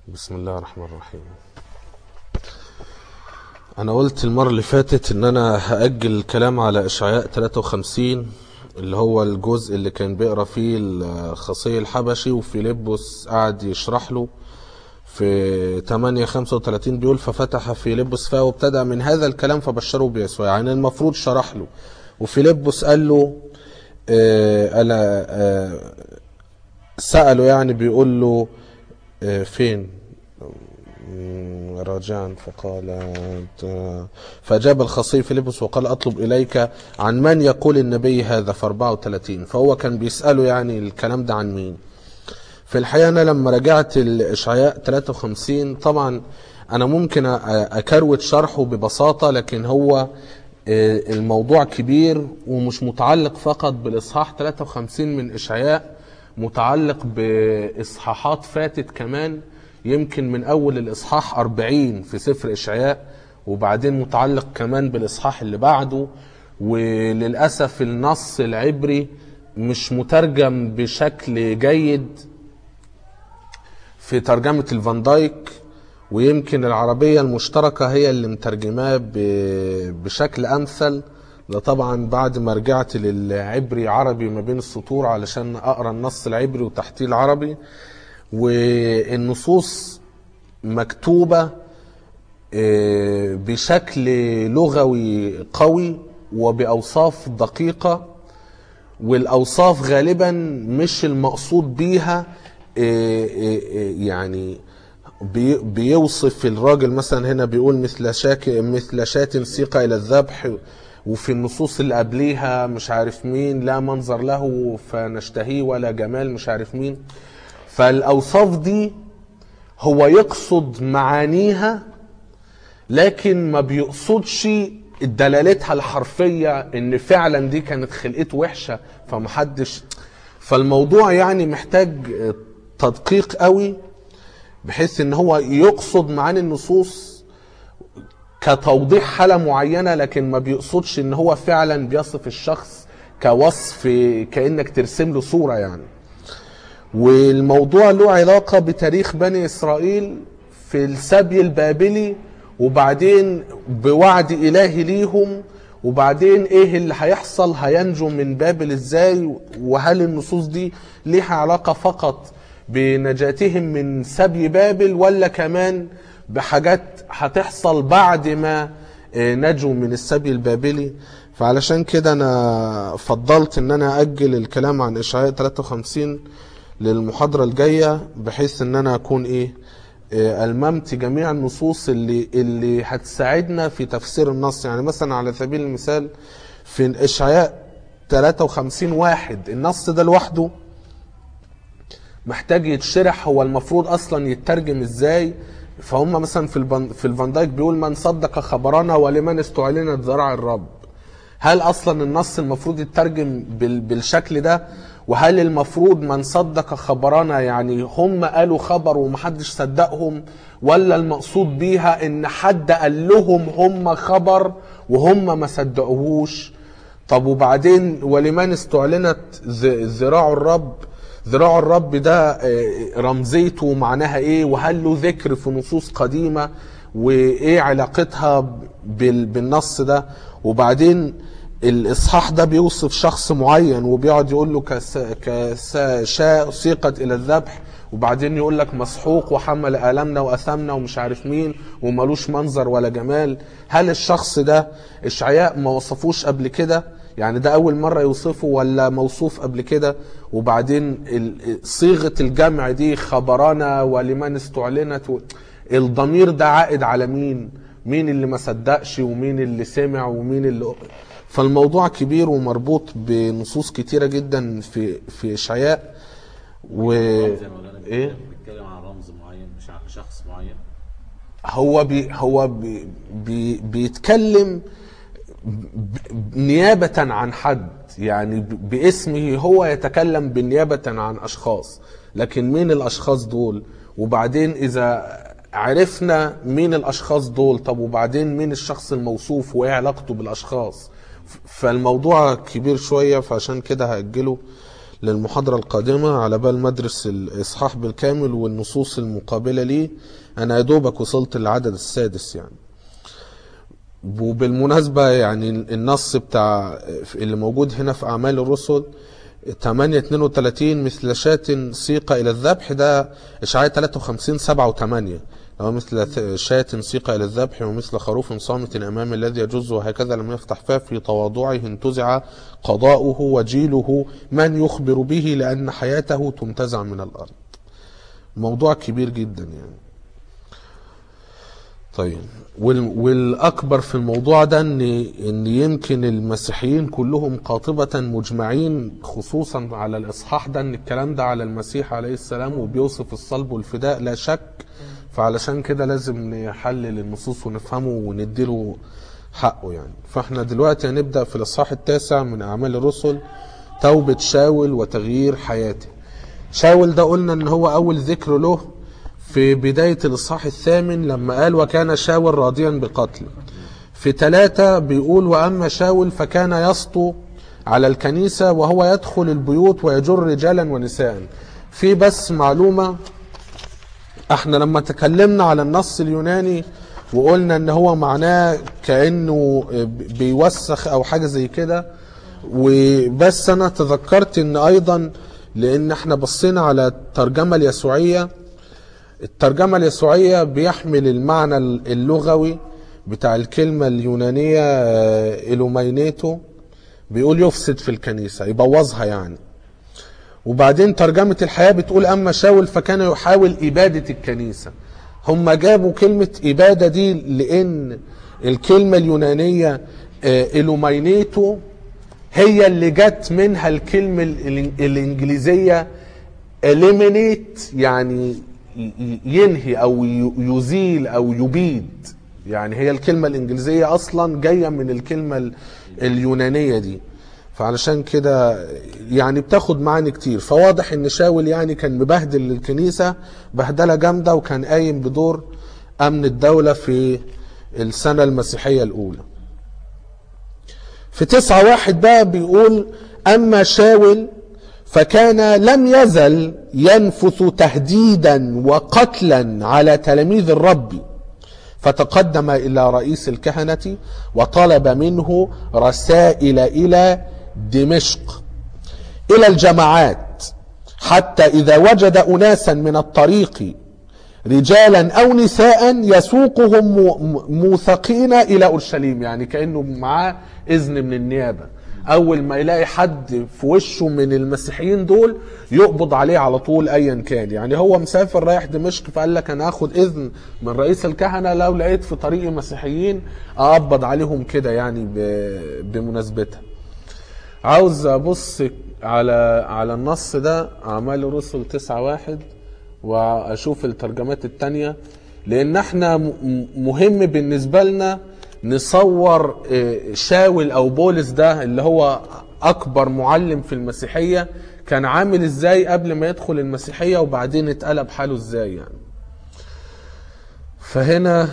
بسم الله الرحمن الرحيم انا قلت المرة اللي فاتت ان انا هأجل الكلام على اشعياء 53 اللي هو الجزء اللي كان بيقرا فيه الخصي الحبشي وفيلبس قعد يشرح له في 8 35 بيقول ففتح فيلبس فاه وابتدأ من هذا الكلام فبشره بيسوع يعني المفروض شرح له وفيلبس قال له آه ألا آه سأله يعني بيقول له آه فين مم، راجعا فقال فأجاب الخصي فيلبس وقال أطلب إليك عن من يقول النبي هذا في 34 فهو كان بيسأله يعني الكلام ده عن مين في الحقيقة أنا لما رجعت الإشعياء 53 طبعا أنا ممكن أ- أكروت شرحه ببساطة لكن هو آه، الموضوع كبير ومش متعلق فقط بالإصحاح 53 من إشعياء متعلق بإصحاحات فاتت كمان يمكن من أول الإصحاح 40 في سفر إشعياء وبعدين متعلق كمان بالإصحاح اللي بعده وللأسف النص العبري مش مترجم بشكل جيد في ترجمة الفان دايك ويمكن العربية المشتركة هي اللي مترجماه ب- بشكل أمثل ده طبعا بعد ما رجعت للعبري عربي ما بين السطور علشان أقرأ النص العبري وتحتيه العربي والنصوص مكتوبة آه، بشكل لغوي قوي وبأوصاف دقيقة والاوصاف غالبا مش المقصود بيها إيه إيه إيه يعني بي- بيوصف الراجل مثلا هنا بيقول مثل شاك مثل شاة سيق الى الذبح وفي النصوص اللي قبليها مش عارف مين لا منظر له فنشتهيه ولا جمال مش عارف مين فالاوصاف دي هو يقصد معانيها لكن ما بيقصدش دلالتها الحرفية ان فعلا دي كانت خلقته وحشة فمحدش فالموضوع يعني محتاج تدقيق قوي بحيث ان هو يقصد معاني النصوص كتوضيح حالة معينة لكن ما بيقصدش ان هو فعلا بيصف الشخص كوصف كأنك ترسم له صورة يعني والموضوع له علاقة بتاريخ بني إسرائيل في السبي البابلي وبعدين بوعد إلهي ليهم وبعدين ايه اللي هيحصل هينجو من بابل ازاي وهل النصوص دي ليها علاقة فقط بنجاتهم من سبي بابل ولا كمان بحاجات هتحصل بعد ما آه، نجوا من السبي البابلي فعلشان كده انا فضلت ان انا اجل الكلام عن اشعياء 53 للمحاضرة الجاية بحيث ان انا اكون ايه آه، الممت جميع النصوص اللي اللي هتساعدنا في تفسير النص يعني مثلا على سبيل المثال في اشعياء 53 واحد النص ده لوحده محتاج يتشرح هو المفروض اصلا يترجم ازاي فهم مثلا في البن في الفان دايك بيقول من صدق خبرنا ولمن استعلنت ذراع الرب هل اصلا النص المفروض يترجم بال بالشكل ده وهل المفروض من صدق خبرنا يعني هم قالوا خبر ومحدش صدقهم ولا المقصود بيها ان حد قال لهم هم خبر وهم ما صدقوهوش طب وبعدين ولمن استعلنت ذ- ذراع الرب ذراع الرب ده آه، رمزيته معناها ايه وهل له ذكر في نصوص قديمة وايه علاقتها بال- بالنص ده وبعدين الاصحاح ده بيوصف شخص معين وبيقعد يقول له كس كس شاء سيقت الى الذبح وبعدين يقول لك مسحوق وحمل آلامنا وأثامنا ومش عارف مين وملوش منظر ولا جمال هل الشخص ده إشعياء ما وصفوش قبل كده يعني ده أول مرة يوصفه ولا موصوف قبل كده وبعدين ال- صيغة الجمع دي خبرانا ولمن استعلنت و- الضمير ده عائد على مين مين اللي ما صدقش ومين اللي سمع ومين اللي فالموضوع كبير ومربوط بنصوص كتيرة جدا في في إشعياء و رمز يا مولانا ايه بيتكلم عن رمز معين مش عن شخص معين هو بي هو بي بي بيتكلم ب- نيابة عن حد يعني ب- باسمه هو يتكلم بالنيابة عن أشخاص لكن مين الأشخاص دول وبعدين إذا عرفنا مين الأشخاص دول طب وبعدين مين الشخص الموصوف وإيه علاقته بالأشخاص ف- فالموضوع كبير شوية فعشان كده هأجله للمحاضرة القادمة على بال مدرس الإصحاح بالكامل والنصوص المقابلة ليه أنا يا دوبك وصلت للعدد السادس يعني وبالمناسبة يعني النص بتاع اللي موجود هنا في أعمال الرسل 8 32 مثل شاة سيقة إلى الذبح ده إشعاعية 53 7 و8 لو مثل شاة سيقة إلى الذبح ومثل خروف صامت أمام الذي يجوز وهكذا لم يفتح فاه في تواضعه انتزع قضاؤه وجيله من يخبر به لأن حياته تنتزع من الأرض موضوع كبير جدا يعني طيب وال- والاكبر في الموضوع ده ان ان يمكن المسيحيين كلهم قاطبه مجمعين خصوصا على الاصحاح ده ان الكلام ده على المسيح عليه السلام وبيوصف الصلب والفداء لا شك فعلشان كده لازم نحلل النصوص ونفهمه ونديله حقه يعني فاحنا دلوقتي هنبدا في الاصحاح التاسع من اعمال الرسل توبه شاول وتغيير حياته شاول ده قلنا ان هو اول ذكر له في بداية الإصحاح الثامن لما قال وكان شاول راضيا بقتله في ثلاثة بيقول وأما شاول فكان يسطو على الكنيسة وهو يدخل البيوت ويجر رجالا ونساء في بس معلومة احنا لما تكلمنا على النص اليوناني وقلنا ان هو معناه كأنه بيوسخ او حاجة زي كده وبس انا تذكرت ان ايضا لان احنا بصينا على الترجمة اليسوعية الترجمة اليسوعية بيحمل المعنى اللغوي بتاع الكلمة اليونانية آه، إلومينيتو بيقول يفسد في الكنيسة يبوظها يعني وبعدين ترجمة الحياة بتقول أما شاول فكان يحاول إبادة الكنيسة هم جابوا كلمة إبادة دي لأن الكلمة اليونانية آه، إلومينيتو هي اللي جت منها الكلمة الإن- الإنجليزية eliminate يعني ي- ي- ينهي او ي- يزيل او يبيد يعني هي الكلمة الانجليزية اصلا جاية من الكلمة ال- اليونانية دي فعلشان كده يعني بتاخد معاني كتير فواضح ان شاول يعني كان مبهدل الكنيسة بهدلة جامدة وكان قايم بدور امن الدولة في السنة المسيحية الاولى في تسعة واحد بقى بيقول أما شاول فكان لم يزل ينفث تهديدا وقتلا على تلاميذ الرب فتقدم إلى رئيس الكهنة وطلب منه رسائل إلى دمشق إلى الجماعات حتى إذا وجد أناسا من الطريق رجالا او نساء يسوقهم مو- مو- موثقين الى اورشليم يعني كانه معاه اذن من النيابه اول ما يلاقي حد في وشه من المسيحيين دول يقبض عليه على طول ايا كان يعني هو مسافر رايح دمشق فقال لك انا هاخد اذن من رئيس الكهنه لو لقيت في طريقي مسيحيين اقبض عليهم كده يعني ب- بمناسبتها عاوز ابص على على النص ده اعمال الرسل تسعة واحد واشوف الترجمات التانية لان احنا م- م- مهم بالنسبة لنا نصور آه، شاول او بولس ده اللي هو اكبر معلم في المسيحية كان عامل ازاي قبل ما يدخل المسيحية وبعدين اتقلب حاله ازاي يعني فهنا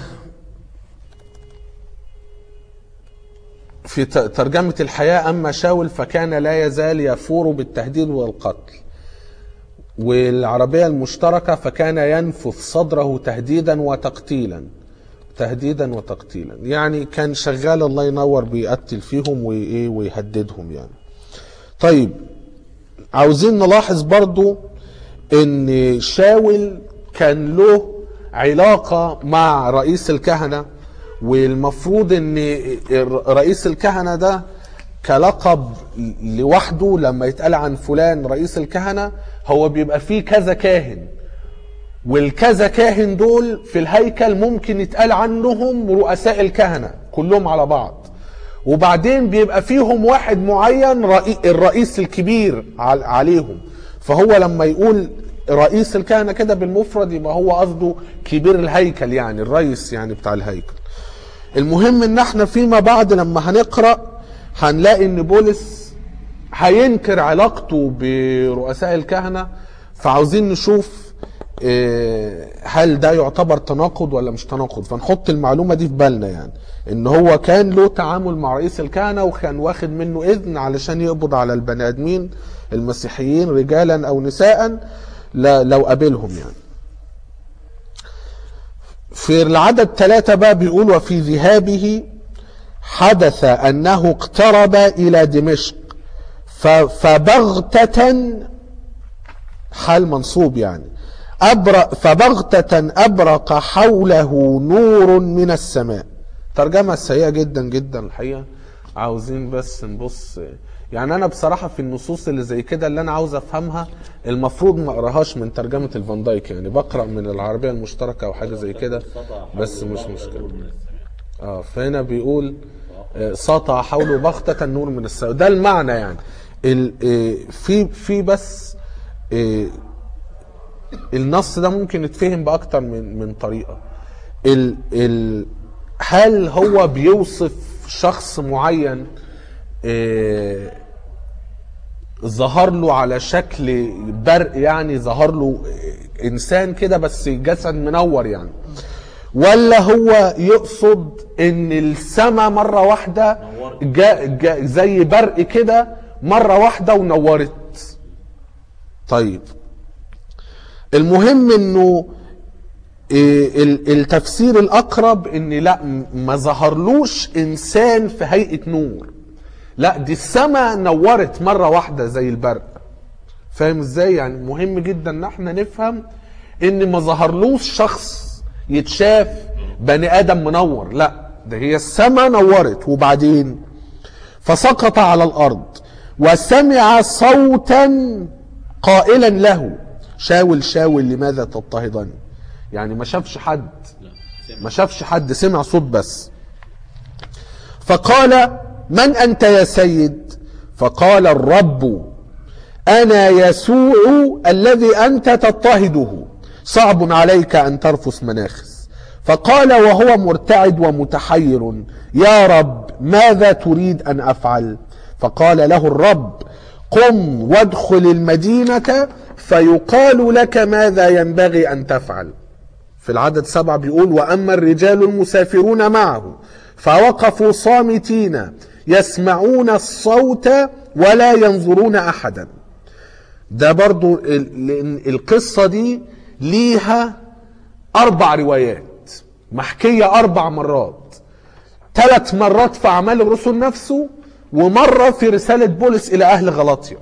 في ت- ترجمة الحياة أما شاول فكان لا يزال يفور بالتهديد والقتل والعربية المشتركة فكان ينفث صدره تهديدا وتقتيلا تهديدا وتقتيلا يعني كان شغال الله ينور بيقتل فيهم وإيه ويهددهم يعني طيب عاوزين نلاحظ برضو ان شاول كان له علاقة مع رئيس الكهنة والمفروض ان رئيس الكهنة ده كلقب لوحده لما يتقال عن فلان رئيس الكهنة هو بيبقى فيه كذا كاهن والكذا كاهن دول في الهيكل ممكن يتقال عنهم رؤساء الكهنة كلهم على بعض وبعدين بيبقى فيهم واحد معين رئي- الرئيس الكبير عل- عليهم فهو لما يقول رئيس الكهنة كده بالمفرد يبقى هو قصده كبير الهيكل يعني الرئيس يعني بتاع الهيكل المهم ان احنا فيما بعد لما هنقرأ هنلاقي ان بولس هينكر علاقته برؤساء الكهنة فعاوزين نشوف آه، هل ده يعتبر تناقض ولا مش تناقض فنحط المعلومة دي في بالنا يعني ان هو كان له تعامل مع رئيس الكهنة وكان واخد منه اذن علشان يقبض على البني ادمين المسيحيين رجالا او نساء لا- لو قابلهم يعني في العدد ثلاثة بقى بيقول وفي ذهابه حدث أنه اقترب إلى دمشق ف- فبغتة حال منصوب يعني أبرق فبغتة أبرق حوله نور من السماء ترجمة سيئة جدا جدا الحقيقة عاوزين بس نبص يعني أنا بصراحة في النصوص اللي زي كده اللي أنا عاوز أفهمها المفروض ما أقراهاش من ترجمة الفان دايك يعني بقرأ من العربية المشتركة أو حاجة زي كده بس مش مشكلة اه فهنا بيقول آه، سطع حوله بغتة النور من السماء ده المعنى يعني ال- آه، في في بس آه، النص ده ممكن يتفهم باكتر من من طريقه ال ال هل هو بيوصف شخص معين آه، ظهر له على شكل برق يعني ظهر له آه، انسان كده بس جسد منور يعني ولا هو يقصد ان السماء مره واحده جا جا زي برق كده مره واحده ونورت طيب المهم انه إيه، ال- التفسير الاقرب ان لا م- ما ظهرلوش انسان في هيئه نور لا دي السماء نورت مره واحده زي البرق فاهم ازاي يعني مهم جدا ان احنا نفهم ان ما ظهرلوش شخص يتشاف بني ادم منور لا ده هي السماء نورت وبعدين فسقط على الارض وسمع صوتا قائلا له شاول شاول لماذا تضطهدني يعني ما شافش حد ما شافش حد سمع صوت بس فقال من انت يا سيد فقال الرب انا يسوع الذي انت تضطهده صعب عليك ان ترفس مناخس فقال وهو مرتعد ومتحير يا رب ماذا تريد ان افعل فقال له الرب قم وادخل المدينه فيقال لك ماذا ينبغي ان تفعل في العدد سبعة بيقول وأما الرجال المسافرون معه فوقفوا صامتين يسمعون الصوت ولا ينظرون أحدا ده برضو ال- لأن القصة دي ليها أربع روايات محكية أربع مرات ثلاث مرات في أعمال الرسل نفسه ومرة في رسالة بولس إلى أهل غلاطيا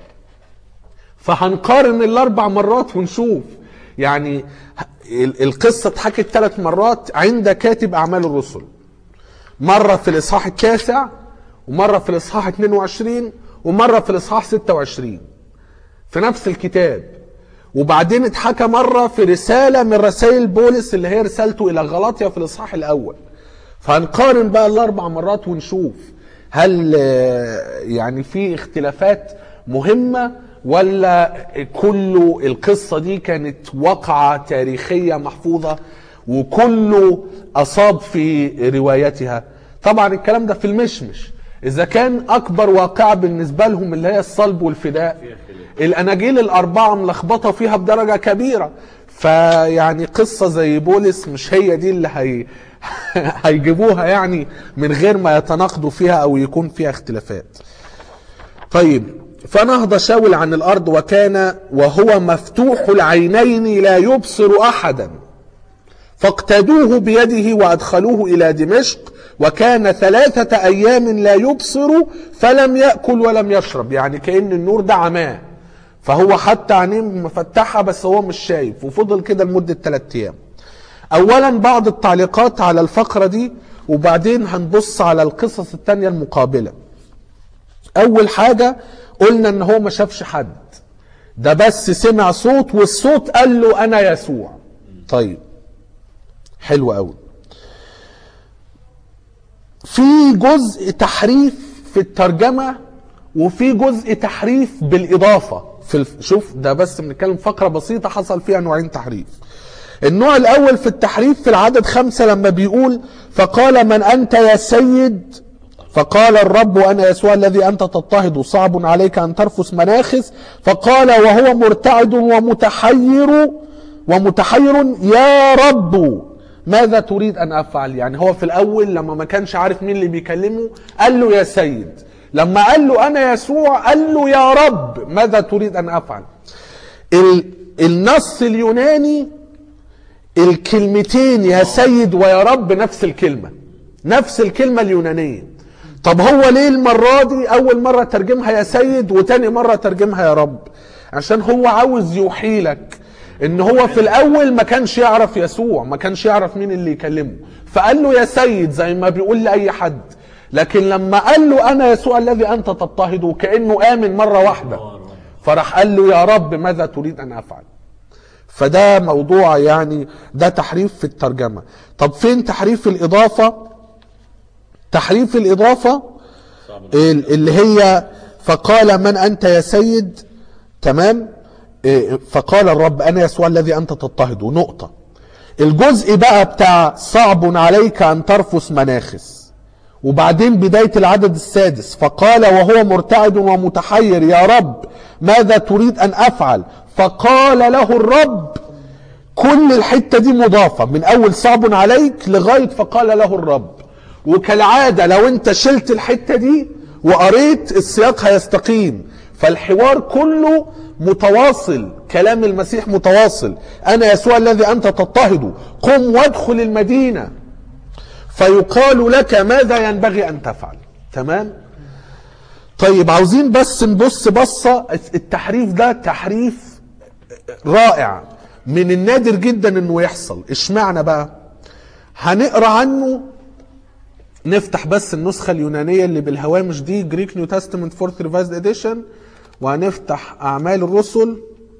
فهنقارن الاربع مرات ونشوف يعني ال- القصه اتحكت ثلاث مرات عند كاتب اعمال الرسل مره في الاصحاح التاسع ومره في الاصحاح 22 ومره في الاصحاح 26 في نفس الكتاب وبعدين اتحكى مره في رساله من رسائل بولس اللي هي رسالته الى غلاطيا في الاصحاح الاول فهنقارن بقى الاربع مرات ونشوف هل آه، يعني في اختلافات مهمه ولا كله القصه دي كانت واقعه تاريخيه محفوظه وكله اصاب في روايتها طبعا الكلام ده في المشمش اذا كان اكبر واقعه بالنسبه لهم اللي هي الصلب والفداء الاناجيل الاربعه ملخبطه فيها بدرجه كبيره فيعني قصه زي بولس مش هي دي اللي هي هيجيبوها يعني من غير ما يتناقضوا فيها او يكون فيها اختلافات طيب فنهض شاول عن الارض وكان وهو مفتوح العينين لا يبصر احدا فاقتادوه بيده وادخلوه الى دمشق وكان ثلاثة ايام لا يبصر فلم يأكل ولم يشرب يعني كأن النور ده عماه فهو حتى عينيه مفتحة بس هو مش شايف وفضل كده لمدة ثلاثة ايام اولا بعض التعليقات على الفقرة دي وبعدين هنبص على القصص التانية المقابلة اول حاجة قلنا ان هو ما شافش حد ده بس سمع صوت والصوت قال له انا يسوع طيب حلو قوي في جزء تحريف في الترجمة وفي جزء تحريف بالإضافة في الف... شوف ده بس بنتكلم فقرة بسيطة حصل فيها نوعين تحريف النوع الأول في التحريف في العدد خمسة لما بيقول فقال من أنت يا سيد فقال الرب أنا يسوع الذي أنت تضطهد صعب عليك أن ترفس مناخس فقال وهو مرتعد ومتحير ومتحير يا رب ماذا تريد ان افعل يعني هو في الاول لما ما كانش عارف مين اللي بيكلمه قال له يا سيد لما قال له انا يسوع قال له يا رب ماذا تريد ان افعل ال- النص اليوناني الكلمتين يا سيد ويا رب نفس الكلمة نفس الكلمة اليونانية طب هو ليه المرة دي أول مرة ترجمها يا سيد وتاني مرة ترجمها يا رب عشان هو عاوز يوحي لك ان هو في الاول ما كانش يعرف يسوع ما كانش يعرف مين اللي يكلمه فقال له يا سيد زي ما بيقول لاي حد لكن لما قال له انا يسوع الذي انت تضطهده كانه امن مره واحده فراح قال له يا رب ماذا تريد ان افعل فده موضوع يعني ده تحريف في الترجمة طب فين تحريف الإضافة تحريف الإضافة ال- اللي هي فقال من أنت يا سيد تمام إيه، فقال الرب أنا يسوع الذي أنت تضطهده نقطة الجزء بقى بتاع صعب عليك أن ترفس مناخس وبعدين بداية العدد السادس فقال وهو مرتعد ومتحير يا رب ماذا تريد أن أفعل فقال له الرب كل الحتة دي مضافة من أول صعب عليك لغاية فقال له الرب وكالعادة لو أنت شلت الحتة دي وقريت السياق هيستقيم فالحوار كله متواصل كلام المسيح متواصل أنا يسوع الذي أنت تضطهده قم وادخل المدينة فيقال لك ماذا ينبغي أن تفعل تمام طيب عاوزين بس نبص بصة التحريف ده تحريف رائع من النادر جدا انه يحصل اشمعنى بقى هنقرا عنه نفتح بس النسخة اليونانية اللي بالهوامش دي جريك نيو تestament فورث ريفايزد اديشن وهنفتح أعمال الرسل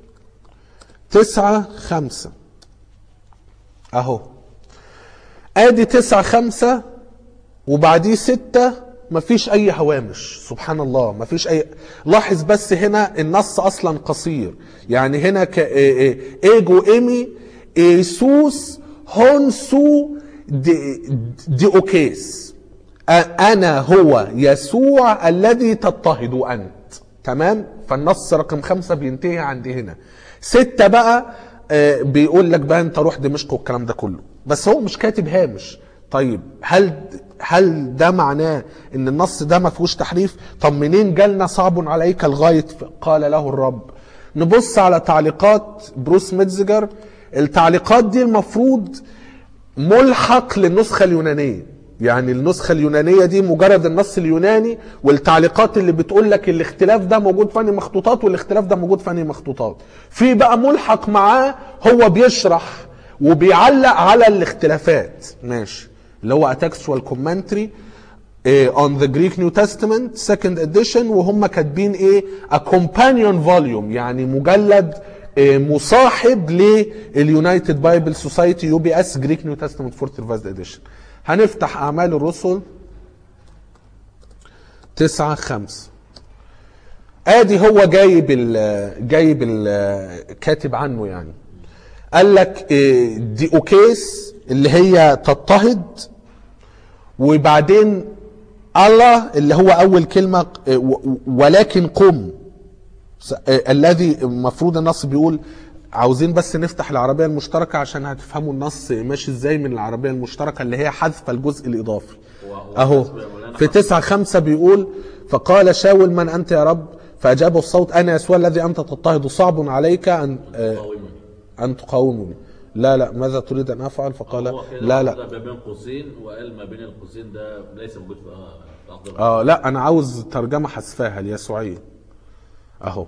تسعة خمسة أهو ادي تسعة خمسة وبعديه ستة مفيش اي هوامش سبحان الله مفيش اي لاحظ بس هنا النص اصلا قصير يعني هنا ك... إيه إيه ايجو ايمي ايسوس هونسو دي, دي اوكيس أ- انا هو يسوع الذي تضطهد انت تمام فالنص رقم خمسة بينتهي عند هنا ستة بقى آه، بيقول لك بقى انت روح دمشق والكلام ده كله بس هو مش كاتب هامش طيب هل هل ده معناه ان النص ده ما فيهوش تحريف طب منين جالنا صعب عليك لغايه قال له الرب نبص على تعليقات بروس ميتزجر التعليقات دي المفروض ملحق للنسخة اليونانية يعني النسخة اليونانية دي مجرد النص اليوناني والتعليقات اللي بتقول لك الاختلاف ده موجود في انهي مخطوطات والاختلاف ده موجود في انهي مخطوطات في بقى ملحق معاه هو بيشرح وبيعلق على الاختلافات ماشي اللي هو a textual commentary eh, on the Greek New Testament second edition وهم كاتبين ايه a companion volume يعني مجلد eh, مصاحب لليونايتد بايبل سوسايتي يو بي اس جريك نيو تestament فورث ريفايزد اديشن هنفتح اعمال الرسل تسعة خمسة ادي هو جايب ال جايب ال كاتب عنه يعني قال لك إيه، دي اوكيس اللي هي تضطهد وبعدين الله اللي هو اول كلمه إيه، و- ولكن قم س- إيه، الذي المفروض النص بيقول عاوزين بس نفتح العربيه المشتركه عشان هتفهموا النص ماشي ازاي من العربيه المشتركه اللي هي حذف الجزء الاضافي و- اهو وحسب يا مولانا في تسعة خمسة بيقول فقال شاول من أنت يا رب فأجابه الصوت أنا يسوع الذي أنت تضطهد صعب عليك أن آه، قويمة. أن تقاومني لا لا ماذا تريد أن أفعل فقال هو كده لا ده لا ما بين قوسين وقال ما بين القوسين ده ليس موجود في آه، في أقدار آه لا أنا عاوز ترجمة حذفاها اليسوعية أهو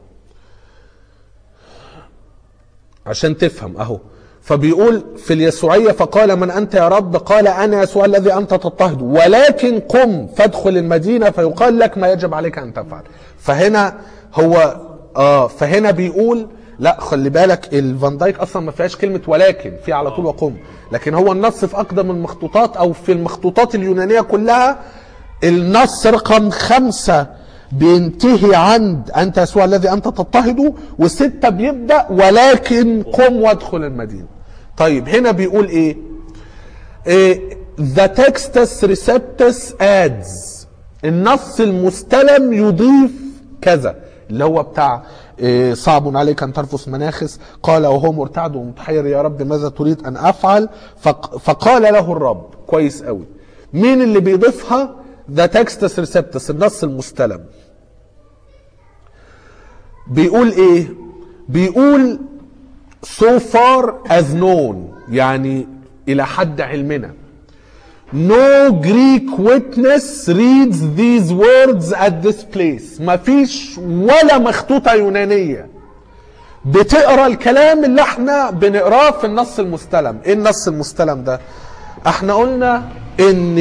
عشان تفهم أهو فبيقول في اليسوعية فقال من أنت يا رب قال أنا يسوع الذي أنت تضطهد ولكن قم فادخل المدينة فيقال لك ما يجب عليك أن تفعل فهنا هو آه فهنا بيقول لا خلي بالك الفان دايك اصلا ما فيهاش كلمه ولكن في على طول وقم لكن هو النص في اقدم المخطوطات او في المخطوطات اليونانيه كلها النص رقم خمسة بينتهي عند أنت يسوع الذي أنت تضطهده وستة بيبدأ ولكن قم وادخل المدينة طيب هنا بيقول إيه إيه the textus receptus adds النص المستلم يضيف كذا اللي هو بتاع إيه، صعب عليك ان ترفس مناخس قال وهو مرتعد ومتحير يا رب ماذا تريد ان افعل فق- فقال له الرب كويس قوي مين اللي بيضيفها ذا تكستس ريسبتس النص المستلم بيقول ايه بيقول so far as known يعني الى حد علمنا No Greek witness reads these words at this place مفيش ولا مخطوطة يونانية بتقرا الكلام اللي احنا بنقراه في النص المستلم ايه النص المستلم ده احنا قلنا ان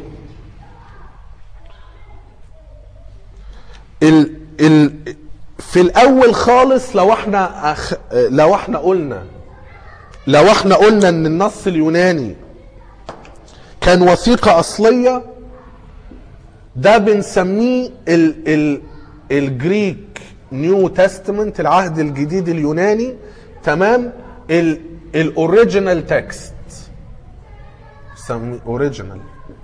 ال ال في الاول خالص لو احنا أخ لو احنا قلنا لو احنا قلنا ان النص اليوناني كان وثيقة اصلية ده بنسميه ال ال الجريك نيو تestament العهد الجديد اليوناني تمام ال الاوريجينال تكست سمي اوريجينال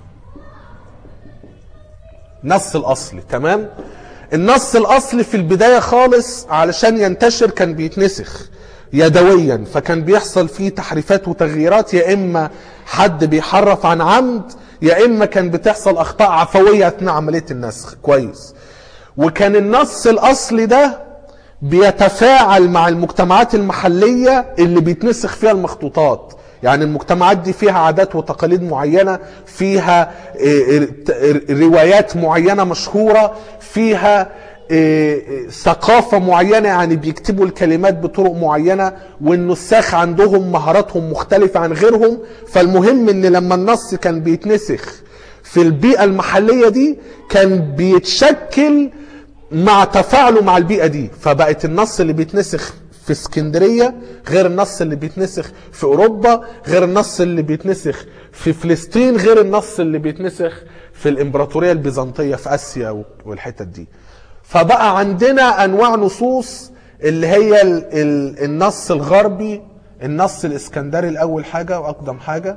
النص الاصلي تمام النص الاصلي في البدايه خالص علشان ينتشر كان بيتنسخ يدويا فكان بيحصل فيه تحريفات وتغييرات يا اما حد بيحرف عن عمد يا اما كان بتحصل اخطاء عفويه اثناء عمليه النسخ كويس وكان النص الاصلي ده بيتفاعل مع المجتمعات المحليه اللي بيتنسخ فيها المخطوطات يعني المجتمعات دي فيها عادات وتقاليد معينة فيها إيه، إيه، روايات معينة مشهورة فيها إيه، ثقافة معينة يعني بيكتبوا الكلمات بطرق معينة والنساخ عندهم مهاراتهم مختلفة عن غيرهم فالمهم ان لما النص كان بيتنسخ في البيئة المحلية دي كان بيتشكل مع تفاعله مع البيئة دي فبقت النص اللي بيتنسخ في اسكندرية غير النص اللي بيتنسخ في أوروبا غير النص اللي بيتنسخ في فلسطين غير النص اللي بيتنسخ في الإمبراطورية البيزنطية في آسيا والحتت دي فبقى عندنا أنواع نصوص اللي هي ال ال النص الغربي النص الإسكندري الأول حاجة وأقدم حاجة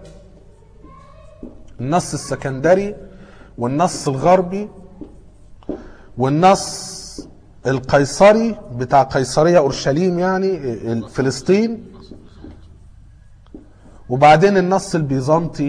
النص السكندري والنص الغربي والنص القيصري بتاع قيصرية أورشليم يعني فلسطين وبعدين النص البيزنطي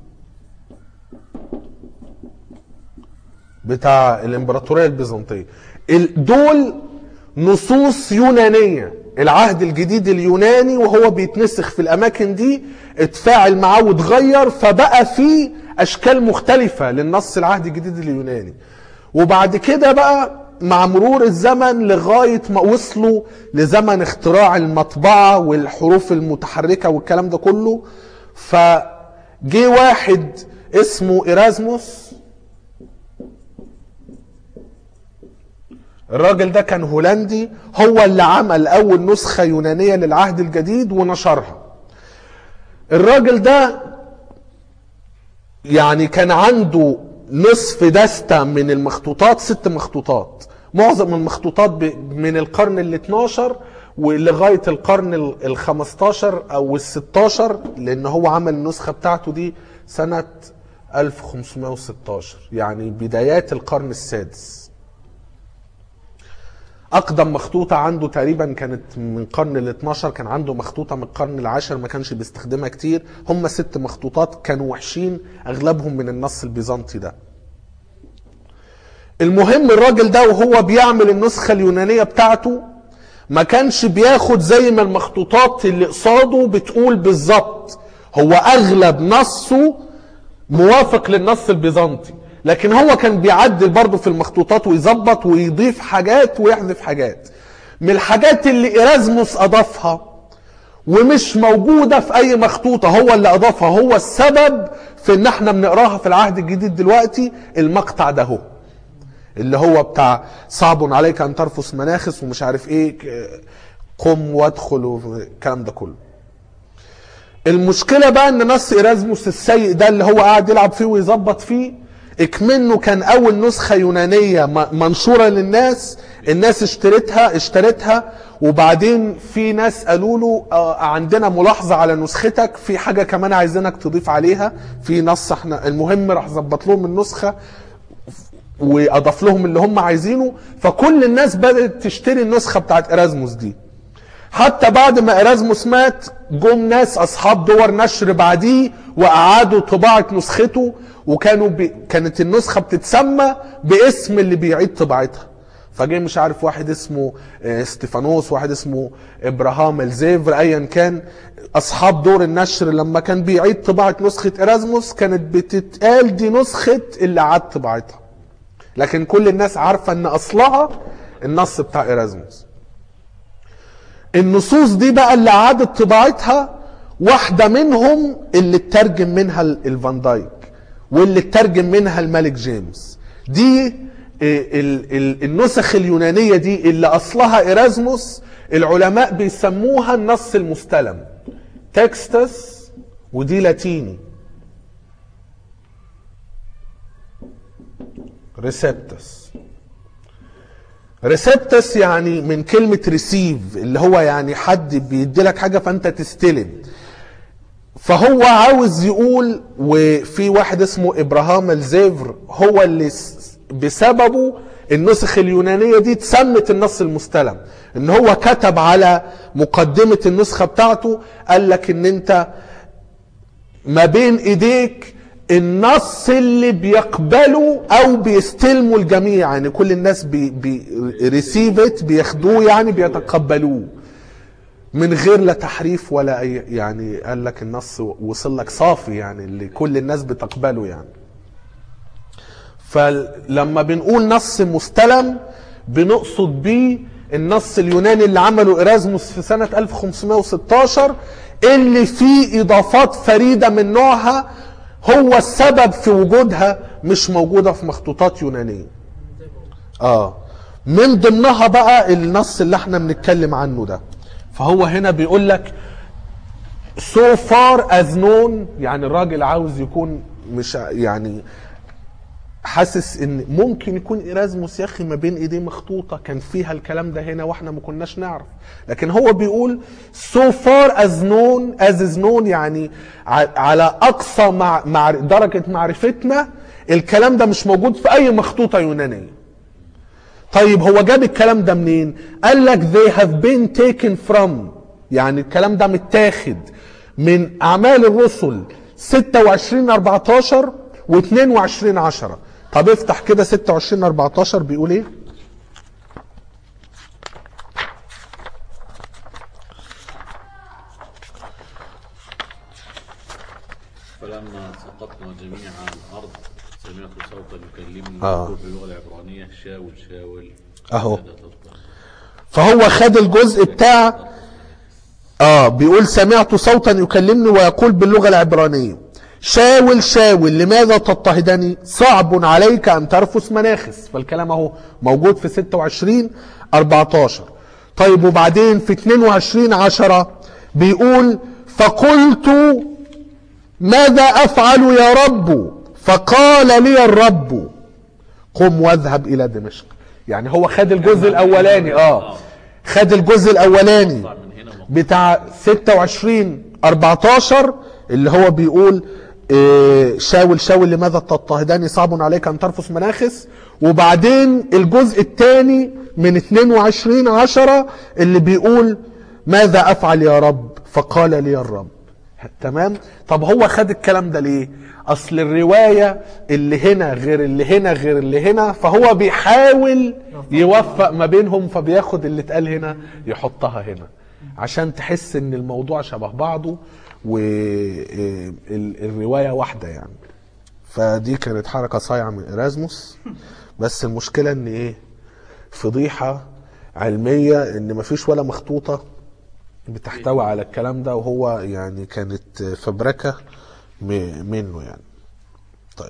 بتاع الإمبراطورية البيزنطية ال- دول نصوص يونانية العهد الجديد اليوناني وهو بيتنسخ في الأماكن دي اتفاعل معاه واتغير فبقى فيه أشكال مختلفة للنص العهد الجديد اليوناني وبعد كده بقى مع مرور الزمن لغاية ما وصلوا لزمن اختراع المطبعة والحروف المتحركة والكلام ده كله فجي واحد اسمه إيرازموس الراجل ده كان هولندي هو اللي عمل أول نسخة يونانية للعهد الجديد ونشرها الراجل ده يعني كان عنده نصف دستة من المخطوطات ست مخطوطات معظم المخطوطات ب- من القرن ال 12 ولغاية القرن ال 15 أو ال 16 لأن هو عمل النسخة بتاعته دي سنة 1516 يعني بدايات القرن السادس اقدم مخطوطه عنده تقريبا كانت من القرن ال 12 كان عنده مخطوطه من القرن العاشر ما كانش بيستخدمها كتير هم ست مخطوطات كانوا وحشين اغلبهم من النص البيزنطي ده المهم الراجل ده وهو بيعمل النسخه اليونانيه بتاعته ما كانش بياخد زي ما المخطوطات اللي قصاده بتقول بالظبط هو اغلب نصه موافق للنص البيزنطي لكن هو كان بيعدل برضه في المخطوطات ويظبط ويضيف حاجات ويحذف حاجات من الحاجات اللي إيرازموس أضافها ومش موجودة في أي مخطوطة هو اللي أضافها هو السبب في إن احنا بنقراها في العهد الجديد دلوقتي المقطع ده هو اللي هو بتاع صعب عليك أن ترفس مناخس ومش عارف إيه ك- قم وادخل والكلام ده كله المشكلة بقى ان نص ايرازموس السيء ده اللي هو قاعد يلعب فيه ويظبط فيه اكمنه كان اول نسخة يونانية م- منشورة للناس الناس اشترتها اشترتها وبعدين في ناس قالوا له آه، عندنا ملاحظة على نسختك في حاجة كمان عايزينك تضيف عليها في نص احنا المهم راح ظبط لهم النسخة واضاف لهم اللي هم عايزينه فكل الناس بدات تشتري النسخه بتاعت ارازموس دي حتى بعد ما ارازموس مات جم ناس اصحاب دور نشر بعديه واعادوا طباعه نسخته وكانوا بي... كانت النسخه بتتسمى باسم اللي بيعيد طباعتها فجه مش عارف واحد اسمه آه، استيفانوس واحد اسمه ابراهام الزيفر ايا كان اصحاب دور النشر لما كان بيعيد طباعه نسخه ارازموس كانت بتتقال دي نسخه اللي عاد طباعتها لكن كل الناس عارفه ان اصلها النص بتاع ارازموس النصوص دي بقى اللي عادت طباعتها واحدة منهم اللي اترجم منها ال- الفان دايك واللي اترجم منها الملك جيمس دي ال- ال- ال- النسخ اليونانية دي اللي أصلها إرازموس العلماء بيسموها النص المستلم تكستس ودي لاتيني ريسبتس ريسبتس يعني من كلمة ريسيف اللي هو يعني حد بيدي لك حاجة فأنت تستلم فهو عاوز يقول وفي واحد اسمه ابراهام الزيفر هو اللي س- بسببه النسخ اليونانية دي اتسمت النص المستلم ان هو كتب على مقدمة النسخة بتاعته قال لك ان انت ما بين ايديك النص اللي بيقبله او بيستلمه الجميع يعني كل الناس بي بي ريسيفت بياخدوه يعني بيتقبلوه من غير لا تحريف ولا اي يعني قال لك النص وصل لك صافي يعني اللي كل الناس بتقبله يعني فلما بنقول نص مستلم بنقصد بيه النص اليوناني اللي عمله إرازموس في سنة 1516 اللي فيه إضافات فريدة من نوعها هو السبب في وجودها مش موجودة في مخطوطات يونانية اه من ضمنها بقى النص اللي احنا بنتكلم عنه ده فهو هنا بيقول لك so far as known يعني الراجل عاوز يكون مش ع- يعني حاسس ان ممكن يكون ايرازموس يا اخي ما بين ايديه مخطوطه كان فيها الكلام ده هنا واحنا ما كناش نعرف لكن هو بيقول so far as known as is known يعني ع- على اقصى مع مع درجه معرفتنا الكلام ده مش موجود في اي مخطوطه يونانيه طيب هو جاب الكلام ده منين؟ قال لك they have been taken from يعني الكلام ده متاخد من أعمال الرسل 26 14 و 22 10 طب افتح كده 26 14 بيقول ايه؟ فلما سقطنا جميعا على الارض سمعت صوتا يكلمني آه. يقول باللغه العبرانيه شاول شاول أهو. ماذا تصنع؟ فهو خد الجزء بتاع اه بيقول سمعت صوتا يكلمني ويقول باللغه العبرانيه شاول شاول لماذا تضطهدني صعب عليك ان ترفس مناخس فالكلام اهو موجود في 26 14 طيب وبعدين في 22 10 بيقول فقلت ماذا افعل يا رب فقال لي الرب قم واذهب الى دمشق يعني هو خد الجزء الاولاني اه خد الجزء الاولاني من هنا ومن بتاع 26 14 اللي هو بيقول إيه، شاول شاول لماذا تضطهدني صعب عليك ان ترفس مناخس وبعدين الجزء الثاني من 22 10 اللي بيقول ماذا افعل يا رب فقال لي الرب تمام طب هو خد الكلام ده ليه اصل الروايه اللي هنا غير اللي هنا غير اللي هنا فهو بيحاول يوفق ما بينهم فبياخد اللي اتقال هنا يحطها هنا عشان تحس ان الموضوع شبه بعضه والروايه واحده يعني فدي كانت حركه صايعه من ارازموس بس المشكله ان ايه فضيحه علميه ان مفيش ولا مخطوطه بتحتوي على الكلام ده وهو يعني كانت فبركه م- منه يعني طيب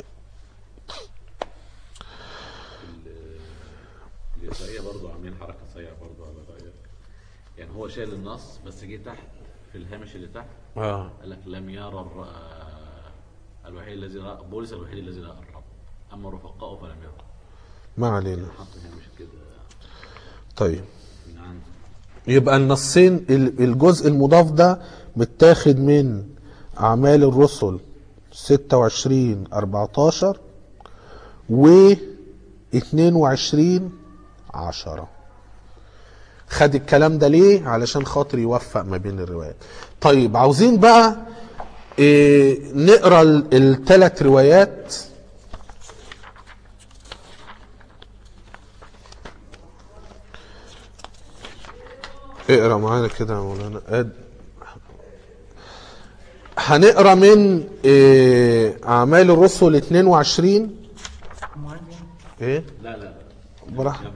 اليساريه برضه عاملين حركه صايعه برضه على رايك يعني هو شايل النص بس جه تحت في الهامش اللي تحت اه قال لك لم يرى الر- آه، الوحيد الذي راى بولس الوحيد الذي راى الرب اما رفقائه فلم يرى ما علينا حطوا هامش كده طيب من عنده يبقى النصين ال- الجزء المضاف ده متاخد من أعمال الرسل 26 14 و 22 10 خد الكلام ده ليه علشان خاطر يوفق ما بين الروايات طيب عاوزين بقى إيه نقرا الثلاث روايات اقرا معانا كده يا مولانا قد هنقرا من إيه اعمال الرسل 22 ايه لا لا لا براحتك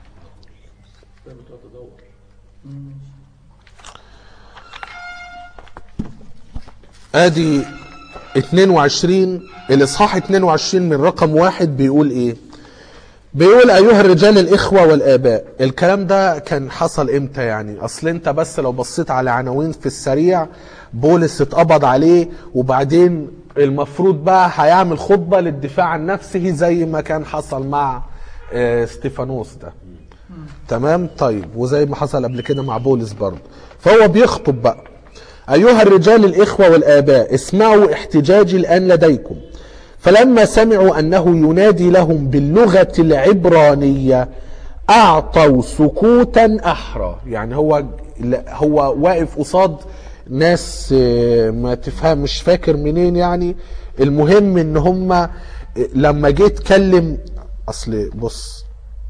ادي 22 الاصحاح 22 من رقم واحد بيقول ايه بيقول ايها الرجال الاخوه والاباء الكلام ده كان حصل امتى يعني اصل انت بس لو بصيت على عناوين في السريع بولس اتقبض عليه وبعدين المفروض بقى هيعمل خطبه للدفاع عن نفسه زي ما كان حصل مع آه، ستيفانوس ده تمام طيب وزي ما حصل قبل كده مع بولس برضه فهو بيخطب بقى أيها الرجال الإخوة والآباء اسمعوا احتجاجي الآن لديكم فلما سمعوا أنه ينادي لهم باللغة العبرانية أعطوا سكوتا أحرى يعني هو هو واقف قصاد ناس آه، ما تفهم مش فاكر منين يعني المهم ان هم لما جه اتكلم اصل بص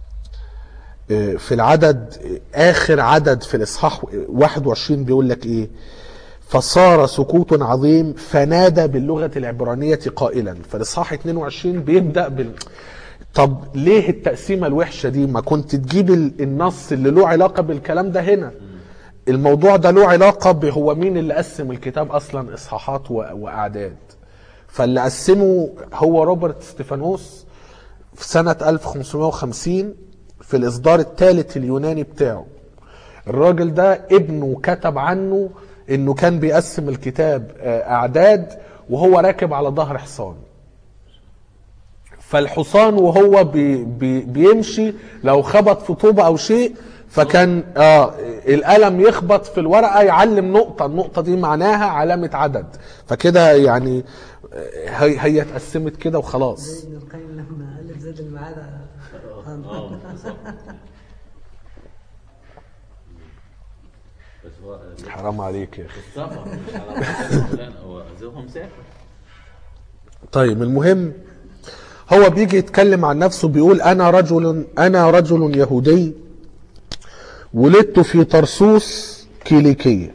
في العدد اخر عدد في الاصحاح 21 بيقول لك ايه فصار سكوت عظيم فنادى باللغه العبرانيه قائلا فالاصحاح 22 بيبدا بال طب ليه التقسيمه الوحشه دي ما كنت تجيب ال- النص اللي له علاقه بالكلام ده هنا الموضوع ده له علاقه بهو مين اللي قسم الكتاب اصلا اصحاحات و- واعداد فاللي قسمه هو روبرت ستيفانوس في سنة 1550 في الإصدار الثالث اليوناني بتاعه الراجل ده ابنه كتب عنه انه كان بيقسم الكتاب آه، اعداد وهو راكب على ظهر حصان فالحصان وهو بي بي بيمشي لو خبط في طوبة او شيء فكان آه القلم يخبط في الورقة يعلم نقطة النقطة دي معناها علامة عدد فكده يعني آه، هي هي اتقسمت كده وخلاص زي ابن القيم لما الف زاد المعاد اه بالظبط بس هو حرام عليك يا اخي السفر مش على فلان هو هو مسافر طيب المهم هو بيجي يتكلم عن نفسه بيقول انا رجل انا رجل يهودي ولدت في طرسوس كيليكية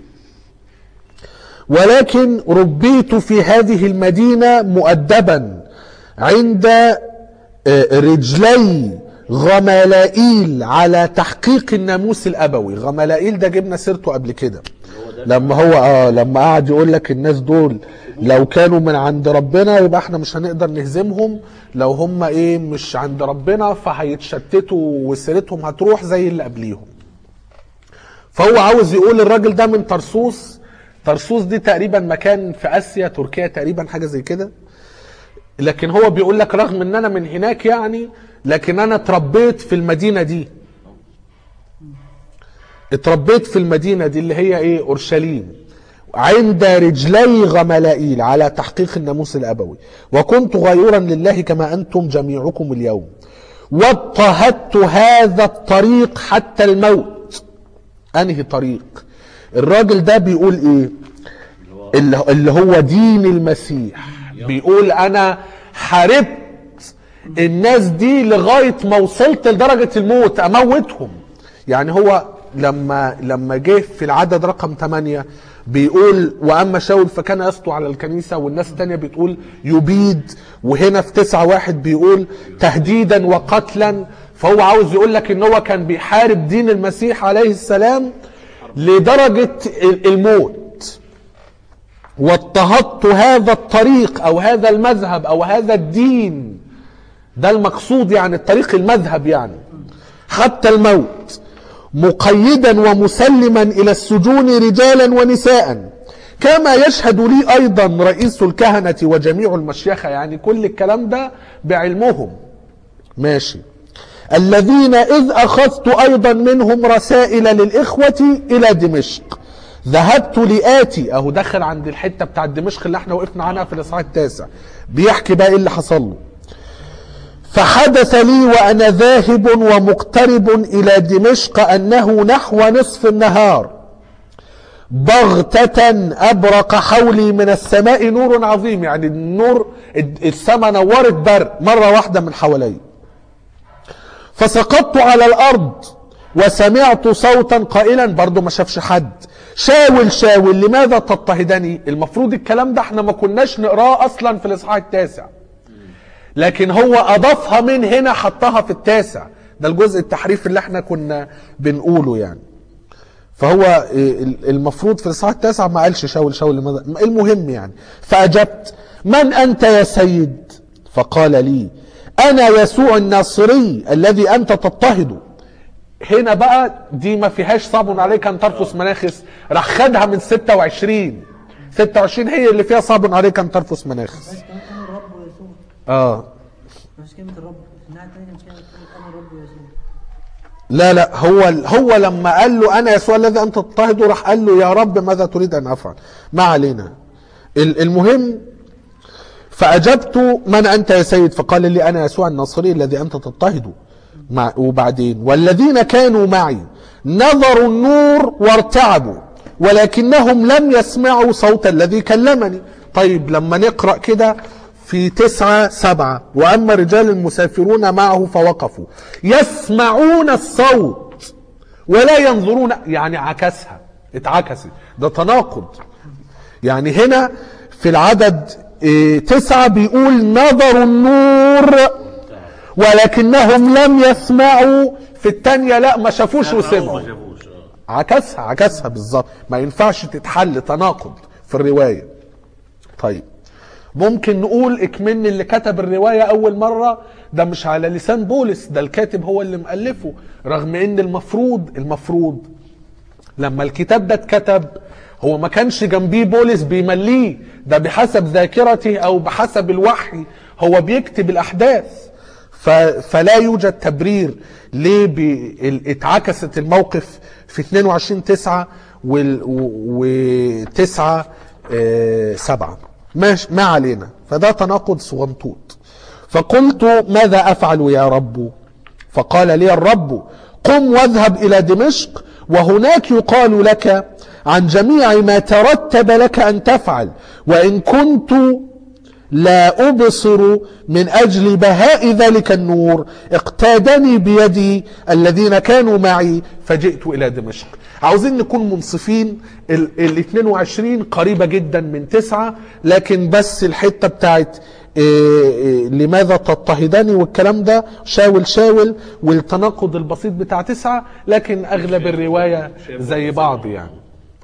ولكن ربيت في هذه المدينة مؤدبا عند آه، رجلي غملائيل على تحقيق الناموس الابوي غملائيل ده جبنا سيرته قبل كده لما هو اه لما قعد يقول لك الناس دول لو كانوا من عند ربنا يبقى احنا مش هنقدر نهزمهم لو هم ايه مش عند ربنا فهيتشتتوا وسيرتهم هتروح زي اللي قبليهم فهو عاوز يقول الراجل ده من طرسوس طرسوس دي تقريبا مكان في اسيا تركيا تقريبا حاجه زي كده لكن هو بيقول لك رغم ان انا من هناك يعني لكن انا اتربيت في المدينه دي اتربيت في المدينه دي اللي هي ايه اورشليم عند رجلي غملائيل على تحقيق الناموس الابوي وكنت غيورا لله كما انتم جميعكم اليوم واضطهدت هذا الطريق حتى الموت انهي طريق الراجل ده بيقول ايه اللي اللي هو دين المسيح بيقول انا حاربت الناس دي لغايه ما وصلت لدرجه الموت اموتهم يعني هو لما لما جه في العدد رقم 8 بيقول واما شاول فكان يسطو على الكنيسه والناس التانية بتقول يبيد وهنا في تسعة واحد بيقول تهديدا وقتلا فهو عاوز يقول لك ان هو كان بيحارب دين المسيح عليه السلام لدرجه الموت واضطهدت هذا الطريق او هذا المذهب او هذا الدين ده المقصود يعني الطريق المذهب يعني حتى الموت مقيدا ومسلما الى السجون رجالا ونساء كما يشهد لي ايضا رئيس الكهنه وجميع المشيخه يعني كل الكلام ده بعلمهم ماشي الذين اذ اخذت ايضا منهم رسائل للاخوه الى دمشق ذهبت لآتي اهو دخل عند الحته بتاعت دمشق اللي احنا وقفنا عنها في الاصحاح التاسع بيحكي بقى ايه اللي حصل له فحدث لي وأنا ذاهب ومقترب إلى دمشق أنه نحو نصف النهار بغتة أبرق حولي من السماء نور عظيم يعني النور السماء نورت برق مرة واحدة من حوالي فسقطت على الأرض وسمعت صوتا قائلا برضو ما شافش حد شاول شاول لماذا تضطهدني المفروض الكلام ده احنا ما كناش نقراه اصلا في الاصحاح التاسع لكن هو اضافها من هنا حطها في التاسع ده الجزء التحريف اللي احنا كنا بنقوله يعني فهو المفروض في الاصحاح التاسع ما قالش شاول شاول لماذا المهم يعني فاجبت من انت يا سيد فقال لي انا يسوع الناصري الذي انت تضطهده هنا بقى دي ما فيهاش صعب عليك ان ترفس مناخس راح خدها من 26 26 هي اللي فيها صعب عليك ان ترفس مناخس بس كمان انا الرب ويسوع اه مش كلمة الرب الناحية التانية مش كلمة انا الرب ويسوع لا لا هو هو لما قال له انا يسوع الذي انت تضطهده راح قال له يا رب ماذا تريد ان افعل ما علينا ال- المهم فاجبت من انت يا سيد فقال لي انا يسوع الناصري الذي انت تضطهده مع وبعدين والذين كانوا معي نظروا النور وارتعبوا ولكنهم لم يسمعوا صوت الذي كلمني طيب لما نقرأ كده في تسعة سبعة وأما رجال المسافرون معه فوقفوا يسمعون الصوت ولا ينظرون يعني عكسها اتعكست ده تناقض يعني هنا في العدد إيه، تسعة بيقول نظروا النور ولكنهم لم يسمعوا في التانية لا ما شافوش ما وسمعوا شافوش اه عكسها عكسها بالظبط ما ينفعش تتحل تناقض في الرواية طيب ممكن نقول اكمن اللي كتب الرواية اول مرة ده مش على لسان بولس ده الكاتب هو اللي مؤلفه رغم ان المفروض المفروض لما الكتاب ده اتكتب هو ما كانش جنبيه بولس بيمليه ده بحسب ذاكرته او بحسب الوحي هو بيكتب الاحداث ف... فلا يوجد تبرير ليه بي... ال- اتعكست الموقف في 22 9 وال... و 9 7 ماش... ما علينا فده تناقض صغنطوط فقلت ماذا افعل يا رب فقال لي الرب قم واذهب الى دمشق وهناك يقال لك عن جميع ما ترتب لك ان تفعل وان كنت لا ابصر من اجل بهاء ذلك النور اقتادني بيدي الذين كانوا معي فجئت الى دمشق عاوزين نكون منصفين ال ال 22 قريبه جدا من تسعه لكن بس الحته بتاعت إيه إيه لماذا تضطهدني والكلام ده شاول شاول والتناقض البسيط بتاع تسعة لكن أغلب الرواية زي بعض يعني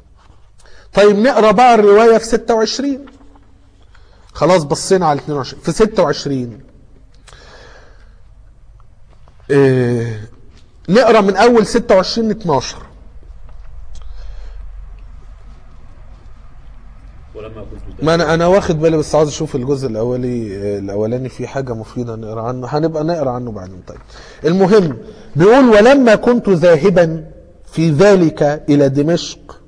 طيب نقرا بقى الرواية في 26 خلاص بصينا على 22 في 26 إيه نقرا من أول 26 ل 12 ولما كنت ما انا انا واخد بالي بس عاوز اشوف الجزء الاولي الاولاني فيه حاجه مفيده نقرا عنه هنبقى نقرا عنه بعدين طيب المهم بيقول ولما كنت ذاهبا في ذلك الى دمشق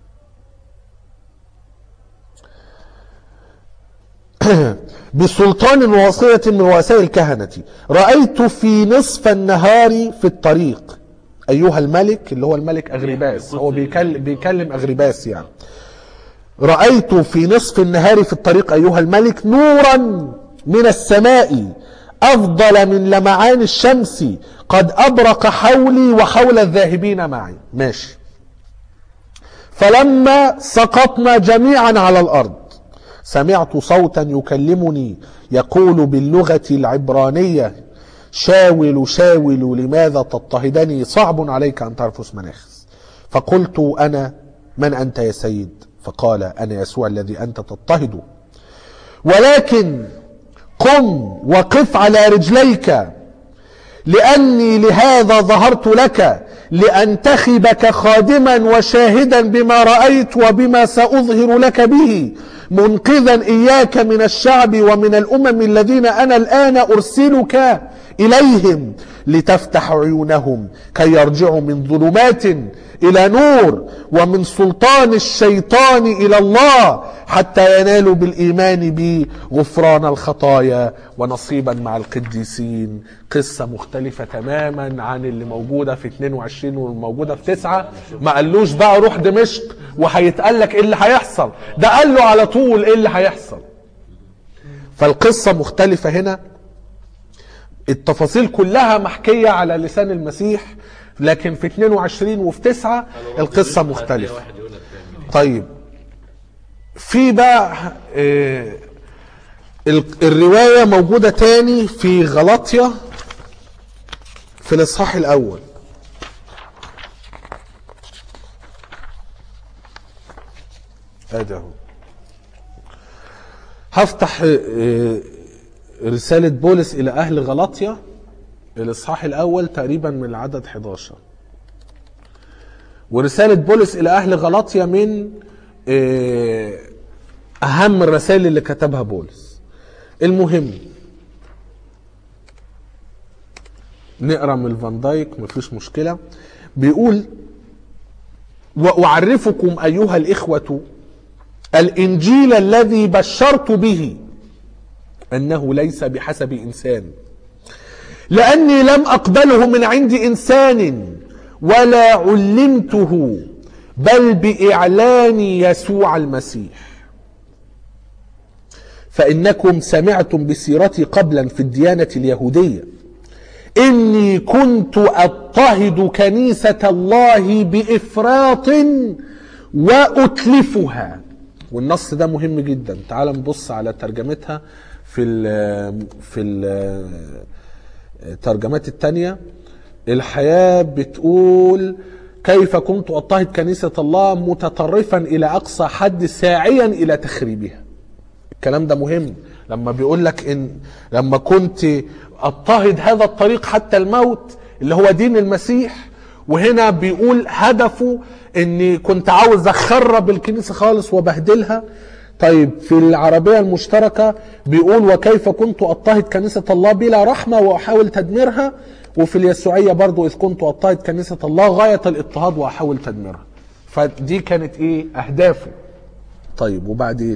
بسلطان ووصية من رؤساء الكهنة رأيت في نصف النهار في الطريق أيها الملك اللي هو الملك أغرباس هو بيكلم, بيكلم أغرباس يعني رأيت في نصف النهار في الطريق أيها الملك نورا من السماء أفضل من لمعان الشمس قد أبرق حولي وحول الذاهبين معي ماشي فلما سقطنا جميعا على الأرض سمعت صوتا يكلمني يقول باللغة العبرانية شاول شاول لماذا تضطهدني صعب عليك أن ترفس مناخس فقلت أنا من أنت يا سيد فقال أنا يسوع الذي أنت تضطهده ولكن قم وقف على رجليك لأني لهذا ظهرت لك لأنتخبك خادما وشاهدا بما رأيت وبما سأظهر لك به منقذا إياك من الشعب ومن الأمم الذين أنا الآن أرسلك إليهم لتفتح عيونهم كي يرجعوا من ظلمات إلى نور ومن سلطان الشيطان إلى الله حتى ينالوا بالإيمان بي غفران الخطايا ونصيبا مع القديسين قصة مختلفة تماما عن اللي موجودة في 22 والموجودة في 9 ما قالوش بقى روح دمشق وهيتقال لك ايه اللي هيحصل ده قال له على طول ايه اللي هيحصل فالقصة مختلفة هنا التفاصيل كلها محكية على لسان المسيح لكن في 22 وفي 9 القصة هتلاقي مختلفة واحد يقول لك تعمل إيه. طيب في بقى آه، ال- الرواية موجودة تاني في غلطية في الإصحاح الأول ادي اهو هفتح آه، آه، رسالة بولس إلى أهل غلطية الإصحاح الأول تقريبا من العدد 11 ورسالة بولس إلى أهل غلطية من آه، أهم الرسائل اللي كتبها بولس المهم نقرا من الفان دايك مفيش مشكلة بيقول وأعرفكم أيها الإخوة الإنجيل الذي بشرت به أنه ليس بحسب إنسان لأني لم أقبله من عند إنسان ولا علمته بل بإعلان يسوع المسيح فإنكم سمعتم بسيرتي قبلا في الديانة اليهودية إني كنت أضطهد كنيسة الله بإفراط وأتلفها والنص ده مهم جدا تعال نبص على ترجمتها في ال في ال الترجمات التانية الحياة بتقول كيف كنت أضطهد كنيسة الله متطرفا إلى أقصى حد ساعيا إلى تخريبها الكلام ده مهم لما بيقول لك ان لما كنت اضطهد هذا الطريق حتى الموت اللي هو دين المسيح وهنا بيقول هدفه اني كنت عاوز اخرب الكنيسه خالص وبهدلها طيب في العربيه المشتركه بيقول وكيف كنت اضطهد كنيسه الله بلا رحمه واحاول تدميرها وفي اليسوعيه برضو اذ كنت اضطهد كنيسه الله غايه الاضطهاد واحاول تدميرها فدي كانت ايه اهدافه طيب وبعدين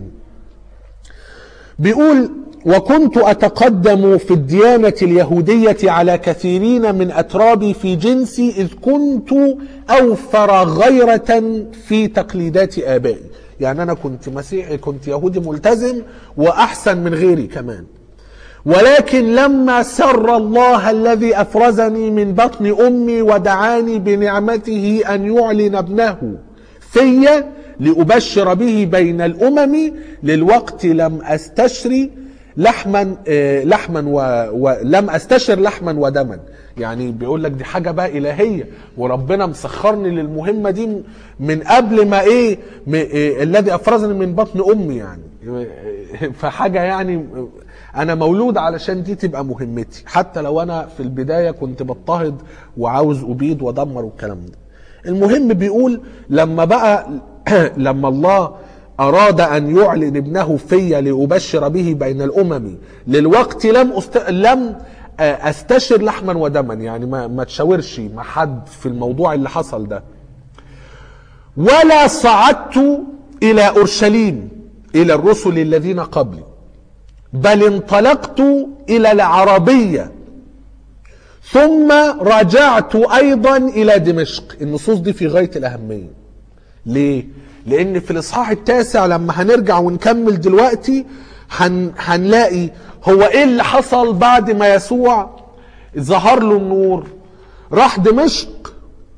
بيقول وكنت اتقدم في الديانه اليهوديه على كثيرين من اترابي في جنسي اذ كنت اوفر غيره في تقليدات ابائي يعني انا كنت مسيحي كنت يهودي ملتزم واحسن من غيري كمان ولكن لما سر الله الذي افرزني من بطن امي ودعاني بنعمته ان يعلن ابنه في لأبشر به بين الأمم للوقت لم أستشري لحما آه، لحما و- ولم أستشر لحما ودما يعني بيقول لك دي حاجة بقى إلهية وربنا مسخرني للمهمة دي من قبل ما إيه م- إيه الذي أفرزني من بطن أمي يعني فحاجة يعني أنا مولود علشان دي تبقى مهمتي حتى لو أنا في البداية كنت بضطهد وعاوز أبيد وأدمر والكلام ده المهم بيقول لما بقى لما الله أراد أن يعلن ابنه في لأبشر به بين الأمم للوقت لم أست... لم آه، أستشر لحما ودما يعني ما ما تشاورش مع حد في الموضوع اللي حصل ده ولا صعدت إلى أورشليم إلى الرسل الذين قبلي بل انطلقت إلى العربية ثم رجعت أيضا إلى دمشق النصوص دي في غاية الأهمية ليه؟ لأن في الإصحاح التاسع لما هنرجع ونكمل دلوقتي هن هنلاقي هو إيه اللي حصل بعد ما يسوع ظهر له النور راح دمشق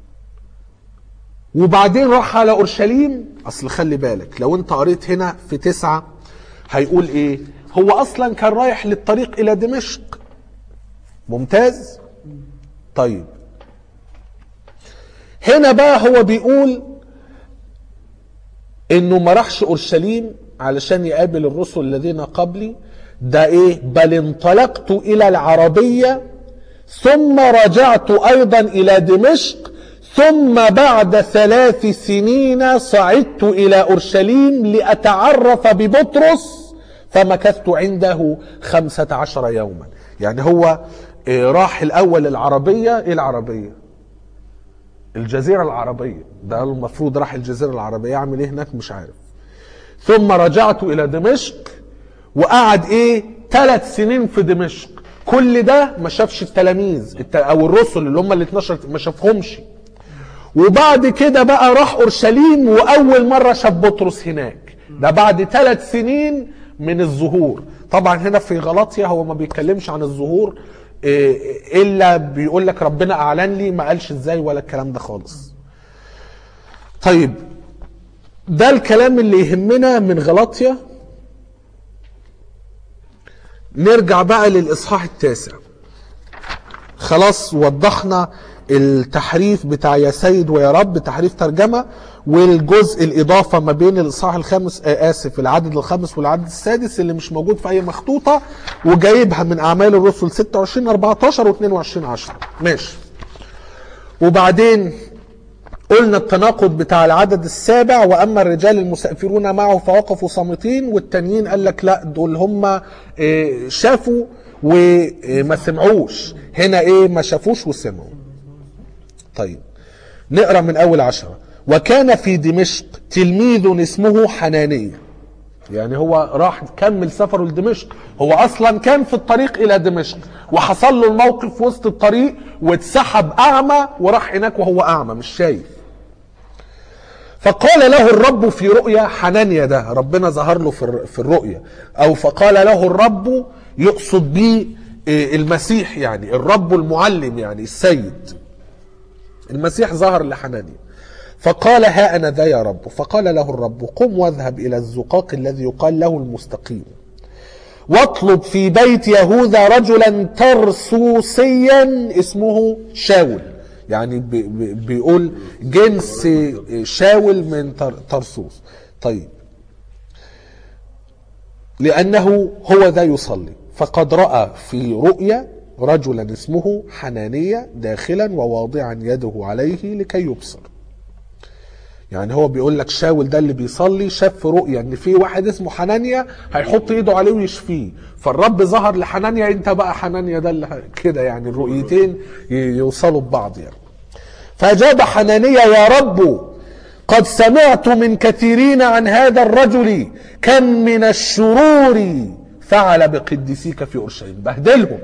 وبعدين راح على أورشليم أصل خلي بالك لو أنت قريت هنا في تسعة هيقول إيه؟ هو أصلا كان رايح للطريق إلى دمشق ممتاز؟ طيب هنا بقى هو بيقول انه ما راحش اورشليم علشان يقابل الرسل الذين قبلي ده ايه بل انطلقت الى العربيه ثم رجعت ايضا الى دمشق ثم بعد ثلاث سنين صعدت الى اورشليم لاتعرف ببطرس فمكثت عنده خمسة عشر يوما يعني هو آه، راح الاول العربيه ايه العربيه الجزيره العربيه ده المفروض راح الجزيره العربيه يعمل ايه هناك مش عارف ثم رجعت الى دمشق وقعد ايه ثلاث سنين في دمشق كل ده ما شافش التلاميذ الت- او الرسل اللي هم ال 12 ما شافهمش وبعد كده بقى راح اورشليم واول مره شاف بطرس هناك ده بعد ثلاث سنين من الظهور طبعا هنا في غلطيا هو ما بيتكلمش عن الظهور إيه، الا بيقول لك ربنا اعلن لي ما قالش ازاي ولا الكلام ده خالص طيب ده الكلام اللي يهمنا من غلطيا نرجع بقى للاصحاح التاسع خلاص وضحنا التحريف بتاع يا سيد ويا رب تحريف ترجمة والجزء الإضافة ما بين الإصحاح الخامس آه آسف العدد الخامس والعدد السادس اللي مش موجود في أي مخطوطة وجايبها من أعمال الرسل 26 14 و 22 10 ماشي وبعدين قلنا التناقض بتاع العدد السابع واما الرجال المسافرون معه فوقفوا صامتين والتانيين قال لك لا دول هم آه، شافوا وما سمعوش هنا ايه ما شافوش وسمعوا طيب نقرا من اول عشرة وكان في دمشق تلميذ اسمه حنانية يعني هو راح كمل سفره لدمشق هو اصلا كان في الطريق الى دمشق وحصل له الموقف في وسط الطريق واتسحب اعمى وراح هناك وهو اعمى مش شايف فقال له الرب في رؤيا حنانيا ده ربنا ظهر له في الر- في الرؤيا او فقال له الرب يقصد بيه إيه، المسيح يعني الرب المعلم يعني السيد المسيح ظهر لحنانيا فقال ها انا ذا يا رب فقال له الرب قم واذهب الى الزقاق الذي يقال له المستقيم واطلب في بيت يهوذا رجلا ترسوسيا اسمه شاول يعني بي- بي- بيقول جنس شاول من تر- ترسوس طيب لأنه هو ذا يصلي فقد رأى في رؤيا رجلا اسمه حنانية داخلا وواضعا يده عليه لكي يبصر يعني هو بيقول لك شاول ده اللي بيصلي شاف في رؤيا ان في واحد اسمه حنانيا هيحط ايده عليه ويشفيه فالرب ظهر لحنانيا انت بقى حنانيا ده اللي ه- كده يعني الرؤيتين ي- يوصلوا ببعض يعني فأجاب حنانيا يا رب قد سمعت من كثيرين عن هذا الرجل كم من الشرور فعل بقديسيك في أورشليم بهدلهم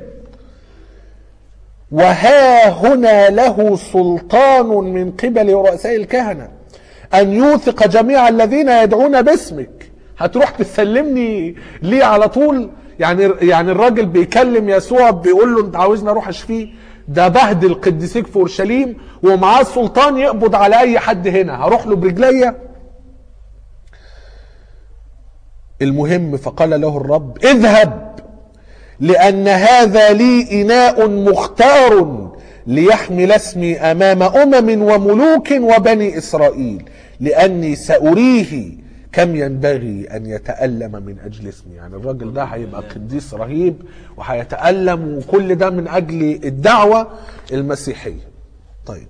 وها هنا له سلطان من قبل رؤساء الكهنة أن يوثق جميع الذين يدعون باسمك هتروح تسلمني ليه على طول يعني يعني الراجل بيكلم يسوع بيقول له انت عاوزني اروح اشفيه ده بهدل قديسيك في اورشليم ومعاه سلطان يقبض على اي حد هنا هروح له برجليا المهم فقال له الرب اذهب لأن هذا لي إناء مختار ليحمل اسمي أمام أمم وملوك وبني إسرائيل لأني سأريه كم ينبغي أن يتألم من أجل اسمي يعني الراجل ده هيبقى قديس رهيب وهيتألم وكل ده من أجل الدعوة المسيحية طيب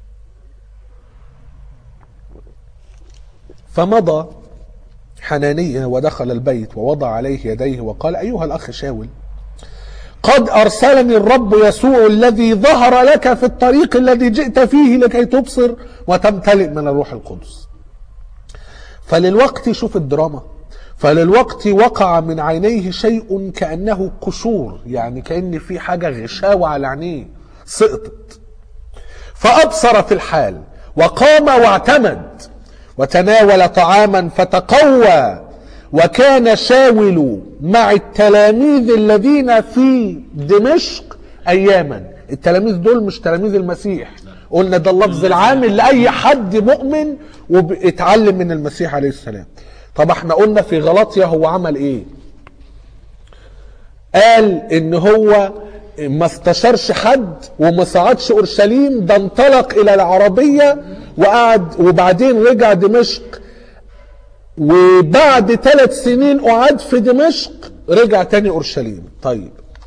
فمضى حنانية ودخل البيت ووضع عليه يديه وقال أيها الأخ شاول قد أرسلني الرب يسوع الذي ظهر لك في الطريق الذي جئت فيه لكي تبصر وتمتلئ من الروح القدس فللوقت شوف الدراما فللوقت وقع من عينيه شيء كأنه قشور يعني كأن في حاجة غشاوة على عينيه سقطت فأبصر في الحال وقام واعتمد وتناول طعاما فتقوى وكان شاول مع التلاميذ الذين في دمشق اياما التلاميذ دول مش تلاميذ المسيح قلنا ده اللفظ العام لاي حد مؤمن واتعلم من المسيح عليه السلام طب احنا قلنا في غلطيا هو عمل ايه قال ان هو ما استشارش حد وما صعدش اورشليم ده انطلق الى العربيه وقعد وبعدين رجع دمشق وبعد ثلاث سنين قعد في دمشق رجع تاني اورشليم طيب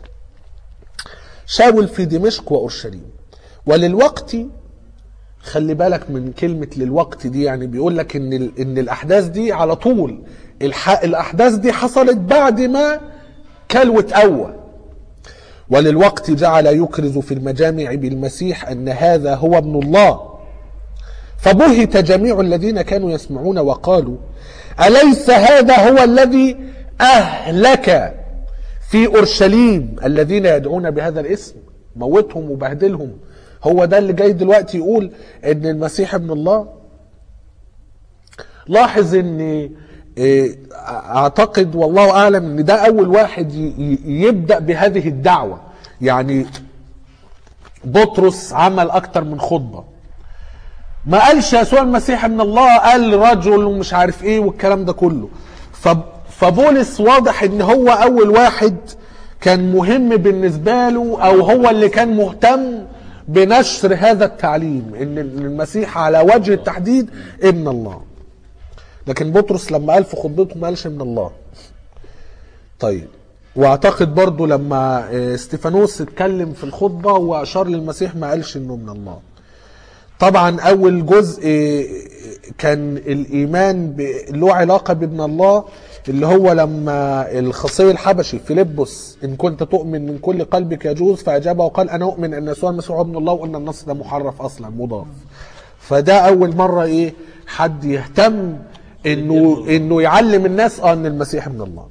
شاول في دمشق واورشليم وللوقت خلي بالك من كلمة للوقت دي يعني بيقول لك ان ال- ان الاحداث دي على طول الح... الاحداث دي حصلت بعد ما كلوة قوة وللوقت جعل يكرز في المجامع بالمسيح أن هذا هو ابن الله فبهت جميع الذين كانوا يسمعون وقالوا أليس هذا هو الذي أهلك في أورشليم الذين يدعون بهذا الاسم موتهم وبهدلهم هو ده اللي جاي دلوقتي يقول ان المسيح ابن الله لاحظ ان إيه، اعتقد والله اعلم ان ده اول واحد ي- ي- يبدا بهذه الدعوه يعني بطرس عمل اكتر من خطبه ما قالش يسوع المسيح ابن الله قال رجل ومش عارف ايه والكلام ده كله ف- فبولس واضح ان هو اول واحد كان مهم بالنسبه له او هو اللي كان مهتم بنشر هذا التعليم ان إن المسيح على وجه التحديد ابن الله لكن بطرس لما قال في خطبته ما قالش من الله طيب واعتقد برضو لما آه، استيفانوس اتكلم في الخطبه واشار للمسيح ما قالش انه من الله طبعا اول جزء كان الايمان ب- له علاقه بابن الله اللي هو لما الخصي الحبشي فيلبس ان كنت تؤمن من كل قلبك يجوز فاجاب وقال انا اؤمن ان يسوع المسيح هو ابن الله وان النص ده محرف اصلا مضاف فده اول مره ايه حد يهتم انه انه يعلم الناس اه ان المسيح ابن الله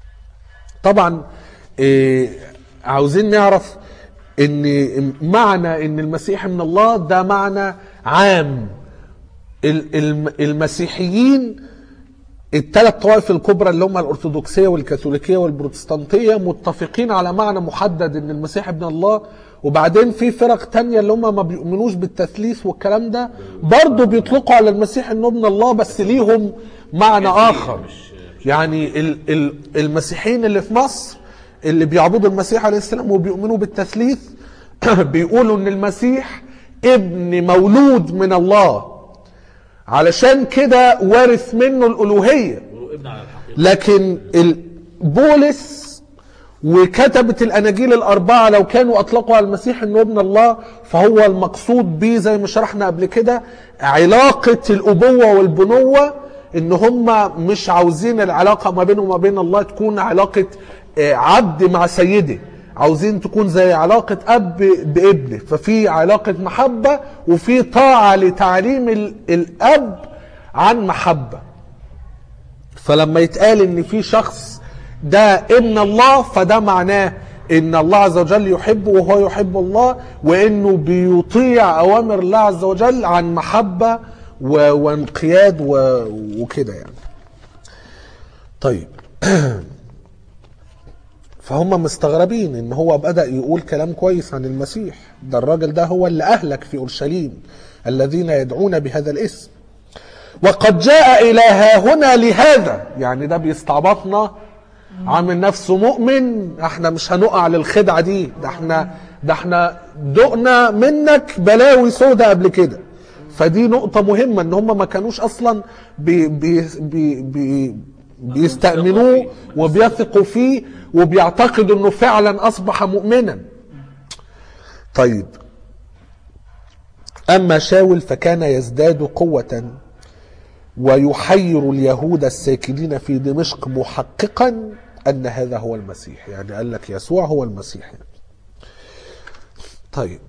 طبعا إيه عاوزين نعرف ان معنى ان المسيح من الله ده معنى عام ال- الم- المسيحيين الثلاث طوائف الكبرى اللي هم الارثوذكسيه والكاثوليكيه والبروتستانتيه متفقين على معنى محدد ان المسيح ابن الله وبعدين في فرق تانية اللي هم ما بيؤمنوش بالتثليث والكلام ده برضه بيطلقوا على المسيح انه ابن الله بس ليهم معنى اخر يعني ال- ال- المسيحيين اللي في مصر اللي بيعبدوا المسيح عليه السلام وبيؤمنوا بالتثليث بيقولوا ان المسيح ابن مولود من الله علشان كده وارث منه الالوهيه بيقولوا ابن على الحقيقه لكن ال- بولس وكتبة الأناجيل الأربعة لو كانوا أطلقوا على المسيح أنه ابن الله فهو المقصود به زي ما شرحنا قبل كده علاقة الأبوة والبنوة إن هم مش عاوزين العلاقة ما بينهم وما بين الله تكون علاقة آه، عبد مع سيده عاوزين تكون زي علاقة أب بابنه ففي علاقة محبة وفي طاعة لتعليم ال- الأب عن محبة فلما يتقال ان في شخص ده ابن الله فده معناه ان الله عز وجل يحبه وهو يحب الله وانه بيطيع اوامر الله عز وجل عن محبه و- وانقياد و- وكده يعني. طيب فهم مستغربين ان هو بدا يقول كلام كويس عن المسيح ده الراجل ده هو اللي اهلك في اورشليم الذين يدعون بهذا الاسم وقد جاء إلى ها هنا لهذا يعني ده بيستعبطنا عامل نفسه مؤمن احنا مش هنقع للخدعة دي ده احنا ده احنا دقنا منك بلاوي سودة قبل كده فدي نقطة مهمة ان هم ما كانوش اصلا بي بي بي بي بيستأمنوه وبيثقوا فيه وبيعتقدوا انه فعلا اصبح مؤمنا طيب اما شاول فكان يزداد قوة ويحير اليهود الساكنين في دمشق محققا ان هذا هو المسيح يعني قال لك يسوع هو المسيح يعني. طيب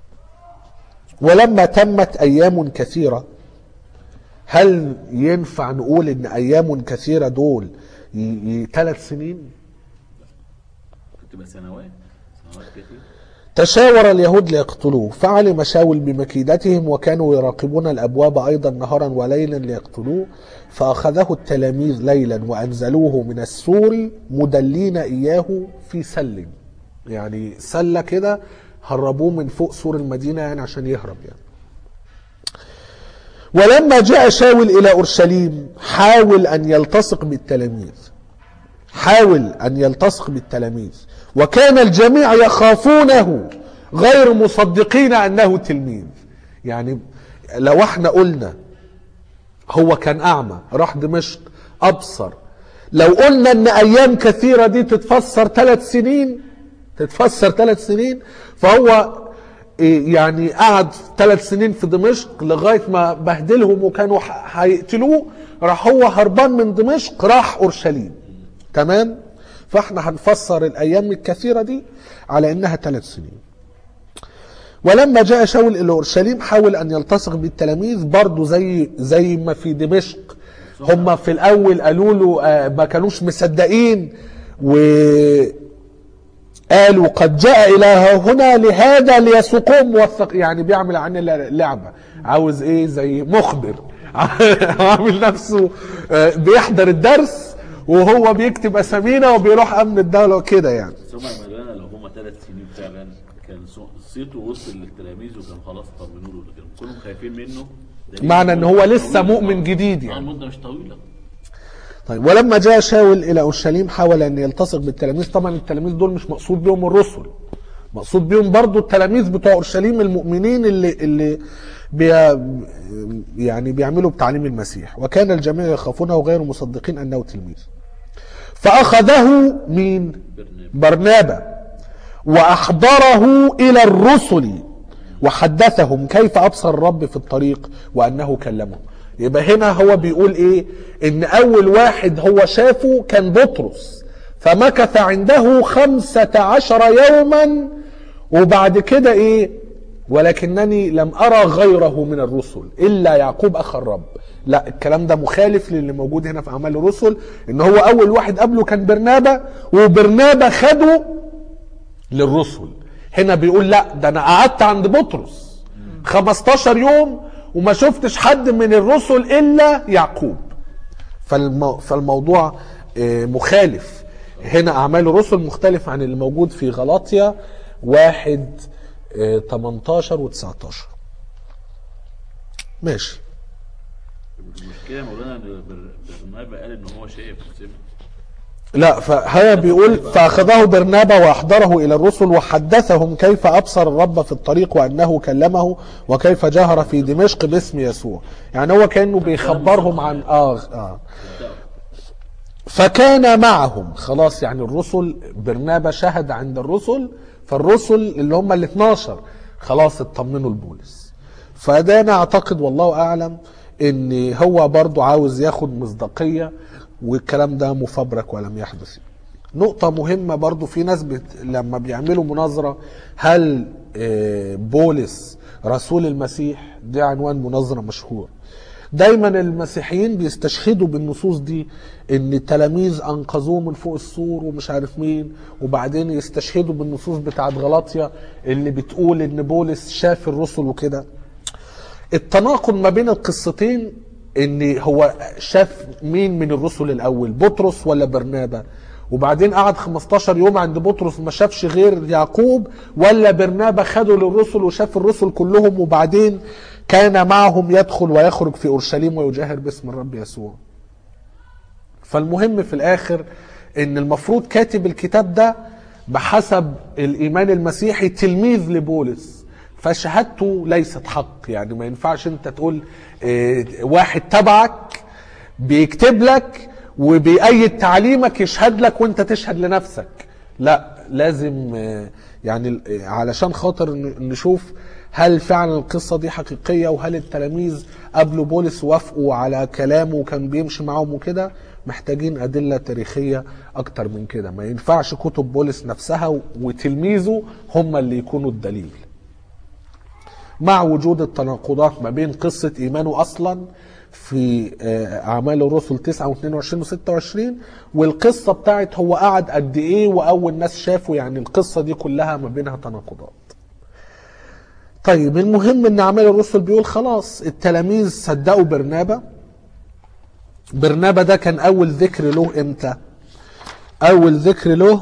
ولما تمت ايام كثيره هل ينفع نقول ان ايام كثيره دول ثلاث سنين تبقى سنوات سنوات كتير تشاور اليهود ليقتلوه فعلم شاول بمكيدتهم وكانوا يراقبون الابواب ايضا نهارا وليلا ليقتلوه فاخذه التلاميذ ليلا وانزلوه من السور مدلين اياه في سل يعني سله كده هربوه من فوق سور المدينه يعني عشان يهرب يعني ولما جاء شاول الى اورشليم حاول ان يلتصق بالتلاميذ حاول ان يلتصق بالتلاميذ وكان الجميع يخافونه غير مصدقين انه تلميذ يعني لو احنا قلنا هو كان اعمى راح دمشق ابصر لو قلنا ان ايام كثيره دي تتفسر ثلاث سنين تتفسر ثلاث سنين فهو إيه يعني قعد ثلاث سنين في دمشق لغايه ما بهدلهم وكانوا ح- هيقتلوه راح هو هربان من دمشق راح اورشليم تمام فاحنا هنفسر الايام الكثيره دي على انها ثلاث سنين ولما جاء شاول الى اورشليم حاول ان يلتصق بالتلاميذ برضه زي زي ما في دمشق هم في الاول قالوا له آه، ما كانوش مصدقين و قالوا قد جاء الى هنا لهذا ليسوقهم موثق يعني بيعمل عن لعبه عاوز ايه زي مخبر عامل نفسه آه، بيحضر الدرس وهو بيكتب اسامينا وبيروح امن الدوله وكده يعني بس هما مولانا لو هما ثلاث سنين فعلا كان صو- صيته وصل للتلاميذ وكان خلاص طمنوا له لكن كلهم خايفين منه دليل معنى ان هو المدة لسه طويلة. مؤمن جديد اه يعني المده مش طويله طيب ولما جاء شاول الى اورشليم حاول ان يلتصق بالتلاميذ طبعا التلاميذ دول مش مقصود بهم الرسل مقصود بيهم برضو التلاميذ بتوع اورشليم المؤمنين اللي اللي بي يعني بيعملوا بتعليم المسيح وكان الجميع يخافونه غير مصدقين انه تلميذ فاخذه مين برنابا واحضره الى الرسل وحدثهم كيف ابصر الرب في الطريق وانه كلمه يبقى هنا هو بيقول ايه ان اول واحد هو شافه كان بطرس فمكث عنده خمسة عشر يوما وبعد كده ايه ولكنني لم ارى غيره من الرسل الا يعقوب اخ الرب لا الكلام ده مخالف للي موجود هنا في اعمال الرسل ان هو اول واحد قبله كان برنابا وبرنابا خده للرسل هنا بيقول لا ده انا قعدت عند بطرس 15 يوم وما شفتش حد من الرسل الا يعقوب فالمو فالموضوع آه، مخالف هنا اعمال الرسل مختلف عن اللي موجود في غلاطيا واحد آه، 18 و 19 ماشي المشكله يا مولانا ان بر- برنابا قال ان هو شايف سمع لا فهي بيقول فأخذه برنابا وأحضره إلى الرسل وحدثهم كيف أبصر الرب في الطريق وأنه كلمه وكيف جهر في دمشق باسم يسوع يعني هو كأنه بيخبرهم عن آه, آه فكان معهم خلاص يعني الرسل برنابا شهد عند الرسل فالرسل اللي هم ال 12 خلاص اطمنوا لبولس فده انا اعتقد والله اعلم ان هو برضو عاوز ياخد مصداقية والكلام ده مفبرك ولم يحدث نقطة مهمة برضو في ناس بت... لما بيعملوا مناظرة هل آه، بولس رسول المسيح دي عنوان مناظرة مشهور دايما المسيحيين بيستشهدوا بالنصوص دي ان التلاميذ انقذوه من فوق السور ومش عارف مين وبعدين يستشهدوا بالنصوص بتاعت غلاطيا اللي بتقول ان بولس شاف الرسل وكده التناقض ما بين القصتين ان هو شاف مين من الرسل الاول بطرس ولا برنابا وبعدين قعد 15 يوم عند بطرس ما شافش غير يعقوب ولا برنابا خده للرسل وشاف الرسل كلهم وبعدين كان معهم يدخل ويخرج في اورشليم ويجاهر باسم الرب يسوع فالمهم في الاخر ان المفروض كاتب الكتاب ده بحسب الايمان المسيحي تلميذ لبولس فشهادته ليست حق يعني ما ينفعش انت تقول اه واحد تبعك بيكتب لك وبيأيد تعليمك يشهد لك وانت تشهد لنفسك لا لازم اه يعني اه علشان خاطر ن- نشوف هل فعلا القصة دي حقيقية وهل التلاميذ قبلوا بولس وافقوا على كلامه وكان بيمشي معاهم وكده محتاجين أدلة تاريخية أكتر من كده ما ينفعش كتب بولس نفسها وتلميذه هم اللي يكونوا الدليل مع وجود التناقضات ما بين قصة إيمانه أصلا في آه، أعمال الرسل 9 و22 و26 والقصة بتاعت هو قعد قد إيه وأول ناس شافوا يعني القصة دي كلها ما بينها تناقضات طيب المهم ان اعمال الرسل بيقول خلاص التلاميذ صدقوا برنابا برنابا ده كان اول ذكر له امتى اول ذكر له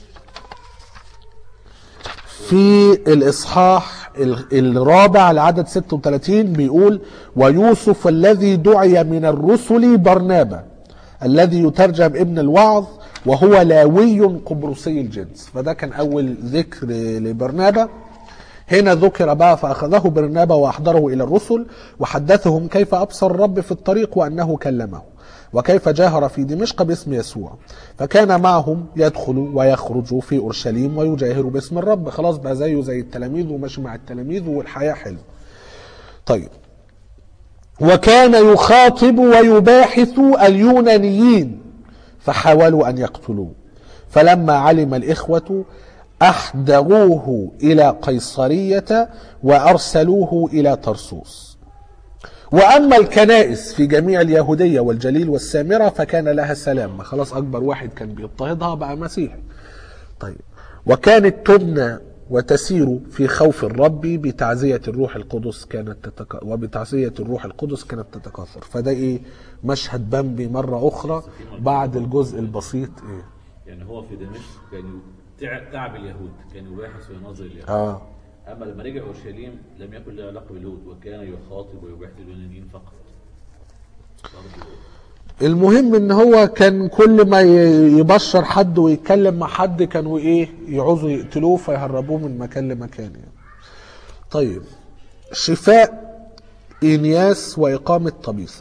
في الاصحاح ال- الرابع لعدد 36 بيقول ويوسف الذي دعي من الرسل برنابا الذي يترجم ابن الوعظ وهو لاوي قبرصي الجنس فده كان اول ذكر لبرنابا هنا ذكر بقى فأخذه برنابا وأحضره إلى الرسل وحدثهم كيف أبصر الرب في الطريق وأنه كلمه وكيف جاهر في دمشق باسم يسوع فكان معهم يدخل ويخرج في أورشليم ويجاهر باسم الرب خلاص بقى زيه زي التلاميذ وماشي مع التلاميذ والحياة حلوة طيب وكان يخاطب ويباحث اليونانيين فحاولوا أن يقتلوه فلما علم الإخوة أحدغوه إلى قيصرية وأرسلوه إلى طرسوس وأما الكنائس في جميع اليهودية والجليل والسامرة فكان لها سلام ما خلاص أكبر واحد كان بيضطهدها بقى مسيحي طيب وكانت تبنى وتسير في خوف الرب بتعزية الروح القدس كانت تتك... وبتعزية الروح القدس كانت تتكاثر فده ايه مشهد بامبي مرة أخرى بعد الجزء البسيط ايه يعني هو في دمشق كان تع- تعب اليهود كان يباحث ويناظر اليهود اه اما لما رجع اورشليم لم يكن له علاقه باليهود وكان يخاطب ويباحث اليونانيين فقط برضه المهم ان هو كان كل ما ي- يبشر حد ويتكلم مع حد كانوا ايه يعوزوا يقتلوه فيهربوه من مكان لمكان يعني. طيب شفاء إنياس وإقامة طبيسة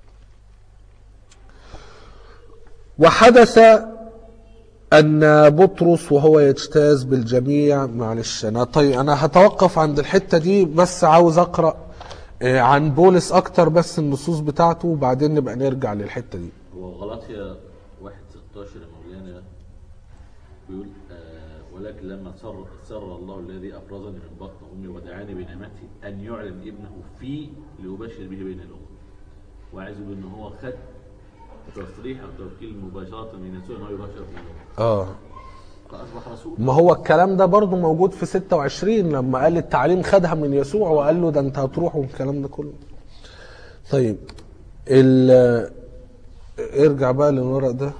وحدث أن بطرس وهو يجتاز بالجميع معلش أنا طيب أنا هتوقف عند الحتة دي بس عاوز أقرأ آه، عن بولس أكتر بس النصوص بتاعته وبعدين نبقى نرجع للحتة دي هو غلطيا 1 16 يا مولانا بيقول آه ولكن لما سر سر الله الذي افرزني من بطن امي ودعاني بنعمته ان يعلن ابنه في ليبشر به بين الامم وعايز يقول ان هو خد تصريح او توكيل مباشره من يسوع ان هو يبشر في الامم اه فاصبح رسول ما هو الكلام ده برضو موجود في 26 لما قال التعليم خدها من يسوع وقال له ده انت هتروح والكلام ده كله طيب ال ارجع بقى للورق ده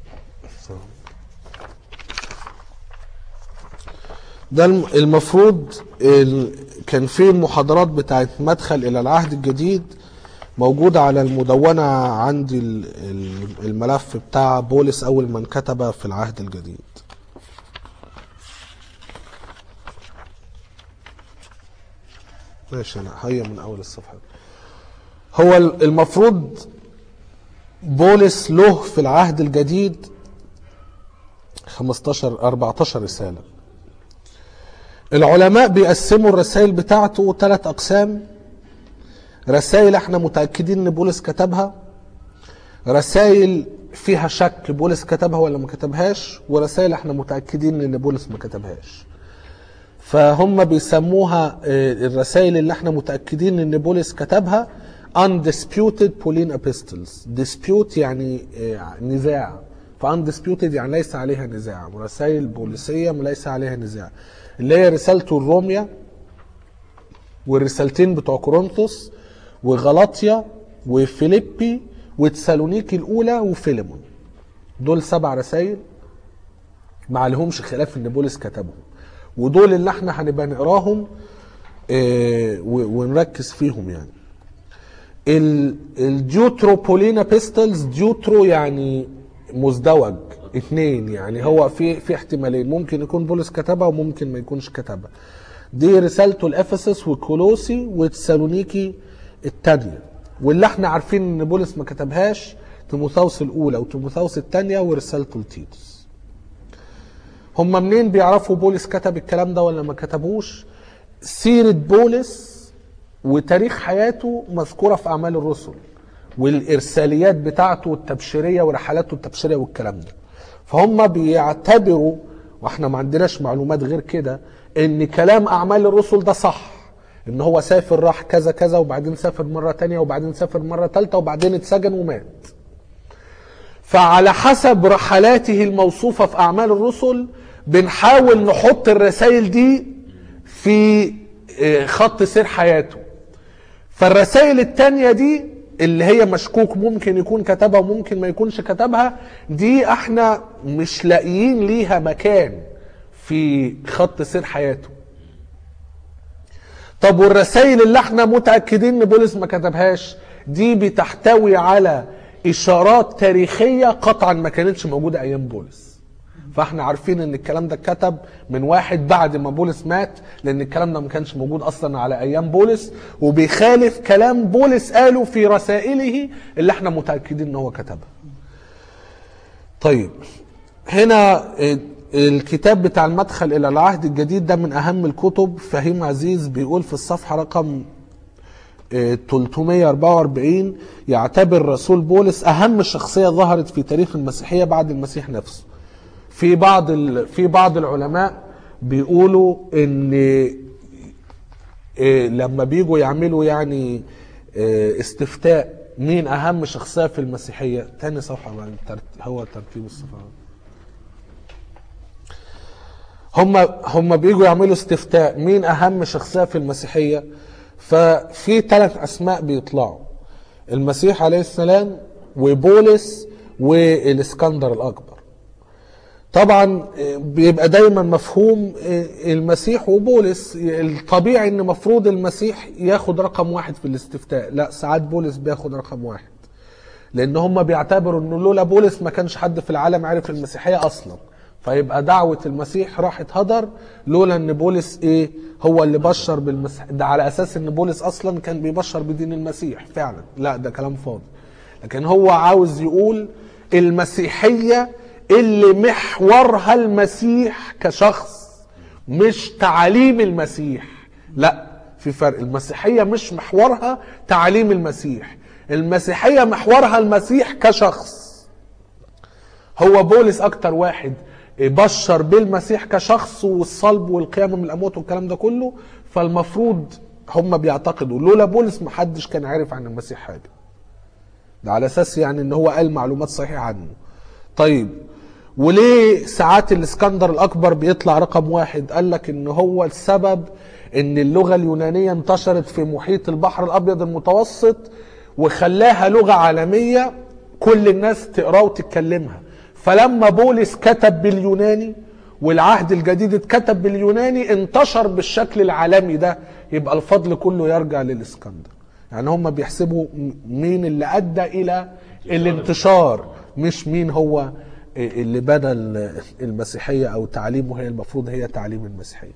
ده الم- المفروض ال... كان في المحاضرات بتاعت مدخل الى العهد الجديد موجودة على المدونة عندي ال- ال- الملف بتاع بولس أول من كتب في العهد الجديد ماشي انا هيا من اول الصفحه هو المفروض بولس له في العهد الجديد 15 14 رساله العلماء بيقسموا الرسائل بتاعته ثلاث اقسام رسائل احنا متاكدين ان بولس كتبها رسائل فيها شك بولس كتبها ولا ما كتبهاش ورسائل احنا متاكدين ان بولس ما كتبهاش فهم بيسموها آه، الرسائل اللي احنا متأكدين ان بولس كتبها undisputed Pauline epistles dispute يعني آه، نزاع ف undisputed يعني ليس عليها نزاع رسائل بوليسية ليس عليها نزاع اللي هي رسالته الروميا والرسالتين بتوع كورنثوس وغلاطيا وفيليبي وتسالونيكي الاولى وفيليمون دول سبع رسائل ما عليهمش خلاف ان بولس كتبهم ودول اللي احنا هنبقى نقراهم آه، و- ونركز فيهم يعني ال- الديوتروبولينا بيستلز ديوترو يعني مزدوج اثنين يعني هو في في احتمالين ممكن يكون بولس كتبها وممكن ما يكونش كتبها دي رسالته لافسس وكولوسي وتسالونيكي الثانيه واللي احنا عارفين ان بولس ما كتبهاش تيموثاوس الاولى وتيموثاوس الثانيه ورسالته لتيتوس هم منين بيعرفوا بولس كتب الكلام ده ولا ما كتبوش سيرة بولس وتاريخ حياته مذكورة في أعمال الرسل والإرساليات بتاعته التبشيرية ورحلاته التبشيرية والكلام ده فهم بيعتبروا واحنا ما عندناش معلومات غير كده ان كلام اعمال الرسل ده صح ان هو سافر راح كذا كذا وبعدين سافر مرة تانية وبعدين سافر مرة تالتة وبعدين اتسجن ومات فعلى حسب رحلاته الموصوفة في أعمال الرسل بنحاول نحط الرسائل دي في آه، خط سير حياته فالرسائل التانية دي اللي هي مشكوك ممكن يكون كتبها وممكن ما يكونش كتبها دي احنا مش لاقيين ليها مكان في خط سير حياته طب والرسائل اللي احنا متأكدين ان بولس ما كتبهاش دي بتحتوي على اشارات تاريخية قطعا ما كانتش موجودة ايام بولس فاحنا عارفين ان الكلام ده اتكتب من واحد بعد ما بولس مات لان الكلام ده ما كانش موجود اصلا على ايام بولس وبيخالف كلام بولس قاله في رسائله اللي احنا متأكدين ان هو كتبها طيب هنا آه، الكتاب بتاع المدخل الى العهد الجديد ده من اهم الكتب فهيم عزيز بيقول في الصفحه رقم آه، 344 يعتبر رسول بولس اهم شخصيه ظهرت في تاريخ المسيحيه بعد المسيح نفسه في بعض ال... في بعض العلماء بيقولوا ان إيه لما بيجوا يعملوا يعني إيه استفتاء مين اهم شخصيه في المسيحيه تاني صفحه بقى الترت- هو ترتيب الصفحات هم هم بيجوا يعملوا استفتاء مين اهم شخصيه في المسيحيه ففي ثلاث اسماء بيطلعوا المسيح عليه السلام وبولس والاسكندر الاكبر طبعا بيبقى دايما مفهوم المسيح وبولس الطبيعي ان مفروض المسيح ياخد رقم واحد في الاستفتاء لا ساعات بولس بياخد رقم واحد لان هم بيعتبروا انه لولا بولس ما كانش حد في العالم عرف المسيحيه اصلا فيبقى دعوه المسيح راحت هدر لولا ان بولس ايه هو اللي بشر بالمسيح ده على اساس ان بولس اصلا كان بيبشر بدين المسيح فعلا لا ده كلام فاضي لكن هو عاوز يقول المسيحيه اللي محورها المسيح كشخص مش تعاليم المسيح لا في فرق المسيحيه مش محورها تعاليم المسيح المسيحيه محورها المسيح كشخص هو بولس اكتر واحد بشر بالمسيح كشخص والصلب والقيامه من الاموات والكلام ده كله فالمفروض هم بيعتقدوا لولا بولس محدش كان عارف عن المسيح حاجه ده على اساس يعني ان هو قال معلومات صحيحه عنه طيب وليه ساعات الاسكندر الاكبر بيطلع رقم واحد قال لك ان هو السبب ان اللغه اليونانيه انتشرت في محيط البحر الابيض المتوسط وخلاها لغه عالميه كل الناس تقراها وتتكلمها فلما بولس كتب باليوناني والعهد الجديد اتكتب باليوناني انتشر بالشكل العالمي ده يبقى الفضل كله يرجع للاسكندر يعني هم بيحسبوا مين اللي ادى الى الانتشار مش مين هو اللي بنى المسيحيه او تعليمه هي المفروض هي تعليم المسيحيه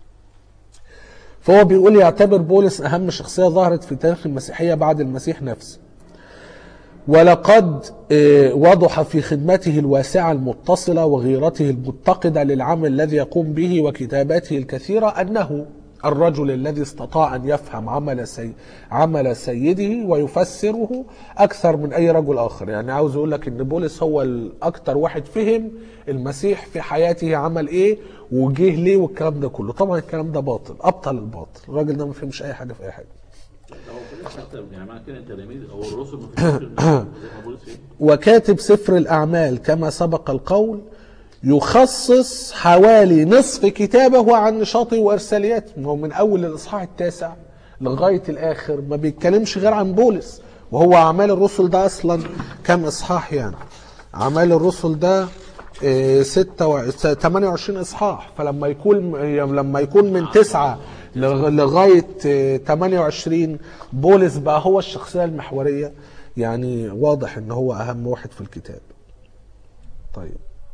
فهو بيقول يعتبر بولس اهم شخصيه ظهرت في تاريخ المسيحيه بعد المسيح نفسه ولقد وضح في خدمته الواسعة المتصلة وغيرته المتقدة للعمل الذي يقوم به وكتاباته الكثيرة أنه الرجل الذي استطاع أن يفهم عمل, سي... عمل سيده ويفسره أكثر من أي رجل آخر يعني عاوز أقول لك أن بولس هو الأكثر واحد فهم المسيح في حياته عمل إيه وجه ليه والكلام ده كله طبعا الكلام ده باطل أبطل الباطل الراجل ده ما فهمش أي حاجة في أي حاجة هو كده حتى يعني معنى كده التلاميذ او الرسل ما فيش زي ما بولس ايه وكاتب سفر الأعمال كما سبق القول يخصص حوالي نصف كتابه عن نشاطه وإرسالياته هو من أول الإصحاح التاسع لغاية الآخر ما بيتكلمش غير عن بولس وهو أعمال الرسل ده أصلا كم إصحاح يعني أعمال الرسل ده إيه، ستة و... 28 إصحاح فلما يكون لما يكون من تسعة لغ- لغاية إيه، 28 بولس بقى هو الشخصية المحورية يعني واضح ان هو اهم واحد في الكتاب طيب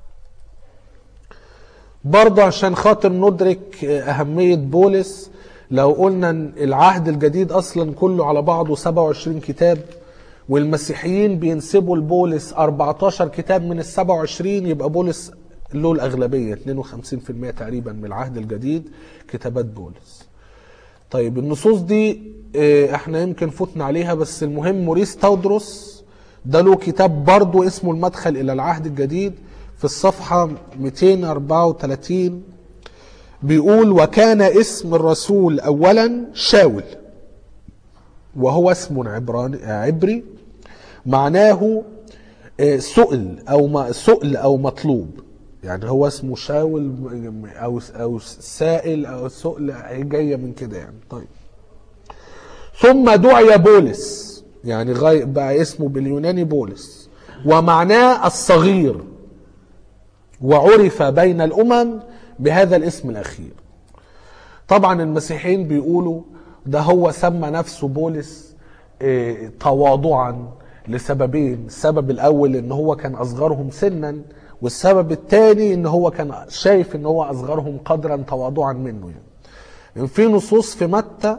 برضه عشان خاطر ندرك أهمية بولس لو قلنا إن العهد الجديد أصلا كله على بعضه 27 كتاب والمسيحيين بينسبوا لبولس 14 كتاب من ال 27 يبقى بولس له الأغلبية 52% تقريبا من العهد الجديد كتابات بولس طيب النصوص دي آه، احنا يمكن فتنا عليها بس المهم موريس تودروس ده له كتاب برضه اسمه المدخل الى العهد الجديد في الصفحة 234 بيقول وكان اسم الرسول اولا شاول وهو اسم عبراني عبري معناه آه، سؤل او ما سؤل او مطلوب يعني هو اسمه شاول او او سائل او سؤل جايه من كده يعني طيب ثم دعي بولس يعني غاي بقى اسمه باليوناني بولس ومعناه الصغير وعرف بين الامم بهذا الاسم الاخير طبعا المسيحيين بيقولوا ده هو سمى نفسه بولس آه، تواضعا لسببين السبب الاول ان هو كان اصغرهم سنا والسبب الثاني ان هو كان شايف ان هو اصغرهم قدرا تواضعا منه يعني في نصوص في متى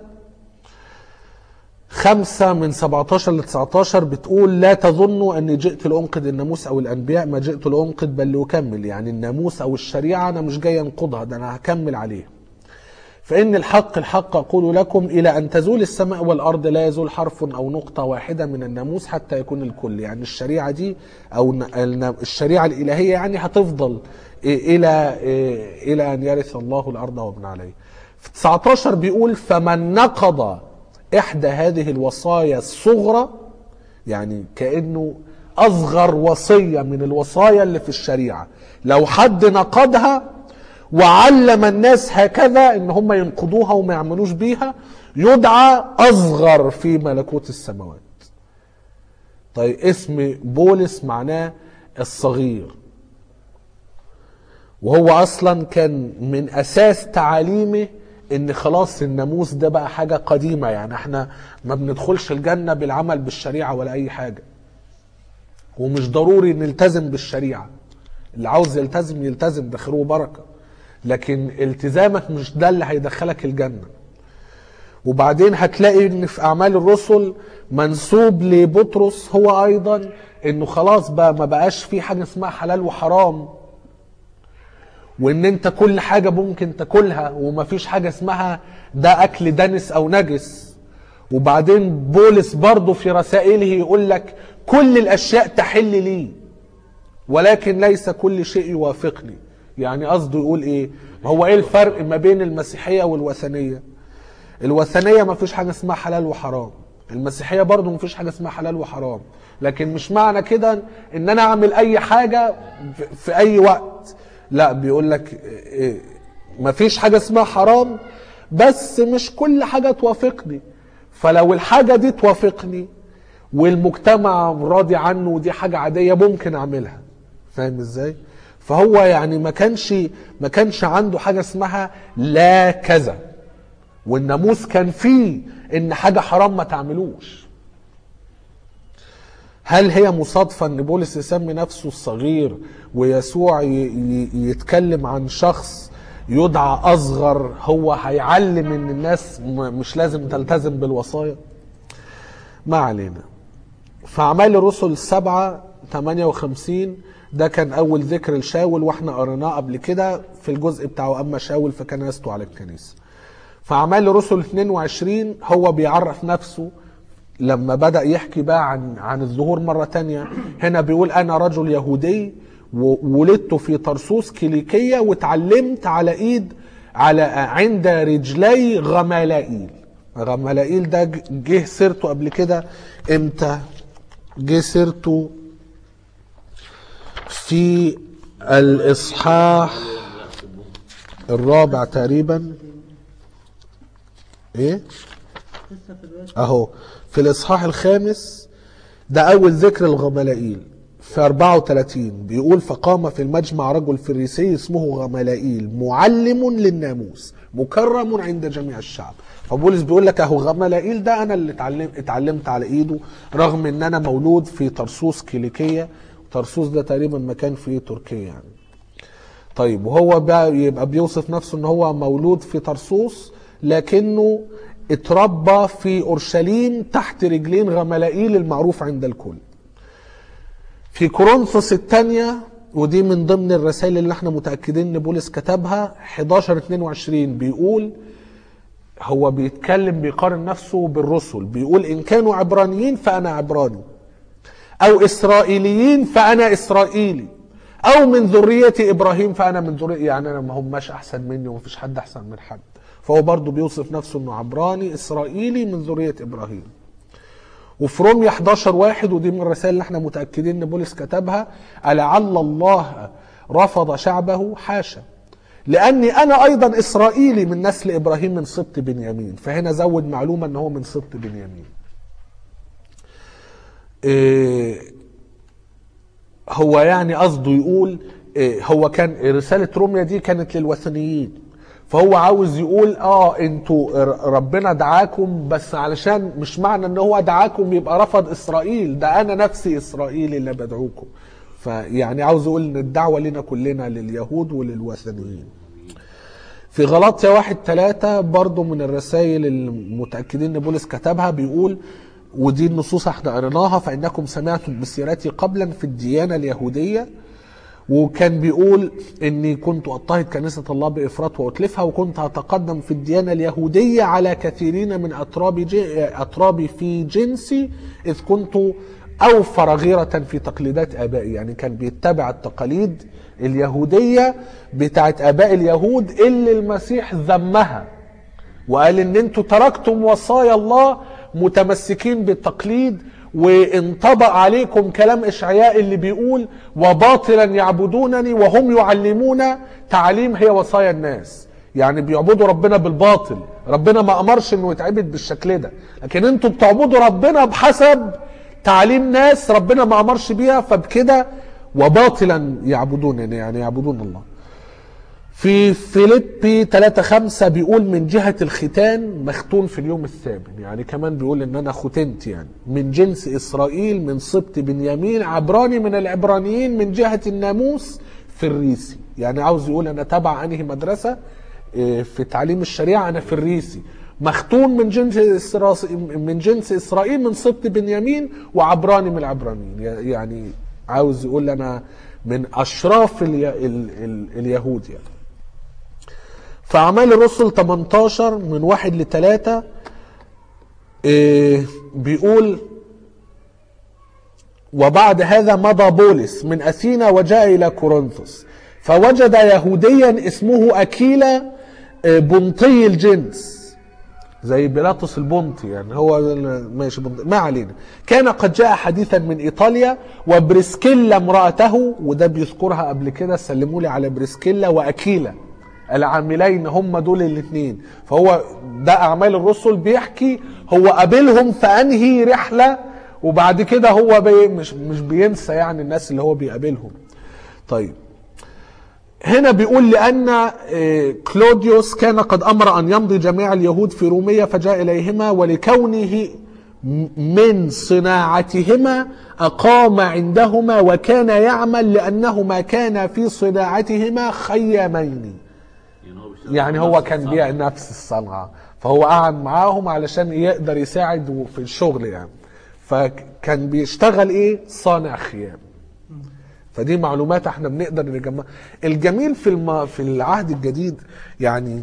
خمسة من 17 ل 19 بتقول لا تظنوا أني جئت لأنقذ الناموس أو الأنبياء ما جئت لأنقذ بل لأكمل يعني الناموس أو الشريعة أنا مش جاي أنقضها ده أنا هكمل عليها فإن الحق الحق أقول لكم إلى أن تزول السماء والأرض لا يزول حرف أو نقطة واحدة من الناموس حتى يكون الكل يعني الشريعة دي أو الن- الن- الشريعة الإلهية يعني هتفضل إيه إلى إيه إلى أن يرث الله الأرض ومن عليه في 19 بيقول فمن نقض إحدى هذه الوصايا الصغرى يعني كأنه أصغر وصية من الوصايا اللي في الشريعة لو حد نقضها وعلم الناس هكذا ان هم ينقضوها وما يعملوش بيها يدعى اصغر في ملكوت السماوات طيب اسم بولس معناه الصغير وهو اصلا كان من اساس تعاليمه ان خلاص الناموس ده بقى حاجة قديمة يعني احنا ما بندخلش الجنة بالعمل بالشريعة ولا اي حاجة ومش ضروري نلتزم بالشريعة اللي عاوز يلتزم يلتزم ده خير وبركة لكن التزامك مش ده اللي هيدخلك الجنة وبعدين هتلاقي ان في اعمال الرسل منسوب لبطرس هو ايضا انه خلاص بقى ما بقاش في حاجة اسمها حلال وحرام وان انت كل حاجة ممكن تاكلها ومفيش حاجة اسمها ده اكل دنس او نجس وبعدين بولس برضه في رسائله يقول لك كل الاشياء تحل لي ولكن ليس كل شيء يوافقني يعني قصده يقول ايه هو ايه الفرق ما بين المسيحية والوثنية الوثنية ما فيش حاجة اسمها حلال وحرام المسيحية برضو ما فيش حاجة اسمها حلال وحرام لكن مش معنى كده ان انا اعمل اي حاجة في- في اي وقت لا بيقول لك إيه، ما فيش حاجة اسمها حرام بس مش كل حاجة توافقني فلو الحاجة دي توافقني والمجتمع راضي عنه ودي حاجة عادية ممكن اعملها فاهم ازاي فهو يعني ما كانش ما كانش عنده حاجة اسمها لا كذا والناموس كان فيه ان حاجة حرام ما تعملوش هل هي مصادفة ان بولس يسمي نفسه الصغير ويسوع ي- ي- يتكلم عن شخص يدعى اصغر هو هيعلم ان الناس م- مش لازم تلتزم بالوصايا ما علينا فأعمال الرسل السبعة 58 ده كان أول ذكر لشاول واحنا قريناه قبل كده في الجزء بتاعه أما شاول فكان يستو على الكنيسة فأعمال الرسل 22 هو بيعرف نفسه لما بدأ يحكي بقى عن عن الظهور مرة تانية هنا بيقول أنا رجل يهودي وولدت في طرسوس كيليكية واتعلمت على إيد على عند رجلي غمالائيل غمالائيل ده جه سيرته قبل كده امتى جه سيرته في الإصحاح الرابع تقريبا ايه لسه في الوقت اهو في الاصحاح الخامس ده اول ذكر الغملائيل في 34 بيقول فقام في المجمع رجل فريسي اسمه غملائيل معلم للناموس مكرم عند جميع الشعب فبولس بيقول لك اهو غملائيل ده انا اللي اتعلم اتعلمت على ايده رغم ان انا مولود في طرسوس كيليكيه طرسوس ده تقريبا مكان في تركيا يعني طيب وهو بقى يبقى بيوصف نفسه ان هو مولود في طرسوس لكنه اتربى في اورشليم تحت رجلين غملائيل المعروف عند الكل في كورنثوس الثانية ودي من ضمن الرسائل اللي احنا متأكدين ان بولس كتبها 11 22 بيقول هو بيتكلم بيقارن نفسه بالرسل بيقول ان كانوا عبرانيين فانا عبراني او اسرائيليين فانا اسرائيلي او من ذرية ابراهيم فانا من ذرية يعني انا ما هماش احسن مني ومفيش حد احسن من حد فهو برضه بيوصف نفسه انه عبراني اسرائيلي من ذرية ابراهيم وفي روميا 11 واحد ودي من الرسائل اللي احنا متأكدين ان بولس كتبها ألعل الله رفض شعبه حاشا لأني أنا أيضا إسرائيلي من نسل إبراهيم من سبط بنيامين فهنا زود معلومة أن هو من سبط بنيامين إيه هو يعني قصده يقول إيه هو كان رسالة روميا دي كانت للوثنيين فهو عاوز يقول اه انتوا ر- ربنا دعاكم بس علشان مش معنى ان هو دعاكم يبقى رفض اسرائيل ده انا نفسي اسرائيلي اللي بدعوكم فيعني عاوز يقول ان الدعوة لنا كلنا لليهود وللوثنيين في غلطية واحد ثلاثة برضو من الرسائل المتأكدين ان بولس كتبها بيقول ودي النصوص احنا قريناها فإنكم سمعتم بسيرتي قبلا في الديانة اليهودية وكان بيقول اني كنت اضطهد كنيسه الله بافراط واتلفها وكنت اتقدم في الديانه اليهوديه على كثيرين من اطرابي جي اطرابي في جنسي اذ كنت اوفر غيره في تقليدات ابائي يعني كان بيتبع التقاليد اليهوديه بتاعت اباء اليهود اللي المسيح ذمها وقال ان انتوا تركتم وصايا الله متمسكين بالتقليد وانطبق عليكم كلام اشعياء اللي بيقول وباطلا يعبدونني وهم يعلمون تعليم هي وصايا الناس يعني بيعبدوا ربنا بالباطل ربنا ما امرش انه يتعبد بالشكل ده لكن انتوا بتعبدوا ربنا بحسب تعليم ناس ربنا ما امرش بيها فبكده وباطلا يعبدونني يعني يعبدون الله في فيليبي 3 5 بيقول من جهة الختان مختون في اليوم الثامن يعني كمان بيقول ان انا ختنت يعني من جنس اسرائيل من سبط بنيامين عبراني من العبرانيين من جهة الناموس في الريسي يعني عاوز يقول انا تبع انهي مدرسة إيه، في تعليم الشريعة انا في الريسي مختون من جنس إسرا- من جنس اسرائيل من سبط بنيامين وعبراني من العبرانيين يعني عاوز يقول انا من اشراف الي... ال... ال... اليهود يعني في أعمال الرسل 18 من واحد لثلاثة إيه بيقول وبعد هذا مضى بولس من أثينا وجاء إلى كورنثوس فوجد يهوديا اسمه أكيلا إيه، بنطي الجنس زي بيلاطس البنطي يعني هو ماشي بنطي ما علينا كان قد جاء حديثا من ايطاليا وبريسكيلا امراته وده بيذكرها قبل كده سلموا لي على بريسكيلا واكيلا العاملين هم دول الاثنين فهو ده اعمال الرسل بيحكي هو قابلهم في انهي رحله وبعد كده هو بي مش مش بينسى يعني الناس اللي هو بيقابلهم طيب هنا بيقول لأن آه، كلوديوس كان قد أمر أن يمضي جميع اليهود في رومية فجاء إليهما ولكونه م- من صناعتهما أقام عندهما وكان يعمل لأنهما كان في صناعتهما خيامين يعني هو بيشتغل يعني في هو نفس كان الصنعة. بيع نفس الصنعة فهو قعد معاهم علشان يقدر يساعد في الشغل يعني فكان بيشتغل ايه صانع خيام فدي معلومات احنا بنقدر نجمعها الجميل في الم... في العهد الجديد يعني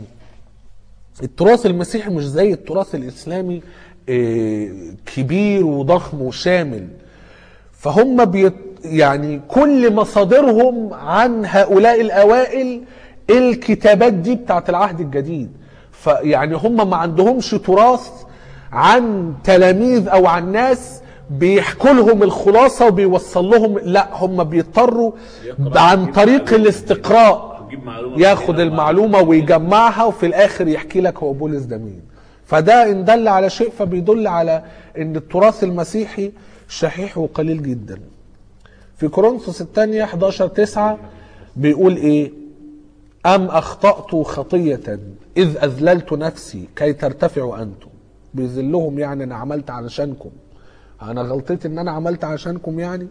التراث المسيحي مش زي التراث الاسلامي إيه، كبير وضخم وشامل فهم بيت يعني كل مصادرهم عن هؤلاء الاوائل الكتابات دي بتاعت العهد الجديد فيعني هم ما عندهمش تراث عن تلاميذ او عن ناس بيحكوا لهم الخلاصه وبيوصل لهم لا هم بيضطروا يقرأ، عن يجيب طريق معلومة الاستقراء يجيب معلومة ياخد كتيرة المعلومه ويجمعها وفي الاخر يحكي لك هو بولس ده مين فده ان دل على شيء فبيدل على ان التراث المسيحي شحيح وقليل جدا في كورنثوس الثانية 11 9 بيقول ايه أم أخطأت خطية إذ أذللت نفسي كي ترتفعوا أنتم بيذلهم يعني أنا عملت علشانكم أنا غلطت إن أنا عملت علشانكم يعني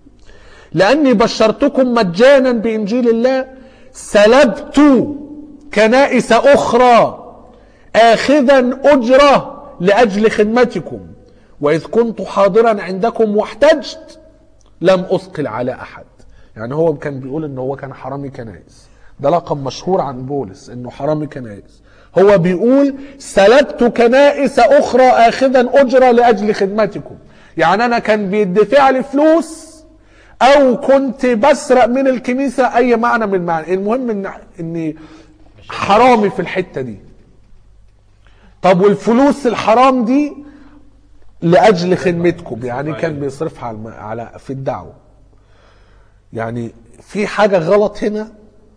لأني بشرتكم مجانا بإنجيل الله سلبت كنائس أخرى آخذا أجرة لأجل خدمتكم وإذ كنت حاضرا عندكم واحتجت لم أثقل على أحد يعني هو كان بيقول إن هو كان حرامي كنائس ده لقب مشهور عن بولس إنه حرامي كنائس هو بيقول سلبت كنائس أخرى آخذا أجرة لأجل خدمتكم يعني أنا كان بيدفع لي فلوس او كنت بسرق من الكنيسه اي معنى من المعنى المهم ان اني حرامي في الحته دي طب والفلوس الحرام دي لاجل خدمتكم يعني كان بيصرفها على الم- على في الدعوه يعني في حاجه غلط هنا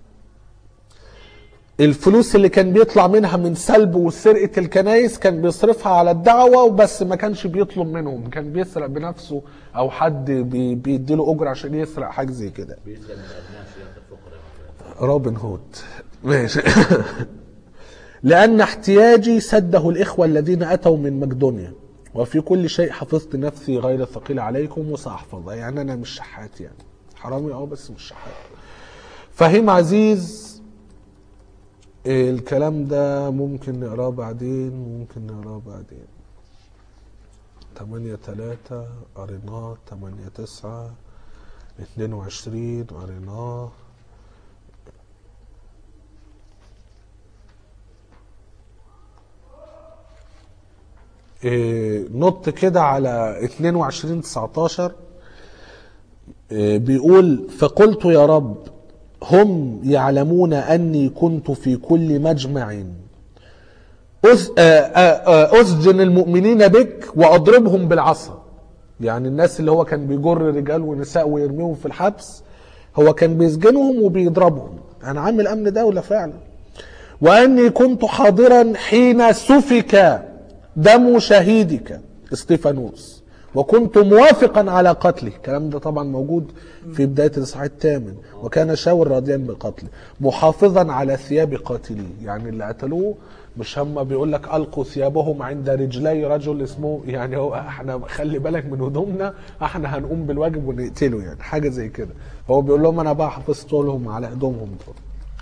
الفلوس اللي كان بيطلع منها من سلب وسرقه الكنايس كان بيصرفها على الدعوه وبس ما كانش بيطلب منهم كان بيسرق بنفسه او حد بي بيديله اجره عشان يسرق حاجه زي كده بيسأل من أبناء سيادة الفقراء روبن هود ماشي لأن احتياجي سده الإخوة الذين أتوا من مقدونيا وفي كل شيء حفظت نفسي غير ثقيل عليكم وسأحفظها يعني أنا مش شحات يعني حرامي أه بس مش شحات فهيم عزيز إيه الكلام ده ممكن نقراه بعدين ممكن نقراه بعدين تمانية تلاتة قريناه تمانية تسعة 22 قريناه إيه، نط كده على 22 19 إيه، بيقول فقلت يا رب هم يعلمون أني كنت في كل مجمع أس- آه، آه، آه، أسجن المؤمنين بك وأضربهم بالعصا يعني الناس اللي هو كان بيجر رجال ونساء ويرميهم في الحبس هو كان بيسجنهم وبيضربهم أنا عامل أمن دولة فعلا وأني كنت حاضرا حين سفك دم شهيدك استيفانوس وكنت موافقا على قتله الكلام ده طبعا موجود في بداية الإصحاح الثامن وكان شاور راضيا بقتله محافظا على ثياب قاتليه يعني اللي قتلوه مش هم بيقول لك ألقوا ثيابهم عند رجلي رجل اسمه يعني هو احنا خلي بالك من هدومنا احنا هنقوم بالواجب ونقتله يعني حاجة زي كده هو بيقول لهم انا بقى حفظت لهم على هدومهم دول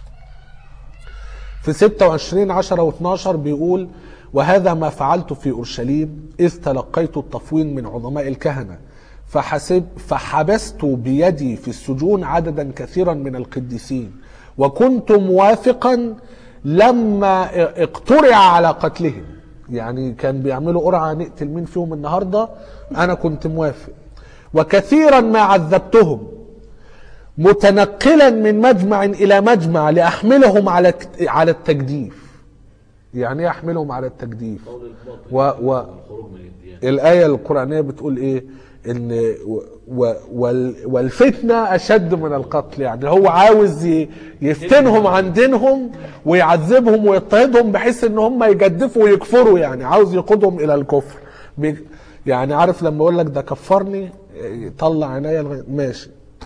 في 26 10 و12 بيقول وهذا ما فعلت في اورشليم اذ تلقيت التفويض من عظماء الكهنه فحسب فحبست بيدي في السجون عددا كثيرا من القديسين وكنت موافقا لما اقترع على قتلهم يعني كان بيعملوا قرعه نقتل مين فيهم النهارده انا كنت موافق وكثيرا ما عذبتهم متنقلا من مجمع الى مجمع لاحملهم على على التجديف يعني ايه احملهم على التجديف قول الباطل و و الخروج من الديانة الايه القرانيه بتقول ايه ان و و وال والفتنه اشد من القتل يعني هو عاوز ي- يفتنهم عن دينهم ويعذبهم ويضطهدهم بحيث ان هم يجدفوا ويكفروا يعني عاوز يقودهم الى الكفر بي- يعني عارف لما اقول لك ده كفرني طلع عينيا لغاية- ماشي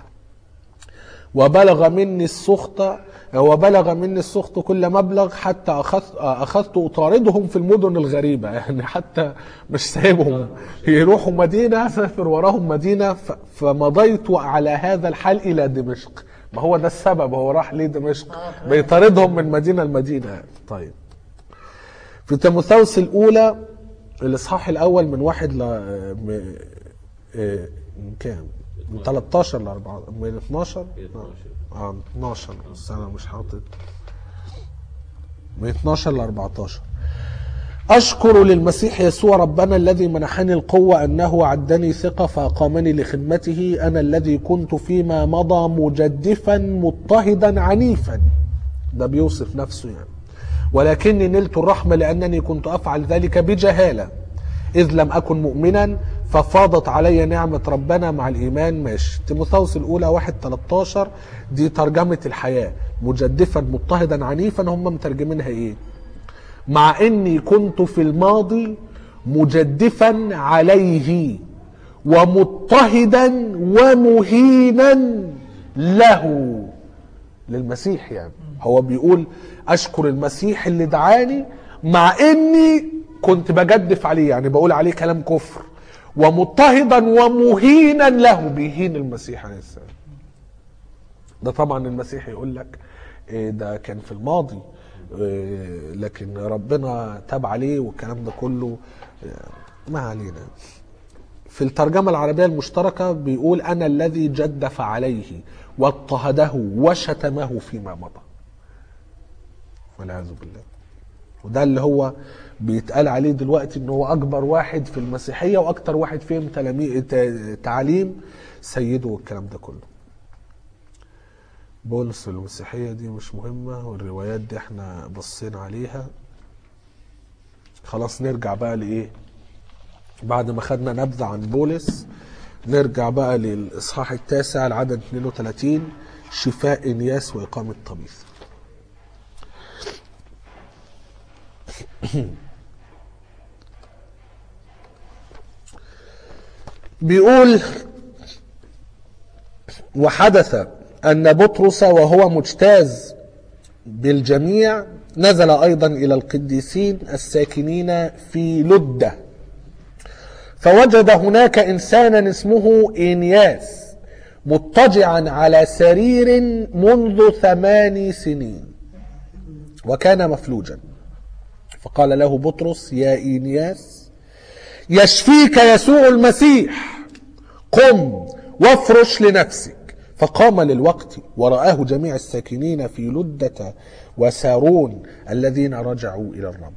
وبلغ مني السخط وبلغ مني السخط كل مبلغ حتى أخذت, أخذت أطاردهم في المدن الغريبة يعني حتى مش سايبهم يروحوا مدينة سافر وراهم مدينة ف- فمضيت على هذا الحال إلى دمشق ما هو ده السبب هو راح ليه دمشق بيطاردهم من مدينة لمدينة طيب في تيموثاوس الأولى الإصحاح الأول من واحد ل م- إيه، من كام؟ من 13 ل 4 من 12 اه من 12 بس انا مش حاطط من 12 ل 14 أشكر للمسيح يسوع ربنا الذي منحني القوة أنه عدني ثقة فأقامني لخدمته أنا الذي كنت فيما مضى مجدفا مضطهدا عنيفا ده بيوصف نفسه يعني ولكني نلت الرحمة لأنني كنت أفعل ذلك بجهالة إذ لم أكن مؤمنا ففاضت علي نعمة ربنا مع الإيمان ماشي تيموثاوس الأولى واحد 13 دي ترجمة الحياة مجدفا مضطهدا عنيفا هم مترجمينها إيه مع اني كنت في الماضي مجدفا عليه ومضطهدا ومهينا له للمسيح يعني هو بيقول اشكر المسيح اللي دعاني مع اني كنت بجدف عليه يعني بقول عليه كلام كفر ومضطهدا ومهينا له بيهين المسيح عليه السلام ده طبعا المسيح يقول لك إيه ده كان في الماضي إيه لكن ربنا تاب عليه والكلام ده كله إيه ما علينا في الترجمة العربية المشتركة بيقول أنا الذي جدف عليه واضطهده وشتمه فيما مضى والعياذ بالله وده اللي هو بيتقال عليه دلوقتي ان هو اكبر واحد في المسيحيه واكتر واحد فيهم تلامي- ت- تعليم سيده والكلام ده كله بولس المسيحية دي مش مهمة والروايات دي احنا بصينا عليها خلاص نرجع بقى لإيه بعد ما خدنا نبذة عن بولس نرجع بقى للإصحاح التاسع العدد 32 شفاء إنياس وإقامة طبيث بيقول وحدث أن بطرس وهو مجتاز بالجميع نزل أيضا إلى القديسين الساكنين في لدة فوجد هناك إنسانا اسمه إنياس مضطجعا على سرير منذ ثماني سنين وكان مفلوجا فقال له بطرس يا إنياس يشفيك يسوع المسيح قم وافرش لنفسك فقام للوقت ورآه جميع الساكنين في لدة وسارون الذين رجعوا إلى الرب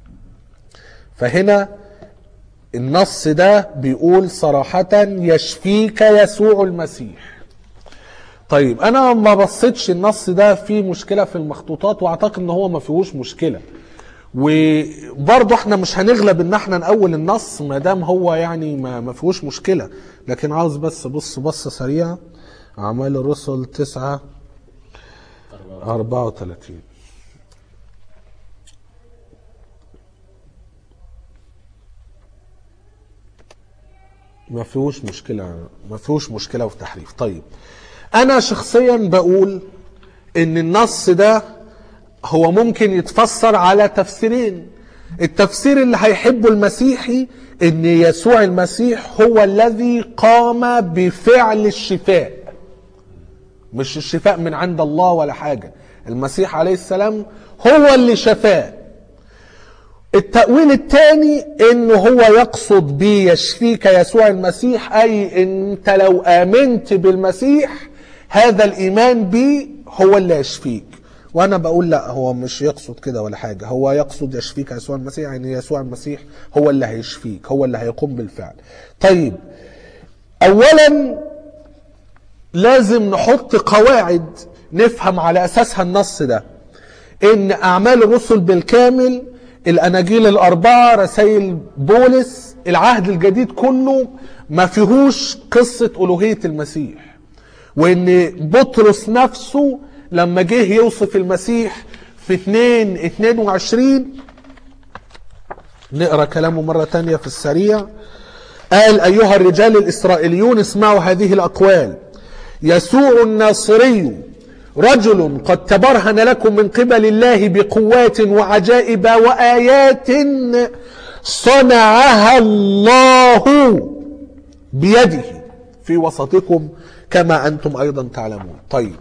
فهنا النص ده بيقول صراحة يشفيك يسوع المسيح طيب انا ما بصيتش النص ده فيه مشكله في المخطوطات واعتقد ان هو ما فيهوش مشكله وبرضه احنا مش هنغلب ان احنا نقول النص ما دام هو يعني ما, ما فيهوش مشكله لكن عاوز بس بص بصه سريعه اعمال الرسل 9 34 ما فيهوش مشكلة ما فيهوش مشكلة في تحريف طيب أنا شخصيا بقول إن النص ده هو ممكن يتفسر على تفسيرين التفسير اللي هيحبه المسيحي إن يسوع المسيح هو الذي قام بفعل الشفاء مش الشفاء من عند الله ولا حاجة المسيح عليه السلام هو اللي شفاه التأويل الثاني انه هو يقصد بيشفيك يسوع المسيح اي انت لو امنت بالمسيح هذا الايمان بيه هو اللي يشفيك وانا بقول لا هو مش يقصد كده ولا حاجه هو يقصد يشفيك يسوع المسيح يعني يسوع المسيح هو اللي هيشفيك هو اللي هيقوم بالفعل طيب اولا لازم نحط قواعد نفهم على اساسها النص ده ان اعمال الرسل بالكامل الاناجيل الاربعه رسائل بولس العهد الجديد كله ما فيهوش قصه الوهيه المسيح وان بطرس نفسه لما جه يوصف المسيح في 2 22 نقرا كلامه مره تانية في السريع قال ايها الرجال الاسرائيليون اسمعوا هذه الاقوال يسوع الناصري رجل قد تبرهن لكم من قبل الله بقوات وعجائب وايات صنعها الله بيده في وسطكم كما انتم ايضا تعلمون طيب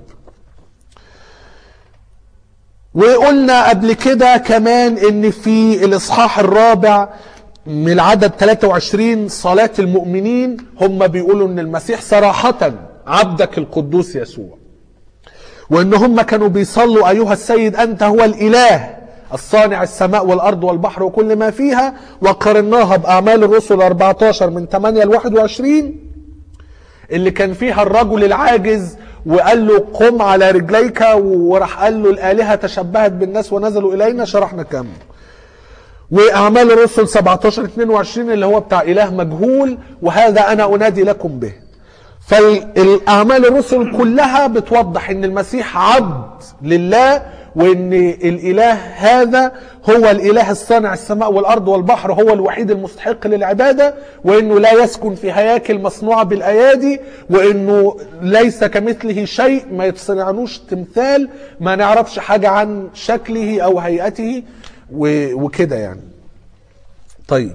وقلنا قبل كده كمان ان في الاصحاح الرابع من العدد 23 صلاة المؤمنين هم بيقولوا ان المسيح صراحة عبدك القدوس يسوع وان هم كانوا بيصلوا ايها السيد انت هو الاله الصانع السماء والارض والبحر وكل ما فيها وقارناها باعمال الرسل 14 من 8 ل 21 اللي كان فيها الرجل العاجز وقال له قم على رجليك وراح قال له الالهه تشبهت بالناس ونزلوا الينا شرحنا كم واعمال الرسل 17 22 اللي هو بتاع اله مجهول وهذا انا انادي لكم به فالاعمال الرسل كلها بتوضح ان المسيح عبد لله وان الاله هذا هو الاله الصانع السماء والارض والبحر هو الوحيد المستحق للعباده وانه لا يسكن في هياكل مصنوعه بالايادي وانه ليس كمثله شيء ما يتصنعنوش تمثال ما نعرفش حاجه عن شكله او هيئته وكده يعني طيب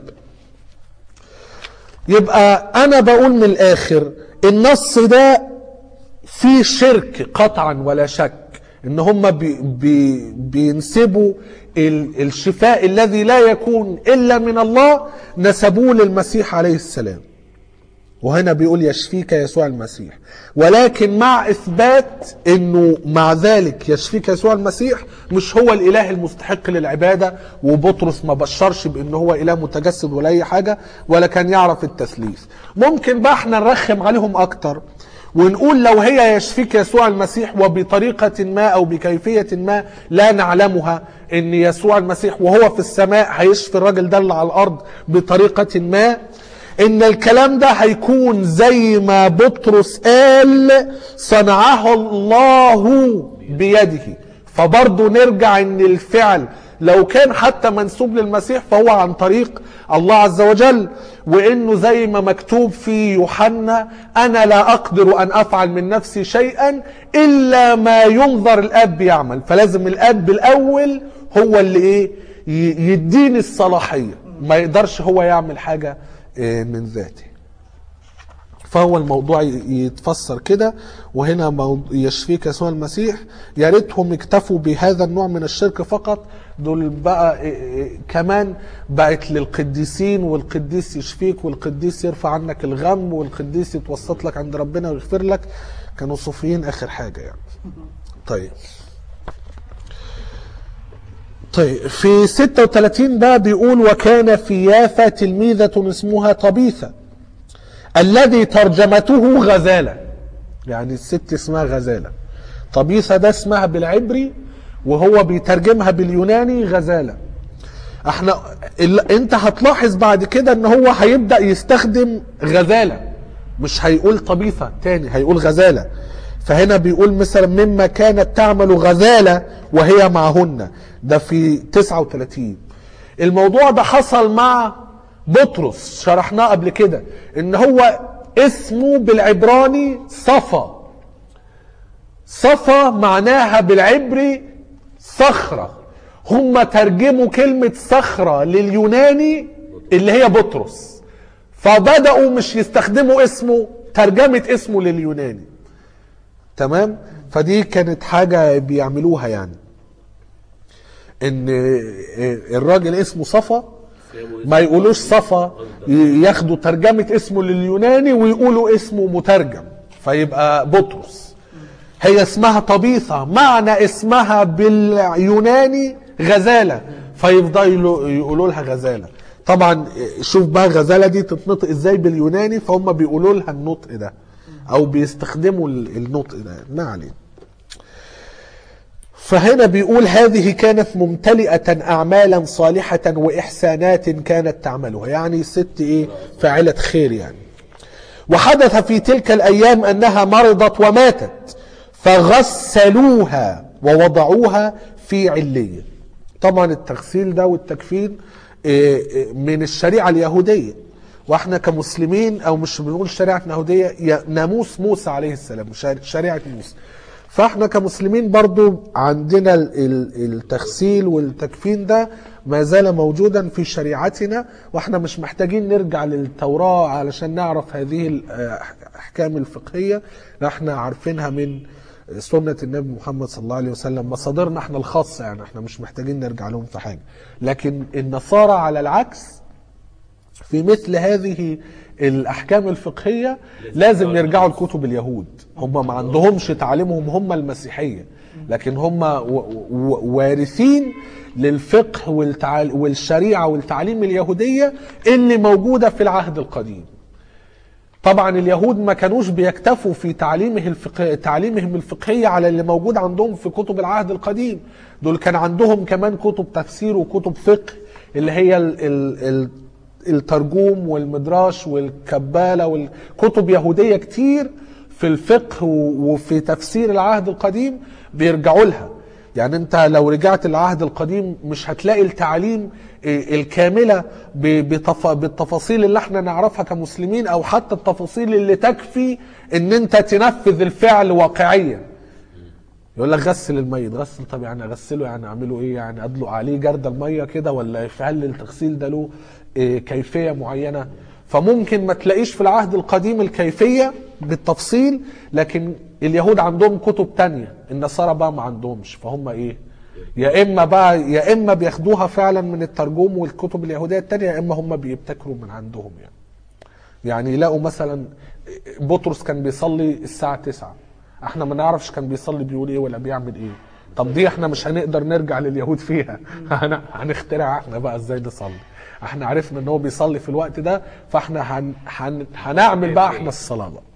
يبقى انا بقول من الاخر النص ده فيه شرك قطعا ولا شك ان هم بي بي بينسبوا ال- الشفاء الذي لا يكون الا من الله نسبوه للمسيح عليه السلام وهنا بيقول يشفيك يسوع المسيح ولكن مع اثبات انه مع ذلك يشفيك يسوع المسيح مش هو الاله المستحق للعباده وبطرس ما بشرش بان هو اله متجسد ولا اي حاجه ولا كان يعرف التثليث ممكن بقى احنا نرخم عليهم اكتر ونقول لو هي يشفيك يسوع المسيح وبطريقة ما أو بكيفية ما لا نعلمها إن يسوع المسيح وهو في السماء هيشفي الراجل ده اللي على الأرض بطريقة ما إن الكلام ده هيكون زي ما بطرس قال صنعه الله بيده فبرضه نرجع إن الفعل لو كان حتى منسوب للمسيح فهو عن طريق الله عز وجل وانه زي ما مكتوب في يوحنا انا لا اقدر ان افعل من نفسي شيئا الا ما ينظر الاب يعمل فلازم الاب الاول هو اللي ايه ي- يديني الصلاحيه ما يقدرش هو يعمل حاجه إيه، من ذاته فهو الموضوع ي- يتفسر كده وهنا موض- يشفيك يسوع المسيح يا ريتهم اكتفوا بهذا النوع من الشرك فقط دول بقى إيه إيه كمان بقت للقديسين والقديس يشفيك والقديس يرفع عنك الغم والقديس يتوسط لك عند ربنا ويغفر لك كانوا صوفيين اخر حاجه يعني طيب طيب في 36 بقى بيقول وكان في يافا تلميذة اسمها طبيثة الذي ترجمته غزالة يعني الست اسمها غزالة طبيثة ده اسمها بالعبري وهو بيترجمها باليوناني غزالة احنا ال... انت هتلاحظ بعد كده ان هو هيبدأ يستخدم غزالة مش هيقول طبيثة تاني هيقول غزالة فهنا بيقول مثلا مما كانت تعمل غزالة وهي معهن ده في 39 الموضوع ده حصل مع بطرس شرحناه قبل كده ان هو اسمه بالعبراني صفا صفا معناها بالعبري صخرة هم ترجموا كلمة صخرة لليوناني اللي هي بطرس فبدأوا مش يستخدموا اسمه ترجمة اسمه لليوناني تمام فدي كانت حاجة بيعملوها يعني ان الراجل اسمه صفا ما يقولوش صفا ياخدوا ترجمة اسمه لليوناني ويقولوا اسمه مترجم فيبقى بطرس هي اسمها طبيثة معنى اسمها باليوناني غزالة فيفضلوا يقولوا لها غزالة طبعا شوف بقى غزالة دي تتنطق ازاي باليوناني فهم بيقولوا لها النطق ده او بيستخدموا النطق ده ما علينا فهنا بيقول هذه كانت ممتلئة أعمالا صالحة وإحسانات كانت تعملها يعني ست إيه فاعلة خير يعني وحدث في تلك الأيام أنها مرضت وماتت فغسلوها ووضعوها في علية طبعا التغسيل ده والتكفين من الشريعة اليهودية واحنا كمسلمين او مش بنقول الشريعة اليهودية ناموس موسى عليه السلام شريعة موسى فاحنا كمسلمين برضو عندنا التغسيل والتكفين ده ما زال موجودا في شريعتنا واحنا مش محتاجين نرجع للتوراة علشان نعرف هذه الاحكام الفقهية احنا عارفينها من سنة النبي محمد صلى الله عليه وسلم مصادرنا احنا الخاصة يعني احنا مش محتاجين نرجع لهم في حاجة لكن النصارى على العكس في مثل هذه الاحكام الفقهيه لازم يرجعوا لكتب اليهود هم ما عندهمش تعليمهم هم المسيحيه لكن هم وارثين للفقه والتعال والشريعه والتعليم اليهوديه اللي موجوده في العهد القديم طبعا اليهود ما كانوش بيكتفوا في تعليمه الفقه تعليمهم الفقهيه على اللي موجود عندهم في كتب العهد القديم دول كان عندهم كمان كتب تفسير وكتب فقه اللي هي ال ال ال الترجوم والمدراش والكبالة والكتب يهودية كتير في الفقه وفي تفسير العهد القديم بيرجعوا لها يعني انت لو رجعت العهد القديم مش هتلاقي التعليم الكاملة بالتفاصيل اللي احنا نعرفها كمسلمين او حتى التفاصيل اللي تكفي ان انت تنفذ الفعل واقعيا يقول لك غسل الميت غسل طب يعني اغسله يعني اعمله ايه يعني ادلق عليه جرد الميه كده ولا هل التغسيل ده له إيه كيفيه معينه فممكن ما تلاقيش في العهد القديم الكيفيه بالتفصيل لكن اليهود عندهم كتب تانية النصارى بقى ما عندهمش فهم ايه يا اما بقى يا اما بياخدوها فعلا من الترجمه والكتب اليهوديه التانية يا اما هم بيبتكروا من عندهم يعني يعني يلاقوا مثلا بطرس كان بيصلي الساعه 9 احنا ما نعرفش كان بيصلي بيقول ايه ولا بيعمل ايه طب دي احنا مش هنقدر نرجع لليهود فيها هنخترع احنا بقى ازاي نصلي احنا عرفنا ان هو بيصلي في الوقت ده فاحنا هن... هن... هنعمل بقى احنا الصلاه بقى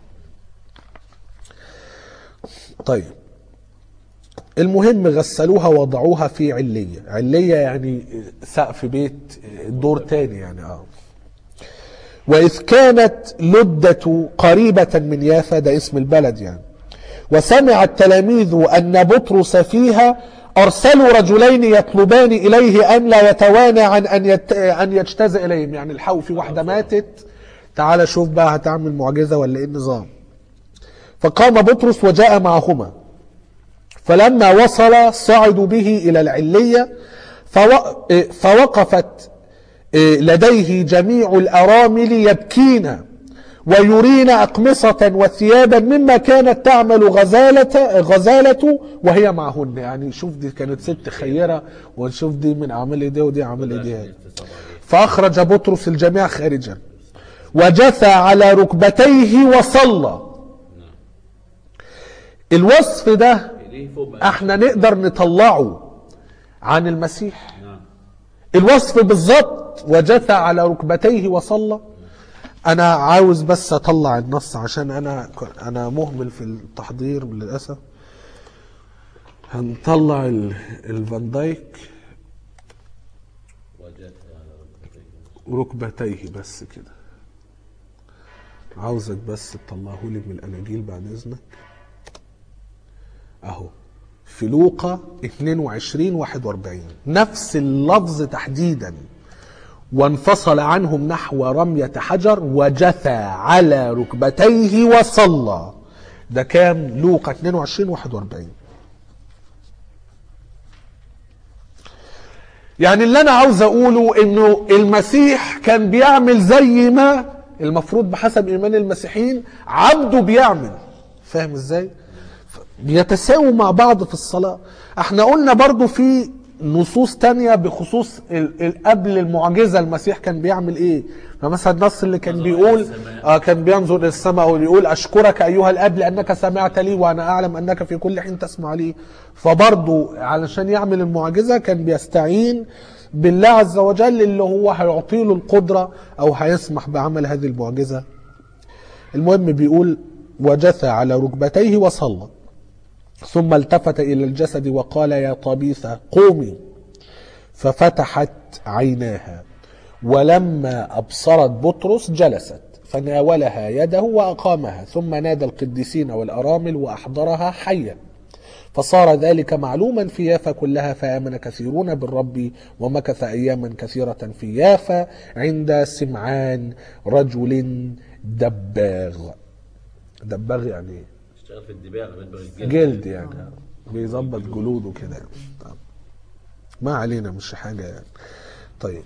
طيب المهم غسلوها وضعوها في علية علية يعني سقف بيت دور تاني يعني اه وإذ كانت لدة قريبة من يافا ده اسم البلد يعني وسمع التلاميذ أن بطرس فيها أرسلوا رجلين يطلبان إليه أن لا يتوانى عن أن يت... أن يجتاز إليهم يعني الحقوا في واحدة ماتت تعال شوف بقى هتعمل معجزة ولا إيه النظام فقام بطرس وجاء معهما فلما وصل صعدوا به إلى العلية فو... فوقفت لديه جميع الأرامل يبكين ويرين أقمصة وثيابا مما كانت تعمل غزالة غزالة وهي معهن يعني شوف دي كانت ست خيرة ونشوف دي من أعمال إيديه ودي أعمال إيديها فأخرج بطرس الجميع خارجا وجثى على ركبتيه وصلى الوصف ده ليه فوق بقى احنا نقدر نطلعه عن المسيح نعم الوصف بالظبط وجثى على ركبتيه وصلى انا عاوز بس اطلع النص عشان انا انا مهمل في التحضير للاسف هنطلع ال- الفان دايك وجدت على ركبتيه. ركبتيه بس كده عاوزك بس تطلعه لي من الاناجيل بعد اذنك اهو في لوقا 22 41 نفس اللفظ تحديدا وانفصل عنهم نحو رمية حجر وجثى على ركبتيه وصلى ده كام لوقا 22 41 يعني اللي انا عاوز اقوله انه المسيح كان بيعمل زي ما المفروض بحسب ايمان المسيحيين عبده بيعمل فاهم ازاي بيتساووا مع بعض في الصلاة احنا قلنا برضو في نصوص تانية بخصوص ال- ال- قبل المعجزة المسيح كان بيعمل ايه فمثلا النص اللي كان نظر بيقول إلى السماء. آه كان بينظر الى السماء ويقول اشكرك ايها الاب لانك سمعت لي وانا اعلم انك في كل حين تسمع لي فبرضه علشان يعمل المعجزه كان بيستعين بالله عز وجل اللي هو هيعطي له القدره او هيسمح بعمل هذه المعجزه المهم بيقول وجثى على ركبتيه وصلى ثم التفت الى الجسد وقال يا طبيثه قومي ففتحت عيناها ولما أبصرت بطرس جلست فناولها يده وأقامها ثم نادى القديسين والأرامل وأحضرها حيا فصار ذلك معلوما في يافا كلها فآمن كثيرون بالرب ومكث أياما كثيرة في يافا عند سمعان رجل دباغ دباغ يعني إيه؟ اشتغل في الدباغ بيدبغ الجلد جلد يعني بيظبط جلوده كده يعني. طب. ما علينا مش حاجة يعني طيب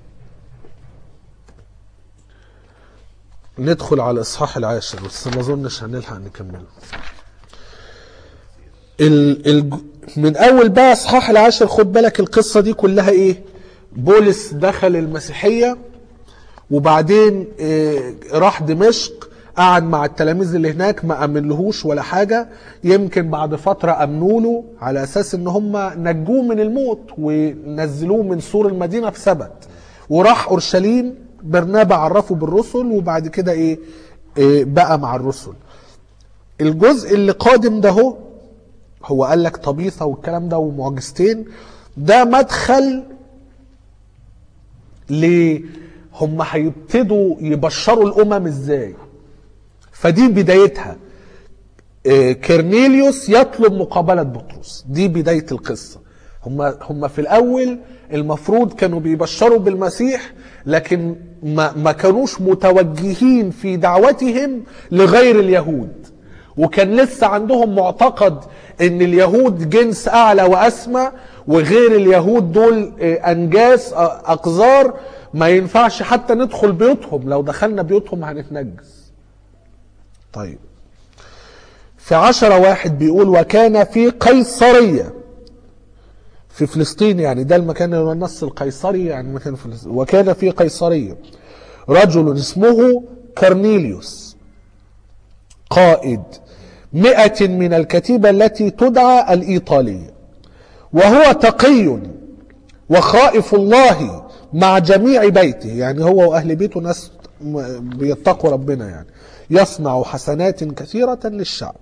ندخل على الإصحاح العاشر بس ما أظنش هنلحق نكمله ال ال من أول بقى إصحاح العاشر خد بالك القصة دي كلها إيه بولس دخل المسيحية وبعدين آه، راح دمشق قعد مع التلاميذ اللي هناك ما امنلهوش ولا حاجه يمكن بعد فتره امنوا له على اساس ان هم نجوه من الموت ونزلوه من سور المدينه في سبت وراح اورشليم برنابا عرفه بالرسل وبعد كده ايه, إيه بقى مع الرسل الجزء اللي قادم ده هو هو قال لك طبيثه والكلام ده ومعجزتين ده مدخل ل هم هيبتدوا يبشروا الامم ازاي فدي بدايتها آه، كرنيليوس يطلب مقابلة بطرس دي بداية القصة هم هم في الأول المفروض كانوا بيبشروا بالمسيح لكن ما, ما كانوش متوجهين في دعوتهم لغير اليهود وكان لسه عندهم معتقد ان اليهود جنس اعلى واسمى وغير اليهود دول آه، انجاس آه، اقذار ما ينفعش حتى ندخل بيوتهم لو دخلنا بيوتهم هنتنجس طيب في عشرة واحد بيقول وكان في قيصرية في فلسطين يعني ده المكان اللي هو النص القيصري يعني مكان فلسطين وكان في قيصرية رجل اسمه كرنيليوس قائد مئة من الكتيبة التي تدعى الإيطالية وهو تقي وخائف الله مع جميع بيته يعني هو وأهل بيته ناس م- بيتقوا ربنا يعني يصنع حسنات كثيرة للشعب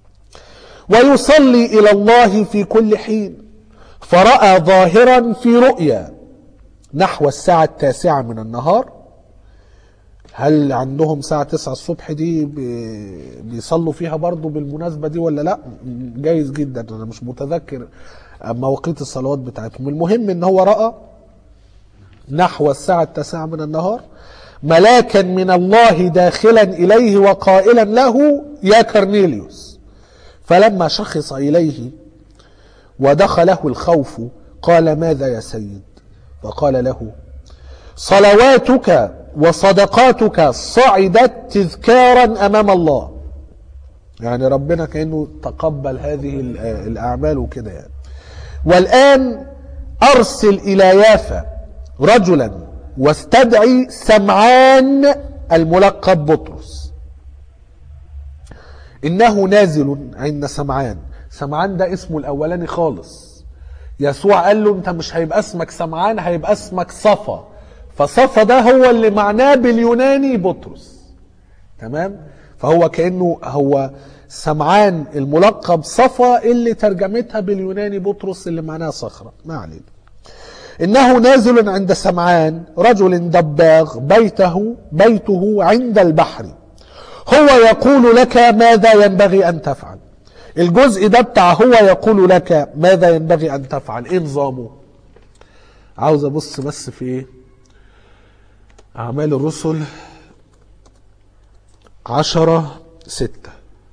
ويصلي إلى الله في كل حين فرأى ظاهرا في رؤيا نحو الساعة التاسعة من النهار هل عندهم ساعة تسعة الصبح دي بي- بيصلوا فيها برضو بالمناسبة دي ولا لا جايز جدا أنا مش متذكر مواقيت الصلوات بتاعتهم المهم ان هو رأى نحو الساعة التاسعة من النهار ملاكا من الله داخلا إليه وقائلا له يا كرنيليوس فلما شخص إليه ودخله الخوف قال ماذا يا سيد فقال له صلواتك وصدقاتك صعدت تذكارا امام الله يعني ربنا كانه تقبل هذه ال- الاعمال وكده يعني والان ارسل الى يافا رجلا واستدعي سمعان الملقب بطرس انه نازل عند سمعان سمعان ده اسمه الاولاني خالص يسوع قال له انت مش هيبقى اسمك سمعان هيبقى اسمك صفا فصفا ده هو اللي معناه باليوناني بطرس تمام فهو كانه هو سمعان الملقب صفا اللي ترجمتها باليوناني بطرس اللي معناها صخره ما علينا انه نازل عند سمعان رجل دباغ بيته بيته عند البحر هو يقول لك ماذا ينبغي ان تفعل الجزء ده بتاع هو يقول لك ماذا ينبغي ان تفعل ايه نظامه عاوز ابص بس في ايه اعمال الرسل عشرة ستة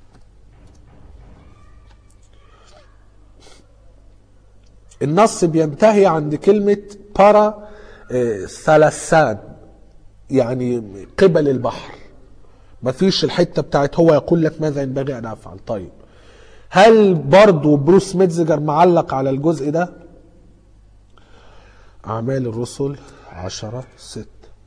النص بينتهي عند كلمة بارا آه، ثلاثان يعني قبل البحر مفيش الحتة بتاعت هو يقول لك ماذا ينبغي أن أفعل طيب هل برضو بروس ميتزجر معلق على الجزء ده أعمال الرسل عشرة ستة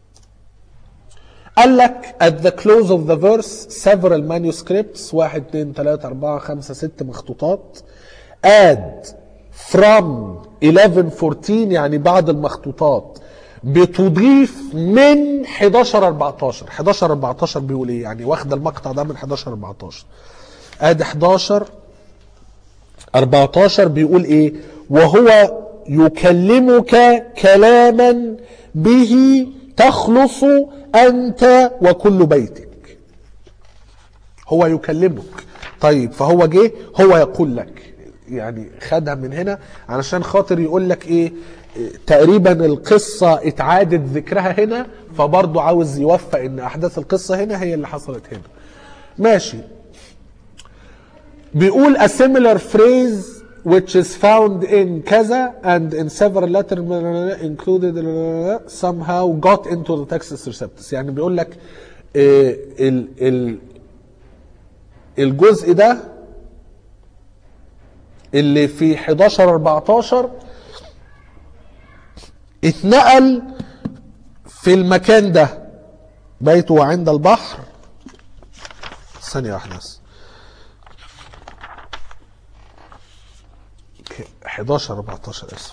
قال لك at the close of the verse several manuscripts واحد اتنين تلاتة أربعة خمسة ست مخطوطات add from 1114 يعني بعد المخطوطات بتضيف من 11 14 11 14 بيقول ايه يعني واخده المقطع ده من 11 14 ادي 11 14 بيقول ايه وهو يكلمك كلاما به تخلص انت وكل بيتك هو يكلمك طيب فهو جه هو يقول لك يعني خدها من هنا علشان خاطر يقول لك ايه إيه، تقريبا القصة اتعادت ذكرها هنا فبرضه عاوز يوفق ان احداث القصة هنا هي اللي حصلت هنا ماشي بيقول a similar phrase which is found in كذا and in several letters included somehow got into the Texas Receptus يعني بيقول لك آه، ال ال الجزء ده اللي في 11 14 اتنقل في المكان ده بيته عند البحر ثانية واحدة بس 11 14 اسف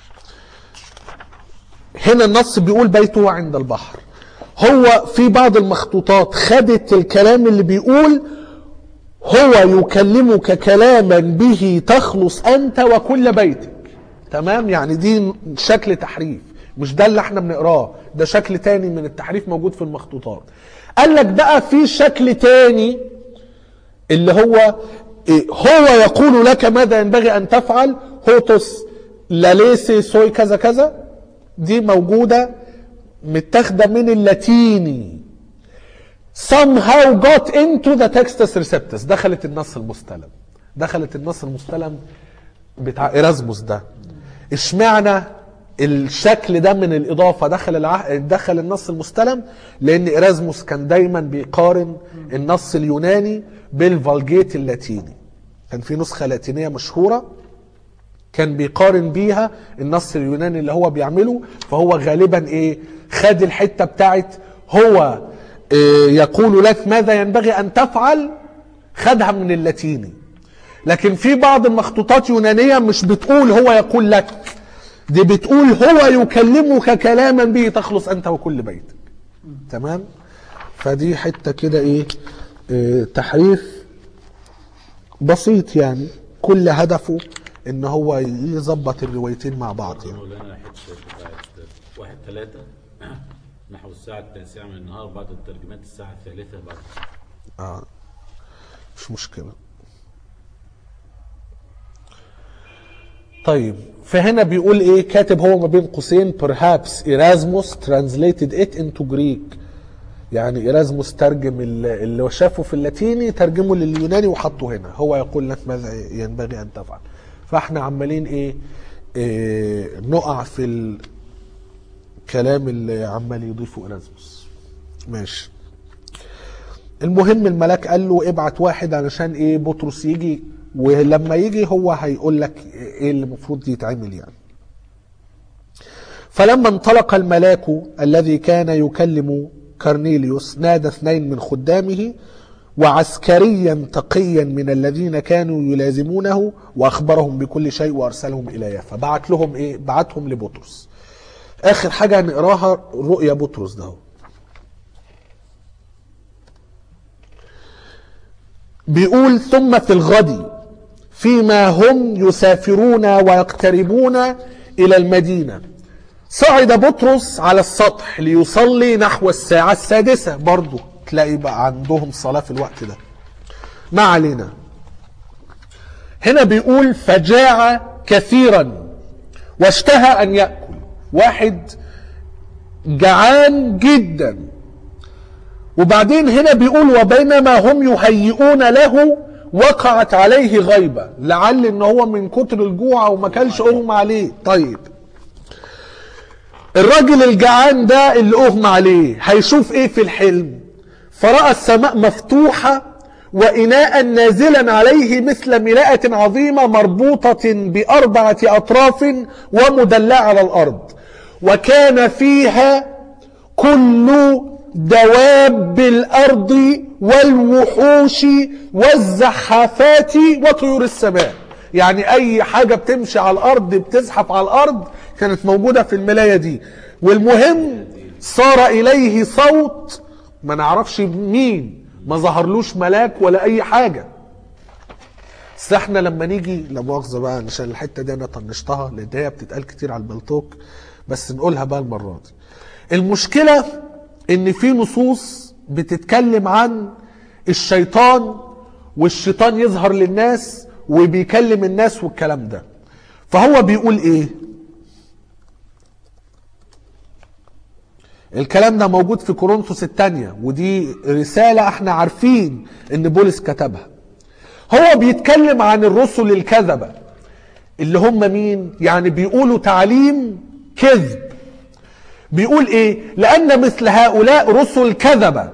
هنا النص بيقول بيته عند البحر هو في بعض المخطوطات خدت الكلام اللي بيقول هو يكلمك كلاما به تخلص انت وكل بيتك تمام يعني دي شكل تحريف مش ده اللي احنا بنقراه ده شكل تاني من التحريف موجود في المخطوطات قال لك بقى في شكل تاني اللي هو إيه، هو يقول لك ماذا ينبغي ان تفعل هوتوس لاليسي سوي كذا كذا دي موجوده متاخده من اللاتيني somehow got into the Textus Receptus دخلت النص المستلم دخلت النص المستلم بتاع إيرازموس ده اشمعنى الشكل ده من الإضافة دخل الع... دخل النص المستلم لأن إيرازموس كان دايما بيقارن النص اليوناني بالفالجيت اللاتيني كان في نسخة لاتينية مشهورة كان بيقارن بيها النص اليوناني اللي هو بيعمله فهو غالبا ايه خد الحته بتاعت هو إيه يقول لك ماذا ينبغي ان تفعل خدها من اللاتيني لكن في بعض المخطوطات يونانيه مش بتقول هو يقول لك دي بتقول هو يكلمك كلاما به تخلص انت وكل بيتك تمام فدي حته كده ايه, إيه تحريف بسيط يعني كل هدفه ان هو يظبط الروايتين مع بعض يعني مولانا حته بتاعت واحد ثلاثة نحو الساعة التاسعة من النهار بعد الترجمات الساعة الثالثة بعد اه مش مشكلة طيب فهنا بيقول ايه كاتب هو ما بين قوسين perhaps Erasmus translated it into Greek يعني إيرازموس ترجم ال- اللي هو شافه في اللاتيني ترجمه لليوناني وحطه هنا هو يقول لك ماذا ينبغي أن تفعل فاحنا عمالين ايه, إيه نقع في الكلام اللي عمال يضيفه إيرازموس ماشي المهم الملاك قال له ابعت واحد علشان ايه بطرس يجي ولما يجي هو هيقول لك ايه اللي المفروض يتعمل يعني فلما انطلق الملاك الذي كان يكلم كرنيليوس نادى اثنين من خدامه وعسكريا تقيا من الذين كانوا يلازمونه واخبرهم بكل شيء وارسلهم الى يافا بعت لهم ايه بعتهم لبطرس اخر حاجه هنقراها رؤيا بطرس ده هو. بيقول ثم في الغد فيما هم يسافرون ويقتربون الى المدينه صعد بطرس على السطح ليصلي نحو الساعه السادسه برضو تلاقي بقى عندهم صلاه في الوقت ده ما علينا هنا بيقول فجاع كثيرا واشتهى ان ياكل واحد جعان جدا وبعدين هنا بيقول وبينما هم يهيئون له وقعت عليه غيبة لعل ان هو من كتر الجوع وما كانش اغمى عليه طيب الراجل الجعان ده اللي اغمى عليه هيشوف ايه في الحلم فرأى السماء مفتوحة وإناء نازلا عليه مثل ملاءة عظيمة مربوطة بأربعة أطراف ومدلعة على الأرض وكان فيها كل دواب الأرض والوحوش والزحافات وطيور السماء يعني أي حاجة بتمشي على الأرض بتزحف على الأرض كانت موجودة في الملاية دي والمهم صار إليه صوت ما نعرفش مين ما ظهرلوش ملاك ولا أي حاجة بس احنا لما نيجي لا مؤاخذة بقى عشان الحتة دي أنا طنشتها لأن هي بتتقال كتير على البلطوك بس نقولها بقى المرة دي المشكلة ان في نصوص بتتكلم عن الشيطان والشيطان يظهر للناس وبيكلم الناس والكلام ده فهو بيقول ايه الكلام ده موجود في كورنثوس الثانية ودي رسالة احنا عارفين ان بولس كتبها هو بيتكلم عن الرسل الكذبة اللي هم مين يعني بيقولوا تعليم كذب بيقول ايه لان مثل هؤلاء رسل كذبة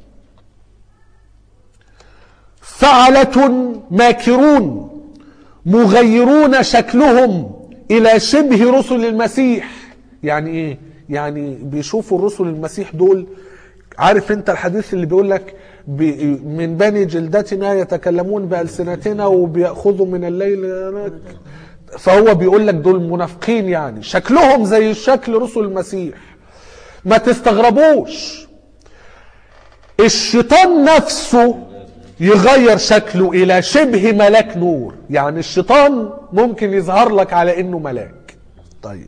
فعلة ماكرون مغيرون شكلهم الى شبه رسل المسيح يعني ايه يعني بيشوفوا الرسل المسيح دول عارف انت الحديث اللي بيقول لك بي- من بني جلدتنا يتكلمون بألسنتنا وبيأخذوا من الليل فهو بيقول لك دول منافقين يعني شكلهم زي شكل رسل المسيح ما تستغربوش الشيطان نفسه يغير شكله الى شبه ملاك نور يعني الشيطان ممكن يظهر لك على انه ملاك طيب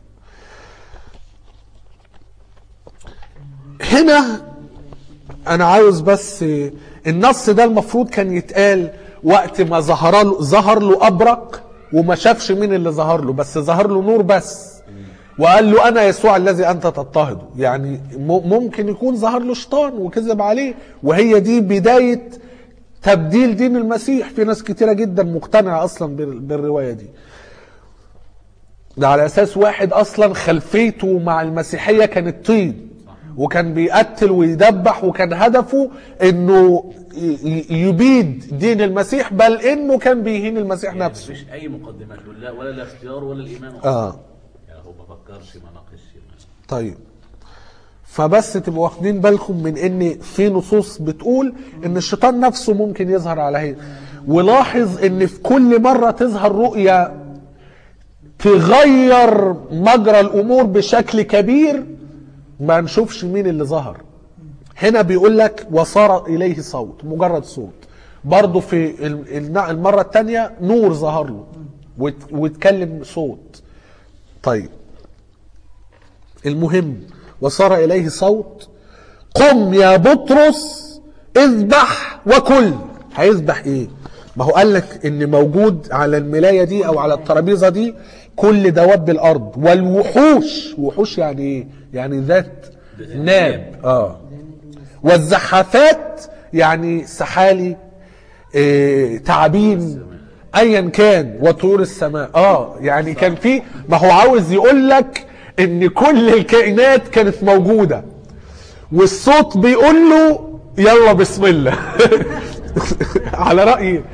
هنا انا عاوز بس النص ده المفروض كان يتقال وقت ما ظهر له ظهر له ابرق وما شافش مين اللي ظهر له بس ظهر له نور بس وقال له انا يسوع الذي انت تضطهده يعني م- ممكن يكون ظهر له شيطان وكذب عليه وهي دي بدايه تبديل دين المسيح في ناس كتيره جدا مقتنعه اصلا بال- بالروايه دي ده على اساس واحد اصلا خلفيته مع المسيحيه كانت طين وكان بيقتل ويدبح وكان هدفه انه ي- ي- يبيد دين المسيح بل انه كان بيهين المسيح يعني نفسه مفيش اي مقدمات لا ولا الاختيار ولا الايمان اه يعني هو ما فكرش ما ناقشش ما- طيب فبس تبقوا واخدين بالكم من ان في نصوص بتقول ان الشيطان نفسه ممكن يظهر على هي ولاحظ ان في كل مرة تظهر رؤية تغير مجرى الامور بشكل كبير ما نشوفش مين اللي ظهر هنا بيقول لك وصار اليه صوت مجرد صوت برضه في ال- ال- المرة الثانية نور ظهر له وت- واتكلم صوت طيب المهم وصار إليه صوت قم يا بطرس اذبح وكل هيذبح ايه ما هو قال لك ان موجود على الملاية دي او على الترابيزة دي كل دواب الارض والوحوش وحوش يعني ايه يعني ذات ناب اه والزحافات يعني سحالي إيه تعابين ايا كان وطيور السماء اه يعني كان في ما هو عاوز يقول لك ان كل الكائنات كانت موجوده والصوت بيقول له يلا بسم الله على رأيي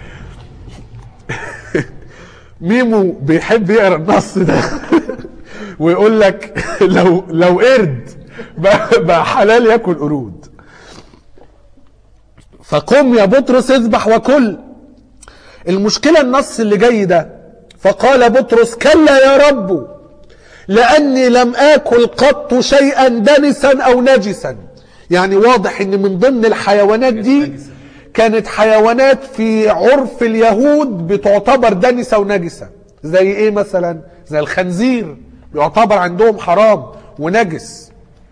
ميمو بيحب يقرا النص ده ويقول لك لو لو قرد بقى, بقى حلال ياكل قرود فقم يا بطرس اذبح وكل المشكلة النص اللي جاي ده فقال بطرس كلا يا رب لأني لم آكل قط شيئا دنسا أو نجسا يعني واضح ان من ضمن الحيوانات دي كانت حيوانات في عرف اليهود بتعتبر دنسة ونجسة زي ايه مثلا زي الخنزير بيعتبر عندهم حرام ونجس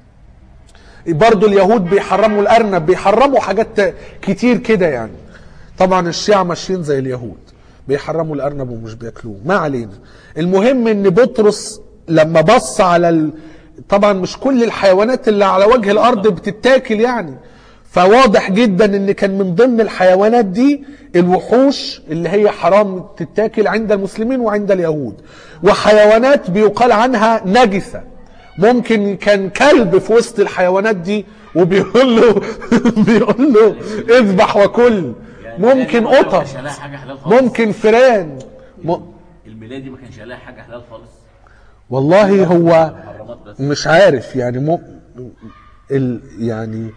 برضو اليهود بيحرموا الارنب بيحرموا حاجات كتير كده يعني طبعا الشيعة ماشيين زي اليهود بيحرموا الارنب ومش بياكلوه ما علينا المهم ان بطرس لما بص على ال... طبعا مش كل الحيوانات اللي على وجه الارض بتتاكل يعني فواضح جدا ان كان من ضمن الحيوانات دي الوحوش اللي هي حرام تتاكل عند المسلمين وعند اليهود وحيوانات بيقال عنها نجسه ممكن كان كلب في وسط الحيوانات دي وبيقول له بيقول له اذبح وكل ممكن ما قطط كانش لها حاجه حلال خالص ممكن فيران م... الميلادي ما كانش لها حاجه حلال خالص والله هو محرمات بس مش عارف يعني م... ال... يعني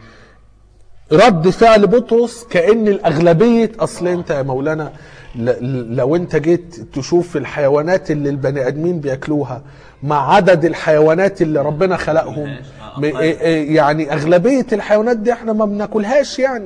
رد فعل بطرس كأن الأغلبية أصل أنت يا مولانا ل- لو أنت جيت تشوف الحيوانات اللي البني آدمين بياكلوها مع عدد الحيوانات اللي ربنا خلقهم م- إيه- إيه يعني أغلبية الحيوانات دي احنا ما بناكلهاش يعني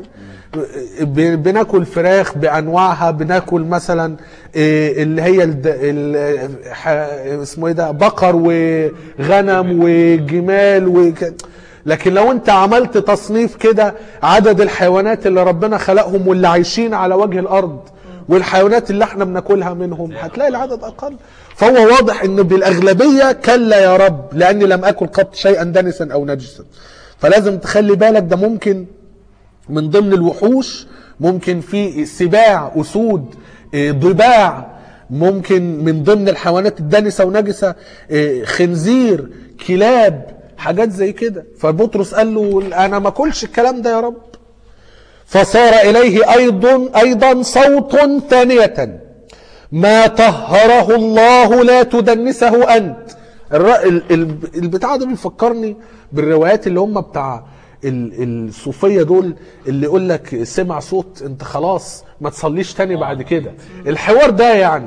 ب- بناكل فراخ بأنواعها بناكل مثلا إيه اللي هي الد... ال... ح... اسمه ايه ده بقر وغنم وجمال وك... لكن لو انت عملت تصنيف كده عدد الحيوانات اللي ربنا خلقهم واللي عايشين على وجه الارض والحيوانات اللي احنا بناكلها منهم هتلاقي العدد اقل فهو واضح ان بالاغلبيه كلا يا رب لاني لم اكل قط شيئا دنسا او نجسا فلازم تخلي بالك ده ممكن من ضمن الوحوش ممكن في سباع اسود إيه، ضباع ممكن من ضمن الحيوانات الدنسه ونجسه إيه، خنزير كلاب حاجات زي كده فبطرس قال له انا ما اكلش الكلام ده يا رب فصار اليه ايضا ايضا صوت ثانيه ما طهره الله لا تدنسه انت الر- ال- ال- البتاع ده بيفكرني بالروايات اللي هم بتاع ال- الصوفيه دول اللي يقول لك سمع صوت انت خلاص ما تصليش تاني بعد كده الحوار ده يعني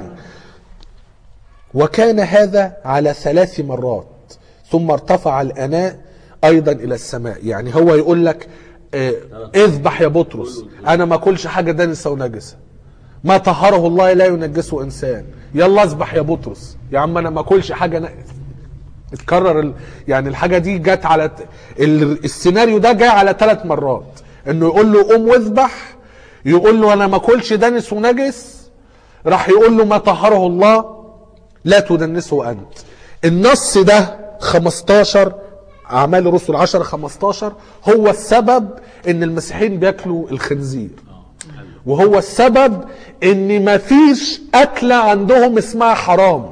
وكان هذا على ثلاث مرات ثم ارتفع الاناء ايضا الى السماء يعني هو يقول لك آه، اذبح يا بطرس انا ما اكلش حاجه دنسه ونجسه ما طهره الله لا ينجسه انسان يلا اذبح يا بطرس يا عم انا ما اكلش حاجه ن... اتكرر ال... يعني الحاجه دي جت على ت- ال... السيناريو ده جاي على ثلاث مرات انه يقول له قوم واذبح يقول له انا ما اكلش دنس ونجس راح يقول له ما طهره الله لا تدنسه انت النص ده 15 اعمال الرسل 10 15 هو السبب ان المسيحيين بياكلوا الخنزير وهو السبب ان مفيش اكله عندهم اسمها حرام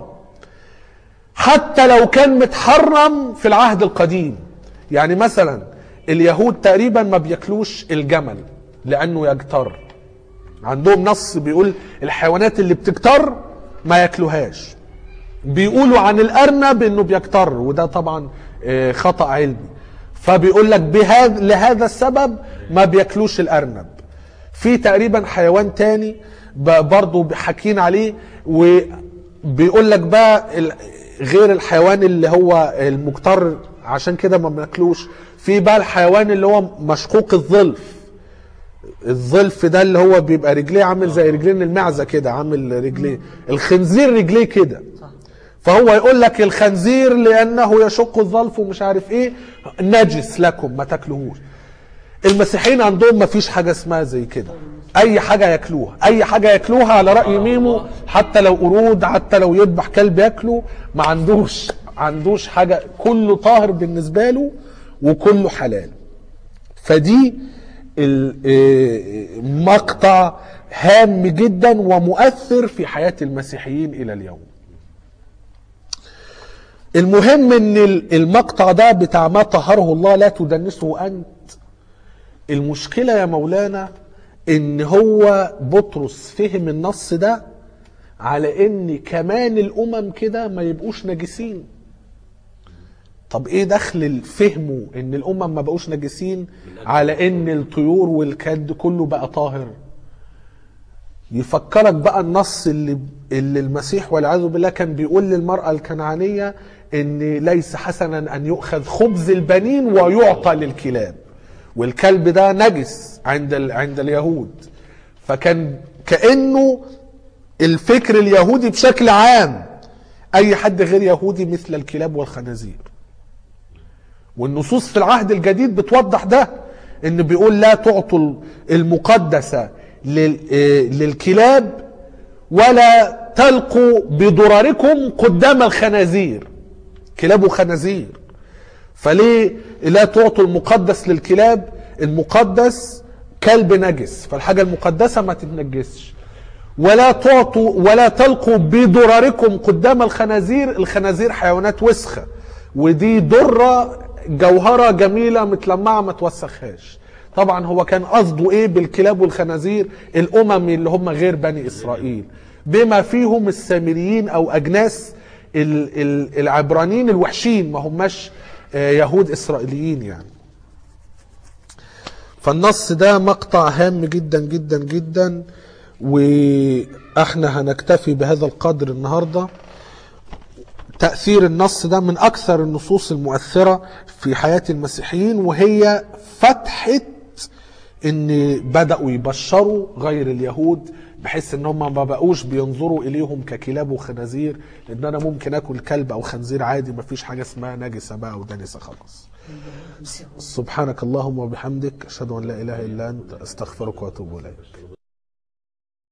حتى لو كان متحرم في العهد القديم يعني مثلا اليهود تقريبا ما بياكلوش الجمل لانه يجتر عندهم نص بيقول الحيوانات اللي بتجتر ما ياكلوهاش بيقولوا عن الارنب انه بيكتر وده طبعا آه، خطا علمي فبيقول لك بهذا لهذا السبب ما بياكلوش الارنب في تقريبا حيوان تاني ب- برضه حاكين عليه وبيقول لك بقى ال- غير الحيوان اللي هو المكتر عشان كده ما بناكلوش في بقى الحيوان اللي هو مشقوق الظلف الظلف ده اللي هو بيبقى رجليه عامل زي رجلين المعزه كده عامل رجليه الخنزير رجليه كده فهو يقول لك الخنزير لانه يشق الظلف ومش عارف ايه نجس لكم ما تاكلوهوش المسيحيين عندهم ما فيش حاجه اسمها زي كده اي حاجه ياكلوها اي حاجه ياكلوها على راي ميمو حتى لو قرود حتى لو يذبح كلب ياكله ما عندوش عندوش حاجه كله طاهر بالنسبه له وكله حلال فدي ال- آه، مقطع هام جدا ومؤثر في حياه المسيحيين الى اليوم المهم ان ال- المقطع ده بتاع ما طهره الله لا تدنسه انت المشكلة يا مولانا ان هو بطرس فهم النص ده على ان كمان الامم كده ما يبقوش نجسين طب ايه دخل فهمه ان الامم ما بقوش نجسين على ان الطيور والكد كله بقى طاهر يفكرك بقى النص اللي اللي المسيح والعياذ بالله كان بيقول للمرأة الكنعانية ان ليس حسنا ان يؤخذ خبز البنين ويعطى للكلاب والكلب ده نجس عند ال... عند اليهود فكان كانه الفكر اليهودي بشكل عام اي حد غير يهودي مثل الكلاب والخنازير والنصوص في العهد الجديد بتوضح ده ان بيقول لا تعطوا المقدسة لل- آه، للكلاب ولا تلقوا بضرركم قدام الخنازير كلاب وخنازير فليه لا تعطوا المقدس للكلاب المقدس كلب نجس فالحاجة المقدسة ما تتنجسش ولا تعطوا ولا تلقوا بضرركم قدام الخنازير الخنازير حيوانات وسخة ودي درة جوهرة جميلة متلمعة ما توسخهاش طبعا هو كان قصده ايه بالكلاب والخنازير الامم اللي هم غير بني اسرائيل بما فيهم السامريين او اجناس ال- ال- العبرانيين الوحشين ما هماش آه، يهود اسرائيليين يعني فالنص ده مقطع هام جدا جدا جدا واحنا هنكتفي بهذا القدر النهارده تأثير النص ده من أكثر النصوص المؤثرة في حياة المسيحيين وهي فتحة إن بدأوا يبشروا غير اليهود بحيث إن هم ما بقوش بينظروا إليهم ككلاب وخنازير لأن أنا ممكن آكل كلب أو خنزير عادي ما فيش حاجة اسمها نجسة بقى ودنسة خلاص سبحانك اللهم وبحمدك أشهد أن لا إله إلا أنت أستغفرك وأتوب إليك